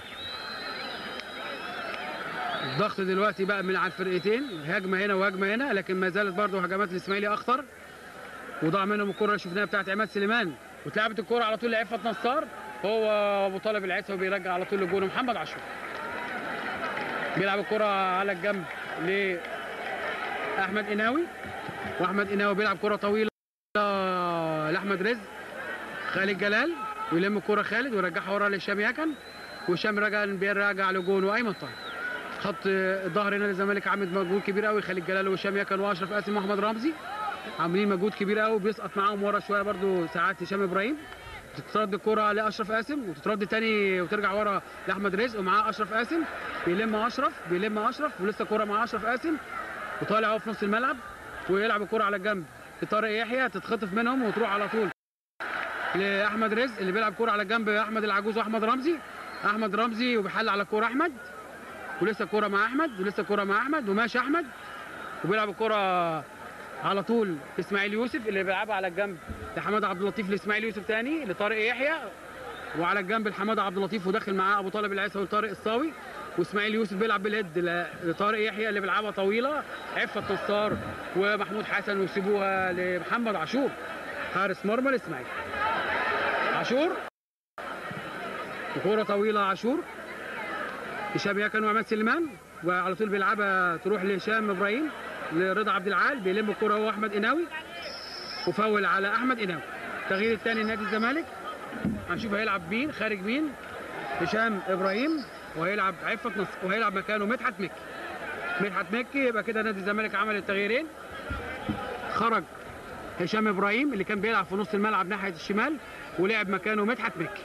الضغط دلوقتي بقى من على الفرقتين هجمه هنا وهجمه هنا لكن ما زالت برضه هجمات الاسماعيلي اخطر وضاع منهم الكره اللي شفناها بتاعت عماد سليمان واتلعبت الكره على طول لعفت نصار هو ابو طالب العيسى وبيرجع على طول لجونه محمد عاشور بيلعب الكره على الجنب لاحمد قناوي واحمد قناوي بيلعب كره طويله لاحمد رزق خالد جلال ويلم الكره خالد ويرجعها ورا لهشام يكن وهشام رجع بيرجع لجون وايمن طاهر خط الظهر نادي الزمالك عامل مجهود كبير قوي خالد جلال وهشام يكن واشرف قاسم واحمد رمزي عاملين مجهود كبير قوي بيسقط معاهم ورا شويه برده ساعات هشام ابراهيم تترد الكرة لاشرف قاسم وتترد تاني وترجع ورا لاحمد رزق ومعاه اشرف قاسم بيلم اشرف بيلم اشرف ولسه كرة مع اشرف قاسم وطالع اهو في نص الملعب ويلعب الكرة على الجنب لطارق يحيى تتخطف منهم وتروح على طول لاحمد رزق اللي بيلعب كرة على الجنب احمد العجوز واحمد رمزي احمد رمزي وبيحل على الكرة احمد ولسه كرة مع احمد ولسه كرة مع احمد وماشي احمد وبيلعب الكرة على طول اسماعيل يوسف اللي بيلعبها على الجنب لحماد عبد اللطيف لاسماعيل يوسف تاني لطارق يحيى وعلى الجنب لحماد عبد اللطيف وداخل معاه ابو طالب العيسى وطارق الصاوي واسماعيل يوسف بيلعب بالهيد لطارق يحيى اللي بيلعبها طويله عفت نصار ومحمود حسن ويسيبوها لمحمد عاشور حارس مرمى الاسماعيلي عاشور وكوره طويله عاشور هشام يكن وعماد سليمان وعلى طول بيلعبها تروح لهشام ابراهيم لرضا عبد العال بيلم الكوره هو احمد قناوي وفاول على احمد قناوي التغيير الثاني لنادي الزمالك هنشوف هيلعب مين خارج مين هشام ابراهيم وهيلعب عفت نصر وهيلعب مكانه مدحت مكي مدحت مكي يبقى كده نادي الزمالك عمل التغييرين خرج هشام ابراهيم اللي كان بيلعب في نص الملعب ناحيه الشمال ولعب مكانه مدحت مكي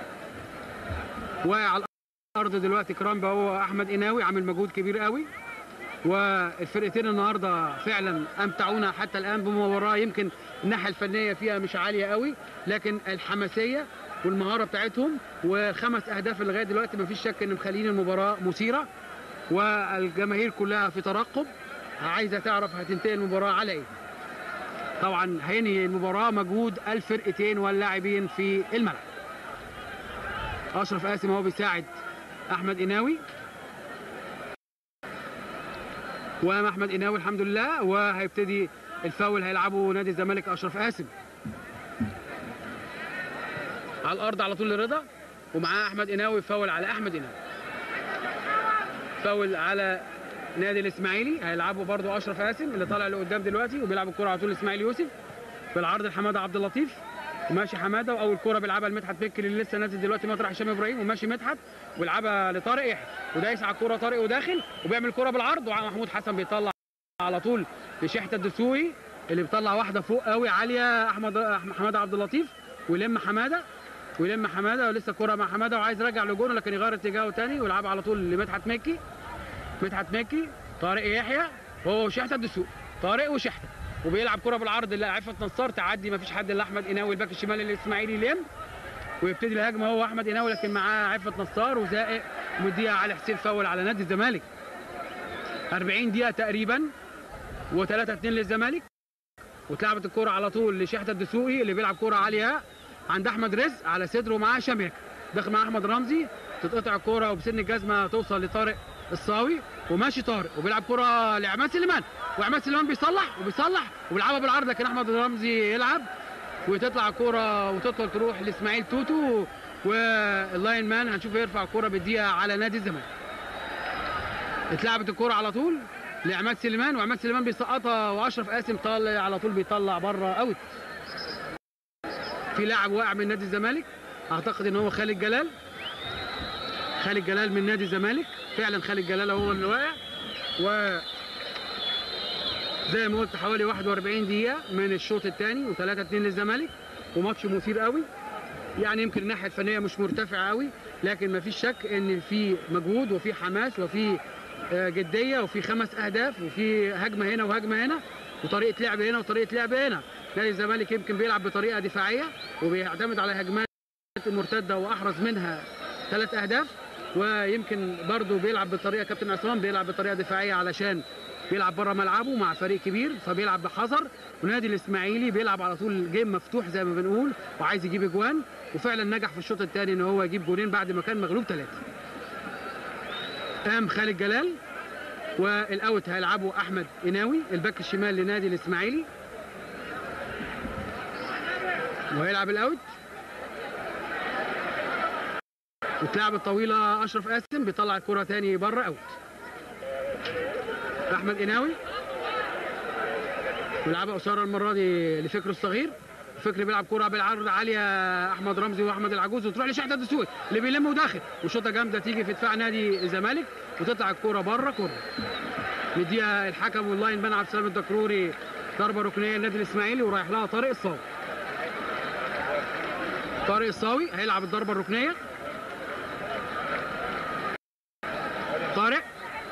وعلى الارض دلوقتي كرامبا هو احمد قناوي عامل مجهود كبير قوي والفرقتين النهارده فعلا امتعونا حتى الان بمباراه يمكن الناحيه الفنيه فيها مش عاليه قوي لكن الحماسيه والمهاره بتاعتهم وخمس اهداف لغايه دلوقتي ما فيش شك ان مخلين المباراه مثيره والجماهير كلها في ترقب عايزه تعرف هتنتهي المباراه على ايه طبعا هينهي المباراه مجهود الفرقتين واللاعبين في الملعب اشرف قاسم اهو بيساعد احمد قناوي وامام احمد قناوي الحمد لله وهيبتدي الفاول هيلعبه نادي الزمالك اشرف قاسم على الارض على طول لرضا ومعاه احمد قناوي فاول على احمد قناوي فاول على نادي الاسماعيلي هيلعبه برضو اشرف قاسم اللي طالع لقدام دلوقتي وبيلعب الكره على طول الاسماعيلي يوسف في العرض لحماده عبد اللطيف وماشي حماده واول كره بيلعبها لمدحت بكر اللي لسه نازل دلوقتي مطرح هشام ابراهيم وماشي مدحت ويلعبها لطارق يحيى ودايس على الكره طارق وداخل وبيعمل كره بالعرض ومحمود حسن بيطلع على طول لشحته الدسوقي اللي بيطلع واحده فوق قوي عاليه احمد حماده عبد اللطيف ويلم حماده ويلم حماده ولسه الكره مع حماده وعايز يرجع لجونه لكن يغير اتجاهه تاني ويلعبها على طول لمدحت مكي مدحت مكي طارق يحيى هو وشحته الدسوقي طارق وشحته وبيلعب كره بالعرض اللي عفت نصار تعدي ما فيش حد الا احمد قناوي الباك الشمالي الاسماعيلي يلم ويبتدي الهجمه هو احمد قناوي لكن معاه عفت نصار وزائق مديها علي حسين فاول على نادي الزمالك 40 دقيقه تقريبا و3 2 للزمالك واتلعبت الكره على طول لشحته الدسوقي اللي بيلعب كره عاليه عند احمد رزق على صدره معاه شميك داخل مع احمد رمزي تتقطع الكره وبسن الجزمه توصل لطارق الصاوي وماشي طارق وبيلعب كره لعماد سليمان وعماد سليمان بيصلح وبيصلح وبيلعبها بالعرض لكن احمد رمزي يلعب وتطلع الكره وتدخل تروح لاسماعيل توتو واللاين مان هنشوف يرفع الكره بالدقيقه على نادي الزمالك اتلعبت الكره على طول لعماد سليمان وعماد سليمان بيسقطها واشرف قاسم طالع على طول بيطلع بره اوت في لاعب واقع من نادي الزمالك اعتقد ان هو خالد جلال خالد جلال من نادي الزمالك فعلا خالد جلال هو اللي واقع و زي ما قلت حوالي 41 دقيقة من الشوط الثاني و3 2 للزمالك وماتش مثير قوي يعني يمكن الناحية الفنية مش مرتفعة قوي لكن ما فيش شك ان في مجهود وفي حماس وفي جدية وفي خمس اهداف وفي هجمة هنا وهجمة هنا وطريقة لعب هنا وطريقة لعب هنا نادي الزمالك يمكن بيلعب بطريقة دفاعية وبيعتمد على هجمات مرتدة واحرز منها ثلاث اهداف ويمكن برضه بيلعب بطريقه كابتن عصام بيلعب بطريقه دفاعيه علشان بيلعب بره ملعبه مع فريق كبير فبيلعب بحذر ونادي الاسماعيلي بيلعب على طول جيم مفتوح زي ما بنقول وعايز يجيب اجوان وفعلا نجح في الشوط الثاني ان هو يجيب جولين بعد ما كان مغلوب ثلاثه. قام خالد جلال والاوت هيلعبه احمد قناوي الباك الشمال لنادي الاسماعيلي وهيلعب الاوت وتلعب الطويله اشرف قاسم بيطلع الكره تاني بره اوت احمد قناوي بيلعبها قصيره المره دي لفكر الصغير فكري بيلعب كره بالعرض عاليه احمد رمزي واحمد العجوز وتروح لشحته الدسوقي اللي بيلم وداخل وشوطه جامده تيجي في دفاع نادي الزمالك وتطلع الكره بره كره مديها الحكم واللاين بن عبد السلام الدكروري ضربه ركنيه للنادي الاسماعيلي ورايح لها طارق الصاوي طارق الصاوي هيلعب الضربه الركنيه طارق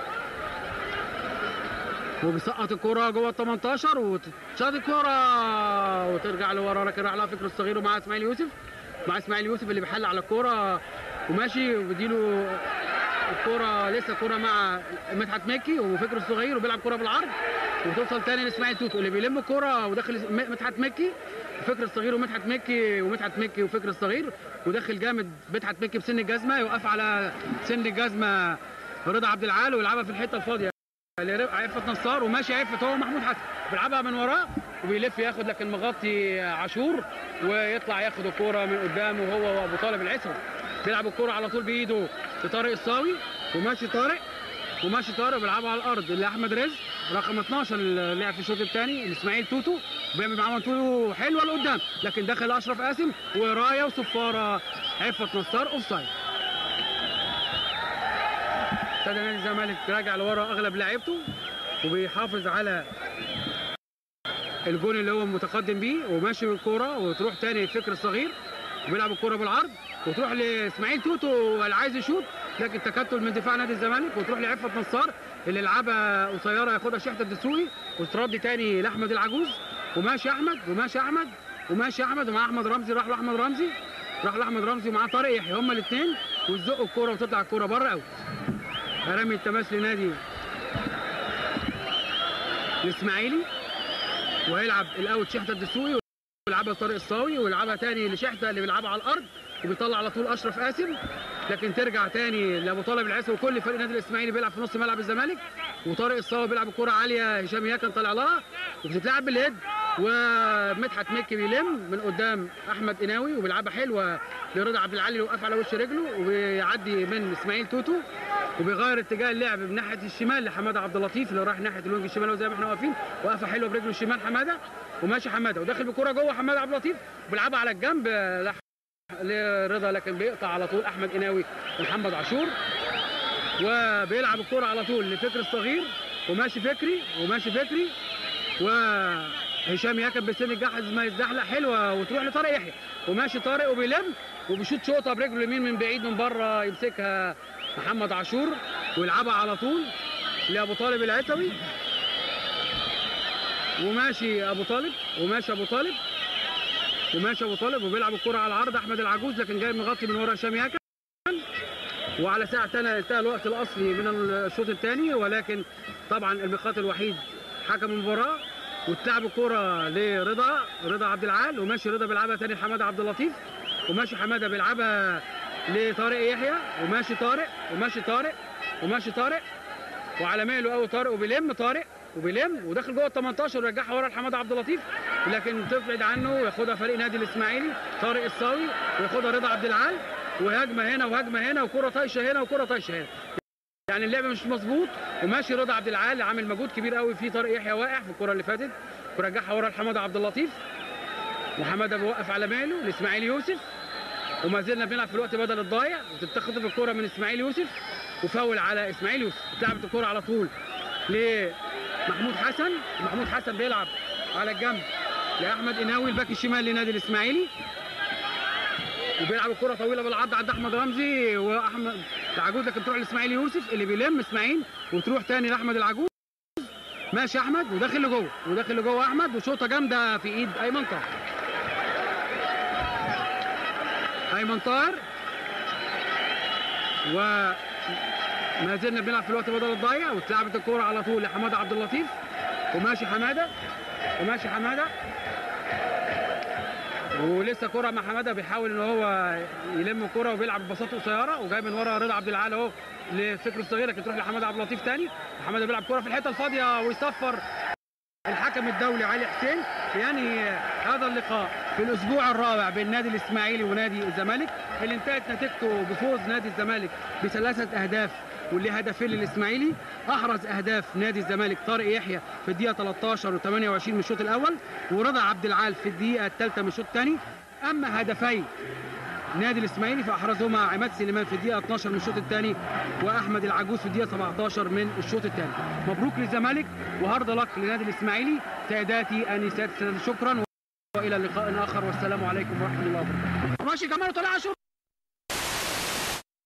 وبيسقط الكرة جوه ال 18 وتشاط الكرة وترجع لورا لكن راح لها فكر الصغير ومع اسماعيل يوسف مع اسماعيل يوسف اللي بيحل على الكرة وماشي وبيديله الكرة لسه الكرة مع مدحت مكي وفكر الصغير وبيلعب كرة بالعرض وتوصل تاني لاسماعيل توتو اللي بيلم الكرة وداخل مدحت مكي فكر الصغير ومدحت مكي ومدحت مكي وفكر الصغير وداخل جامد مدحت مكي بسن الجزمة يوقف على سن الجزمة رضا عبد العال ويلعبها في الحتة الفاضية عفت نصار وماشي عفت هو محمود حسن بيلعبها من وراه وبيلف ياخد لكن مغطي عاشور ويطلع ياخد الكوره من قدامه هو وابو طالب العسر بيلعب الكوره على طول بايده لطارق الصاوي وماشي طارق وماشي طارق بيلعبها على الارض اللي احمد رزق رقم 12 اللي لعب في الشوط الثاني الاسماعيل توتو بيعمل معاه توتو حلوه لقدام لكن داخل اشرف قاسم ورايه وصفاره عفت نصار اوف سايد ابتدى نادي الزمالك راجع لورا اغلب لعيبته وبيحافظ على الجون اللي هو متقدم بيه وماشي بالكوره وتروح تاني الفكر الصغير وبيلعب الكوره بالعرض وتروح لاسماعيل توتو اللي عايز يشوط لكن تكتل من دفاع نادي الزمالك وتروح لعفت نصار اللي لعبها قصيره ياخدها شحته الدسوقي وترد تاني لاحمد العجوز وماشي احمد وماشي احمد وماشي احمد ومع احمد رمزي راح لاحمد رمزي راح لاحمد رمزي ومعاه طارق يحيى هما الاثنين ويزقوا الكوره وتطلع الكوره بره اوت رمي التماس لنادي الاسماعيلي وهيلعب الاوت شحته الدسوقي ويلعبها طارق الصاوي ويلعبها تاني لشحته اللي بيلعبها على الارض وبيطلع على طول اشرف قاسم لكن ترجع تاني لابو طالب العيسى وكل فريق النادي الاسماعيلي بيلعب في نص ملعب الزمالك وطارق الصاوي بيلعب الكره عاليه هشام ياكن طالع لها وبتتلعب بالهيد ومدحت مكي بيلم من قدام احمد قناوي وبيلعبها حلوه لرضا عبد العالي اللي وقف على وش رجله وبيعدي من اسماعيل توتو وبيغير اتجاه اللعب من ناحيه الشمال لحماده عبد اللطيف اللي رايح ناحيه الوينج الشمال زي ما احنا واقفين وقفه حلوه برجله الشمال حماده وماشي حماده وداخل بكره جوه حماده عبد اللطيف وبيلعبها على الجنب لح- لرضا لكن بيقطع على طول احمد قناوي ومحمد عاشور وبيلعب الكرة على طول لفكر الصغير وماشي فكري وماشي فكري وهشام ياكب بسن الجحز ما يتزحلق حلوه وتروح لطارق يحيى وماشي طارق وبيلم وبيشوط شوطه برجله اليمين من بعيد من بره يمسكها محمد عاشور ويلعبها على طول لابو طالب العتوي وماشي ابو طالب وماشي ابو طالب وماشي ابو طالب وبيلعب الكره على العرض احمد العجوز لكن جاي مغطي من ورا هشام ياكب وعلى ساعة تانية انتهى الوقت الأصلي من الشوط الثاني ولكن طبعا الميقات الوحيد حكم المباراة وتلعب الكرة لرضا رضا عبد العال وماشي رضا بيلعبها تاني لحمادة عبد اللطيف وماشي حمادة بيلعبها لطارق يحيى وماشي طارق وماشي طارق وماشي طارق وعلى ماله قوي طارق وبيلم طارق وبيلم وداخل جوه ال 18 ورجعها ورا لحماده عبد اللطيف لكن تبعد عنه وياخدها فريق نادي الاسماعيلي طارق الصاوي وياخدها رضا عبد العال وهجمه هنا وهجمه هنا وكره طايشه هنا وكره طايشه هنا يعني اللعب مش مظبوط وماشي رضا عبد العال عامل مجهود كبير قوي في طارق يحيى واقع في الكره اللي فاتت ورجعها ورا لحماده عبد اللطيف وحماده بيوقف على ماله لاسماعيل يوسف وما زلنا بنلعب في الوقت بدل الضايع وتتخطف الكره من اسماعيل يوسف وفاول على اسماعيل يوسف اتلعبت الكره على طول لمحمود حسن محمود حسن بيلعب على الجنب لاحمد قناوي الباك الشمال لنادي الاسماعيلي وبيلعب الكره طويله بالعرض عند احمد رمزي واحمد العجوز لكن تروح لاسماعيل يوسف اللي بيلم اسماعيل وتروح تاني لاحمد العجوز ماشي احمد وداخل لجوه وداخل لجوه احمد وشوطه جامده في ايد ايمن طاهر ايمن طاهر و ما زلنا بنلعب في الوقت بدل الضايع واتلعبت الكوره على طول لحماده عبد اللطيف وماشي حماده وماشي حماده ولسه كرة مع حماده بيحاول ان هو يلم الكرة وبيلعب ببساطة قصيرة وجاي من ورا رضا عبد العال اهو لفكر الصغير لكن تروح لحماده عبد اللطيف تاني حماده بيلعب كرة في الحتة الفاضية ويصفر الحكم الدولي علي حسين ينهي هذا اللقاء في الاسبوع الرابع بين نادي الاسماعيلي ونادي الزمالك اللي انتهت نتيجته بفوز نادي الزمالك بثلاثه اهداف واللي هدفين للاسماعيلي احرز اهداف نادي الزمالك طارق يحيى في الدقيقه 13 و28 من الشوط الاول ورضا عبد العال في الدقيقه الثالثه من الشوط الثاني اما هدفي نادي الاسماعيلي فاحرزهما عماد سليمان في الدقيقه 12 من الشوط الثاني واحمد العجوز في الدقيقه 17 من الشوط الثاني مبروك للزمالك وهارد لك لنادي الاسماعيلي ساداتي انسات شكرا والى لقاء اخر والسلام عليكم ورحمه الله وبركاته ماشي كمان طلع شوط